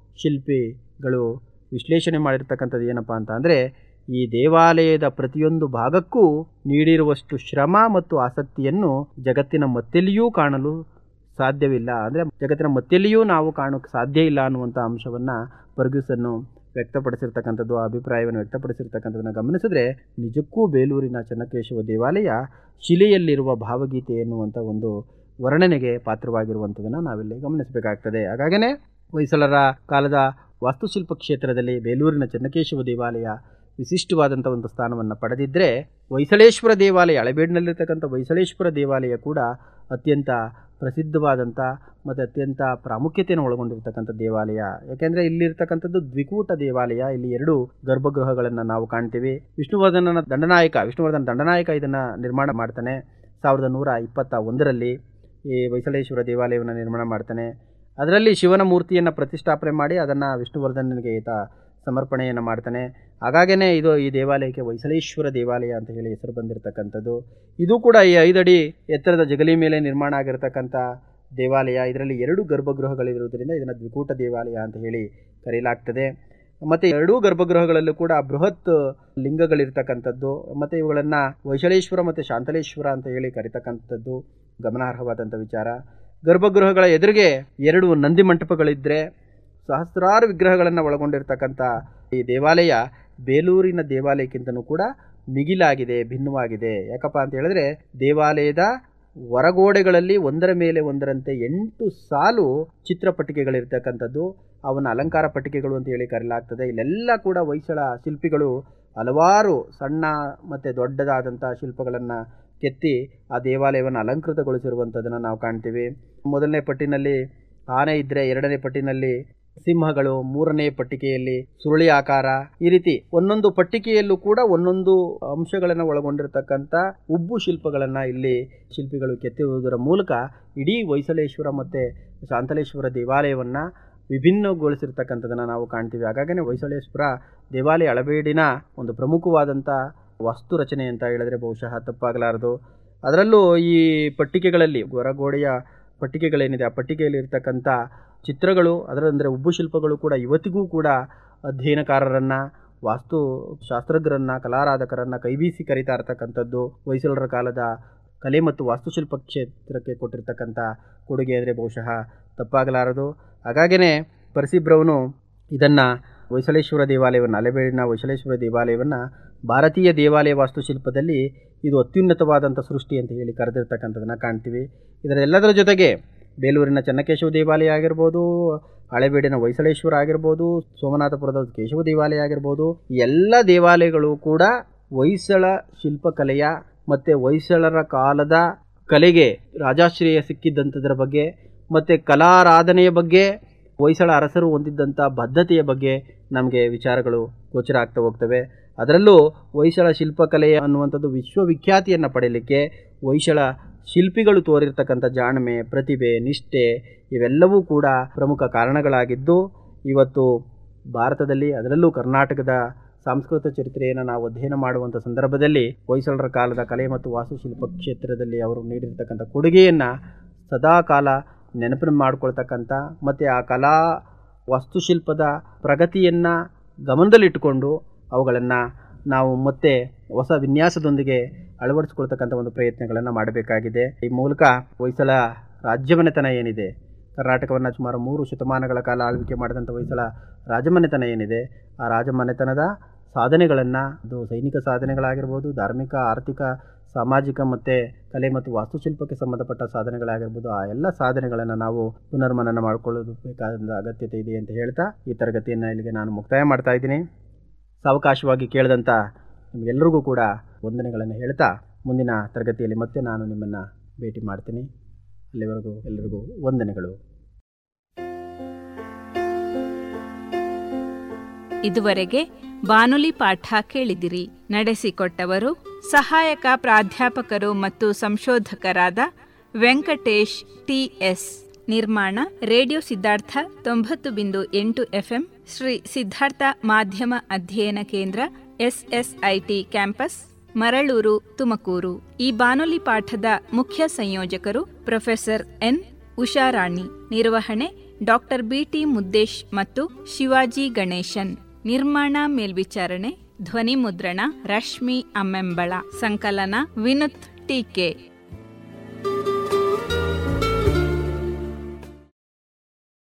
ಶಿಲ್ಪಿಗಳು ವಿಶ್ಲೇಷಣೆ ಮಾಡಿರ್ತಕ್ಕಂಥದ್ದು ಏನಪ್ಪ ಅಂತ ಅಂದರೆ ಈ ದೇವಾಲಯದ ಪ್ರತಿಯೊಂದು ಭಾಗಕ್ಕೂ ನೀಡಿರುವಷ್ಟು ಶ್ರಮ ಮತ್ತು ಆಸಕ್ತಿಯನ್ನು ಜಗತ್ತಿನ ಮತ್ತೆಲ್ಲಿಯೂ ಕಾಣಲು ಸಾಧ್ಯವಿಲ್ಲ ಅಂದರೆ ಜಗತ್ತಿನ ಮತ್ತೆಲ್ಲಿಯೂ ನಾವು ಕಾಣೋಕ್ಕೆ ಸಾಧ್ಯ ಇಲ್ಲ ಅನ್ನುವಂಥ ಅಂಶವನ್ನು ಪರ್ಗ್ಯೂಸನ್ನು ವ್ಯಕ್ತಪಡಿಸಿರ್ತಕ್ಕಂಥದ್ದು ಆ ಅಭಿಪ್ರಾಯವನ್ನು ವ್ಯಕ್ತಪಡಿಸಿರ್ತಕ್ಕಂಥದ್ದನ್ನು ಗಮನಿಸಿದ್ರೆ ನಿಜಕ್ಕೂ ಬೇಲೂರಿನ ಚನ್ನಕೇಶವ ದೇವಾಲಯ ಶಿಲೆಯಲ್ಲಿರುವ ಭಾವಗೀತೆ ಎನ್ನುವಂಥ ಒಂದು ವರ್ಣನೆಗೆ ಪಾತ್ರವಾಗಿರುವಂಥದ್ದನ್ನು ನಾವಿಲ್ಲಿ ಗಮನಿಸಬೇಕಾಗ್ತದೆ ಹಾಗಾಗೇ ಹೊಯ್ಸಳರ ಕಾಲದ ವಾಸ್ತುಶಿಲ್ಪ ಕ್ಷೇತ್ರದಲ್ಲಿ ಬೇಲೂರಿನ ಚನ್ನಕೇಶವ ದೇವಾಲಯ ವಿಶಿಷ್ಟವಾದಂಥ ಒಂದು ಸ್ಥಾನವನ್ನು ಪಡೆದಿದ್ದರೆ ಹೊಯ್ಸಳೇಶ್ವರ ದೇವಾಲಯ ಹಳೆಬೇಡಿನಲ್ಲಿರ್ತಕ್ಕಂಥ ಹೊಯ್ಸಳೇಶ್ವರ ದೇವಾಲಯ ಕೂಡ ಅತ್ಯಂತ ಪ್ರಸಿದ್ಧವಾದಂಥ ಮತ್ತು ಅತ್ಯಂತ ಪ್ರಾಮುಖ್ಯತೆಯನ್ನು ಒಳಗೊಂಡಿರ್ತಕ್ಕಂಥ ದೇವಾಲಯ ಯಾಕೆಂದರೆ ಇಲ್ಲಿರ್ತಕ್ಕಂಥದ್ದು ದ್ವಿಕೂಟ ದೇವಾಲಯ ಇಲ್ಲಿ ಎರಡು ಗರ್ಭಗೃಹಗಳನ್ನು ನಾವು ಕಾಣ್ತೀವಿ ವಿಷ್ಣುವರ್ಧನನ ದಂಡನಾಯಕ ವಿಷ್ಣುವರ್ಧನ ದಂಡನಾಯಕ ಇದನ್ನು ನಿರ್ಮಾಣ ಮಾಡ್ತಾನೆ ಸಾವಿರದ ನೂರ ಇಪ್ಪತ್ತ ಒಂದರಲ್ಲಿ ಈ ಹೊಯ್ಸಳೇಶ್ವರ ದೇವಾಲಯವನ್ನು ನಿರ್ಮಾಣ ಮಾಡ್ತಾನೆ ಅದರಲ್ಲಿ ಶಿವನ ಮೂರ್ತಿಯನ್ನು ಪ್ರತಿಷ್ಠಾಪನೆ ಮಾಡಿ ಅದನ್ನು ವಿಷ್ಣುವರ್ಧನನಿಗೆ ಈತ ಸಮರ್ಪಣೆಯನ್ನು ಮಾಡ್ತಾನೆ ಹಾಗಾಗೇ ಇದು ಈ ದೇವಾಲಯಕ್ಕೆ ಹೊಯ್ಸಳೇಶ್ವರ ದೇವಾಲಯ ಅಂತ ಹೇಳಿ ಹೆಸರು ಬಂದಿರತಕ್ಕಂಥದ್ದು ಇದು ಕೂಡ ಈ ಐದಡಿ ಎತ್ತರದ ಜಗಲಿ ಮೇಲೆ ನಿರ್ಮಾಣ ಆಗಿರತಕ್ಕಂಥ ದೇವಾಲಯ ಇದರಲ್ಲಿ ಎರಡು ಗರ್ಭಗೃಹಗಳಿರುವುದರಿಂದ ಇದನ್ನು ದ್ವಿಕೂಟ ದೇವಾಲಯ ಅಂತ ಹೇಳಿ ಕರೆಯಲಾಗ್ತದೆ ಮತ್ತು ಎರಡೂ ಗರ್ಭಗೃಹಗಳಲ್ಲೂ ಕೂಡ ಬೃಹತ್ ಲಿಂಗಗಳಿರ್ತಕ್ಕಂಥದ್ದು ಮತ್ತು ಇವುಗಳನ್ನು ವೈಶಲೇಶ್ವರ ಮತ್ತು ಶಾಂತಲೇಶ್ವರ ಅಂತ ಹೇಳಿ ಕರಿತಕ್ಕಂಥದ್ದು ಗಮನಾರ್ಹವಾದಂಥ ವಿಚಾರ ಗರ್ಭಗೃಹಗಳ ಎದುರಿಗೆ ಎರಡು ನಂದಿ ಮಂಟಪಗಳಿದ್ದರೆ ಸಹಸ್ರಾರು ವಿಗ್ರಹಗಳನ್ನು ಒಳಗೊಂಡಿರ್ತಕ್ಕಂಥ ಈ ದೇವಾಲಯ ಬೇಲೂರಿನ ದೇವಾಲಯಕ್ಕಿಂತನೂ ಕೂಡ ಮಿಗಿಲಾಗಿದೆ ಭಿನ್ನವಾಗಿದೆ ಯಾಕಪ್ಪ ಅಂತ ಹೇಳಿದ್ರೆ ದೇವಾಲಯದ ಹೊರಗೋಡೆಗಳಲ್ಲಿ ಒಂದರ ಮೇಲೆ ಒಂದರಂತೆ ಎಂಟು ಸಾಲು ಚಿತ್ರಪಟ್ಟಿಗೆಗಳಿರ್ತಕ್ಕಂಥದ್ದು ಅವನ ಅಲಂಕಾರ ಪಟ್ಟಿಗೆಗಳು ಅಂತ ಹೇಳಿ ಕರೆಯಲಾಗ್ತದೆ ಇಲ್ಲೆಲ್ಲ ಕೂಡ ಹೊಯ್ಸಳ ಶಿಲ್ಪಿಗಳು ಹಲವಾರು ಸಣ್ಣ ಮತ್ತು ದೊಡ್ಡದಾದಂಥ ಶಿಲ್ಪಗಳನ್ನು ಕೆತ್ತಿ ಆ ದೇವಾಲಯವನ್ನು ಅಲಂಕೃತಗೊಳಿಸಿರುವಂಥದ್ದನ್ನು ನಾವು ಕಾಣ್ತೀವಿ ಮೊದಲನೇ ಪಟ್ಟಿನಲ್ಲಿ ಆನೆ ಇದ್ದರೆ ಎರಡನೇ ಪಟ್ಟಿನಲ್ಲಿ ಸಿಂಹಗಳು ಮೂರನೇ ಪಟ್ಟಿಕೆಯಲ್ಲಿ ಸುರುಳಿ ಆಕಾರ ಈ ರೀತಿ ಒಂದೊಂದು ಪಟ್ಟಿಕೆಯಲ್ಲೂ ಕೂಡ ಒಂದೊಂದು ಅಂಶಗಳನ್ನು ಒಳಗೊಂಡಿರತಕ್ಕಂಥ ಉಬ್ಬು ಶಿಲ್ಪಗಳನ್ನು ಇಲ್ಲಿ ಶಿಲ್ಪಿಗಳು ಕೆತ್ತಿರುವುದರ ಮೂಲಕ ಇಡೀ ಹೊಯ್ಸಳೇಶ್ವರ ಮತ್ತು ಶಾಂತಲೇಶ್ವರ ದೇವಾಲಯವನ್ನು ವಿಭಿನ್ನಗೊಳಿಸಿರ್ತಕ್ಕಂಥದ್ದನ್ನು ನಾವು ಕಾಣ್ತೀವಿ ಹಾಗಾಗೇ ಹೊಯ್ಸಳೇಶ್ವರ ದೇವಾಲಯ ಹಳಬೇಡಿನ ಒಂದು ಪ್ರಮುಖವಾದಂಥ ವಾಸ್ತು ರಚನೆ ಅಂತ ಹೇಳಿದ್ರೆ ಬಹುಶಃ ತಪ್ಪಾಗಲಾರದು ಅದರಲ್ಲೂ ಈ ಪಟ್ಟಿಕೆಗಳಲ್ಲಿ ಹೊರಗೋಡೆಯ ಪಟ್ಟಿಕೆಗಳೇನಿದೆ ಆ ಪಟ್ಟಿಗೆಯಲ್ಲಿ ಇರ್ತಕ್ಕಂಥ ಚಿತ್ರಗಳು ಅದರ ಅಂದರೆ ಉಬ್ಬು ಶಿಲ್ಪಗಳು ಕೂಡ ಇವತ್ತಿಗೂ ಕೂಡ ಅಧ್ಯಯನಕಾರರನ್ನು ವಾಸ್ತು ಶಾಸ್ತ್ರಜ್ಞರನ್ನು ಕಲಾರಾಧಕರನ್ನು ಕೈಬೀಸಿ ಕರೀತಾ ಇರತಕ್ಕಂಥದ್ದು ಹೊಯ್ಸಳರ ಕಾಲದ ಕಲೆ ಮತ್ತು ವಾಸ್ತುಶಿಲ್ಪ ಕ್ಷೇತ್ರಕ್ಕೆ ಕೊಟ್ಟಿರ್ತಕ್ಕಂಥ ಕೊಡುಗೆ ಅಂದರೆ ಬಹುಶಃ ತಪ್ಪಾಗಲಾರದು ಹಾಗಾಗೇ ಪರಿಸಿಬ್ರವನು ಇದನ್ನು ಹೊಯ್ಸಳೇಶ್ವರ ದೇವಾಲಯವನ್ನು ಅಲೆಬೇಡಿನ ಹೊಯ್ಸಳೇಶ್ವರ ದೇವಾಲಯವನ್ನು ಭಾರತೀಯ ದೇವಾಲಯ ವಾಸ್ತುಶಿಲ್ಪದಲ್ಲಿ ಇದು ಅತ್ಯುನ್ನತವಾದಂಥ ಸೃಷ್ಟಿ ಅಂತ ಹೇಳಿ ಕರೆದಿರ್ತಕ್ಕಂಥದ್ದನ್ನು ಕಾಣ್ತೀವಿ ಇದರ ಎಲ್ಲದರ ಜೊತೆಗೆ ಬೇಲೂರಿನ ಚನ್ನಕೇಶವ ದೇವಾಲಯ ಆಗಿರ್ಬೋದು ಹಳೆಬೀಡಿನ ಹೊಯ್ಸಳೇಶ್ವರ ಆಗಿರ್ಬೋದು ಸೋಮನಾಥಪುರದ ಕೇಶವ ದೇವಾಲಯ ಆಗಿರ್ಬೋದು ಈ ಎಲ್ಲ ದೇವಾಲಯಗಳು ಕೂಡ ಹೊಯ್ಸಳ ಶಿಲ್ಪಕಲೆಯ ಮತ್ತು ಹೊಯ್ಸಳರ ಕಾಲದ ಕಲೆಗೆ ರಾಜಾಶ್ರಯ ಸಿಕ್ಕಿದ್ದಂಥದ್ರ ಬಗ್ಗೆ ಮತ್ತು ಕಲಾರಾಧನೆಯ ಬಗ್ಗೆ ಹೊಯ್ಸಳ ಅರಸರು ಹೊಂದಿದ್ದಂಥ ಬದ್ಧತೆಯ ಬಗ್ಗೆ ನಮಗೆ ವಿಚಾರಗಳು ಗೋಚರ ಆಗ್ತಾ ಹೋಗ್ತವೆ ಅದರಲ್ಲೂ ಹೊಯ್ಸಳ ಶಿಲ್ಪಕಲೆ ಅನ್ನುವಂಥದ್ದು ವಿಶ್ವವಿಖ್ಯಾತಿಯನ್ನು ಪಡೆಯಲಿಕ್ಕೆ ಹೊಯ್ಸಳ ಶಿಲ್ಪಿಗಳು ತೋರಿರ್ತಕ್ಕಂಥ ಜಾಣ್ಮೆ ಪ್ರತಿಭೆ ನಿಷ್ಠೆ ಇವೆಲ್ಲವೂ ಕೂಡ ಪ್ರಮುಖ ಕಾರಣಗಳಾಗಿದ್ದು ಇವತ್ತು ಭಾರತದಲ್ಲಿ ಅದರಲ್ಲೂ ಕರ್ನಾಟಕದ ಸಾಂಸ್ಕೃತಿಕ ಚರಿತ್ರೆಯನ್ನು ನಾವು ಅಧ್ಯಯನ ಮಾಡುವಂಥ ಸಂದರ್ಭದಲ್ಲಿ ಹೊಯ್ಸಳರ ಕಾಲದ ಕಲೆ ಮತ್ತು ವಾಸ್ತುಶಿಲ್ಪ ಕ್ಷೇತ್ರದಲ್ಲಿ ಅವರು ನೀಡಿರ್ತಕ್ಕಂಥ ಕೊಡುಗೆಯನ್ನು ಸದಾಕಾಲ ನೆನಪು ಮಾಡಿಕೊಳ್ತಕ್ಕಂಥ ಮತ್ತು ಆ ಕಲಾ ವಾಸ್ತುಶಿಲ್ಪದ ಪ್ರಗತಿಯನ್ನು ಗಮನದಲ್ಲಿಟ್ಟುಕೊಂಡು ಅವುಗಳನ್ನು ನಾವು ಮತ್ತೆ ಹೊಸ ವಿನ್ಯಾಸದೊಂದಿಗೆ ಅಳವಡಿಸ್ಕೊಳ್ತಕ್ಕಂಥ ಒಂದು ಪ್ರಯತ್ನಗಳನ್ನು ಮಾಡಬೇಕಾಗಿದೆ ಈ ಮೂಲಕ ಹೊಯ್ಸಳ ರಾಜ್ಯವನೆತನ ಏನಿದೆ ಕರ್ನಾಟಕವನ್ನು ಸುಮಾರು ಮೂರು ಶತಮಾನಗಳ ಕಾಲ ಆಳ್ವಿಕೆ ಮಾಡಿದಂಥ ಹೊಯ್ಸಳ ರಾಜಮನೆತನ ಏನಿದೆ ಆ ರಾಜಮನೆತನದ ಸಾಧನೆಗಳನ್ನು ಅದು ಸೈನಿಕ ಸಾಧನೆಗಳಾಗಿರ್ಬೋದು ಧಾರ್ಮಿಕ ಆರ್ಥಿಕ ಸಾಮಾಜಿಕ ಮತ್ತು ಕಲೆ ಮತ್ತು ವಾಸ್ತುಶಿಲ್ಪಕ್ಕೆ ಸಂಬಂಧಪಟ್ಟ ಸಾಧನೆಗಳಾಗಿರ್ಬೋದು ಆ ಎಲ್ಲ ಸಾಧನೆಗಳನ್ನು ನಾವು ಪುನರ್ಮನನ ಮಾಡಿಕೊಳ್ಳೋದು ಬೇಕಾದ ಅಗತ್ಯತೆ ಇದೆ ಅಂತ ಹೇಳ್ತಾ ಈ ತರಗತಿಯನ್ನು ಇಲ್ಲಿಗೆ ನಾನು ಮುಕ್ತಾಯ ಮಾಡ್ತಾ ಇದ್ದೀನಿ ಸಾವಕಾಶವಾಗಿ ಕೇಳಿದಂಥ ನಿಮಗೆಲ್ಲರಿಗೂ ಕೂಡ ವಂದನೆಗಳನ್ನು ಹೇಳ್ತಾ ಮುಂದಿನ ತರಗತಿಯಲ್ಲಿ ಮತ್ತೆ ನಾನು ನಿಮ್ಮನ್ನು ಭೇಟಿ ಮಾಡ್ತೀನಿ ಅಲ್ಲಿವರೆಗೂ ಎಲ್ಲರಿಗೂ ವಂದನೆಗಳು ಇದುವರೆಗೆ ಬಾನುಲಿ ಪಾಠ ಕೇಳಿದಿರಿ ನಡೆಸಿಕೊಟ್ಟವರು ಸಹಾಯಕ ಪ್ರಾಧ್ಯಾಪಕರು ಮತ್ತು ಸಂಶೋಧಕರಾದ ವೆಂಕಟೇಶ್ ಟಿಎಸ್ ನಿರ್ಮಾಣ ರೇಡಿಯೋ ಸಿದ್ಧಾರ್ಥ ತೊಂಬತ್ತು ಬಿಂದು ಎಂಟು ಎಫ್ಎಂ ಶ್ರೀ ಸಿದ್ಧಾರ್ಥ ಮಾಧ್ಯಮ ಅಧ್ಯಯನ ಕೇಂದ್ರ ಎಸ್ಎಸ್ಐಟಿ ಕ್ಯಾಂಪಸ್ ಮರಳೂರು ತುಮಕೂರು ಈ ಬಾನುಲಿ ಪಾಠದ ಮುಖ್ಯ ಸಂಯೋಜಕರು ಪ್ರೊಫೆಸರ್ ಎನ್ ಉಷಾರಾಣಿ ನಿರ್ವಹಣೆ ಡಾಕ್ಟರ್ ಬಿಟಿ ಮುದ್ದೇಶ್ ಮತ್ತು ಶಿವಾಜಿ ಗಣೇಶನ್ ನಿರ್ಮಾಣ ಮೇಲ್ವಿಚಾರಣೆ ಧ್ವನಿ ಮುದ್ರಣ ರಶ್ಮಿ ಅಮ್ಮೆಂಬಳ ಸಂಕಲನ ವಿನುತ್ ಟೀಕೆ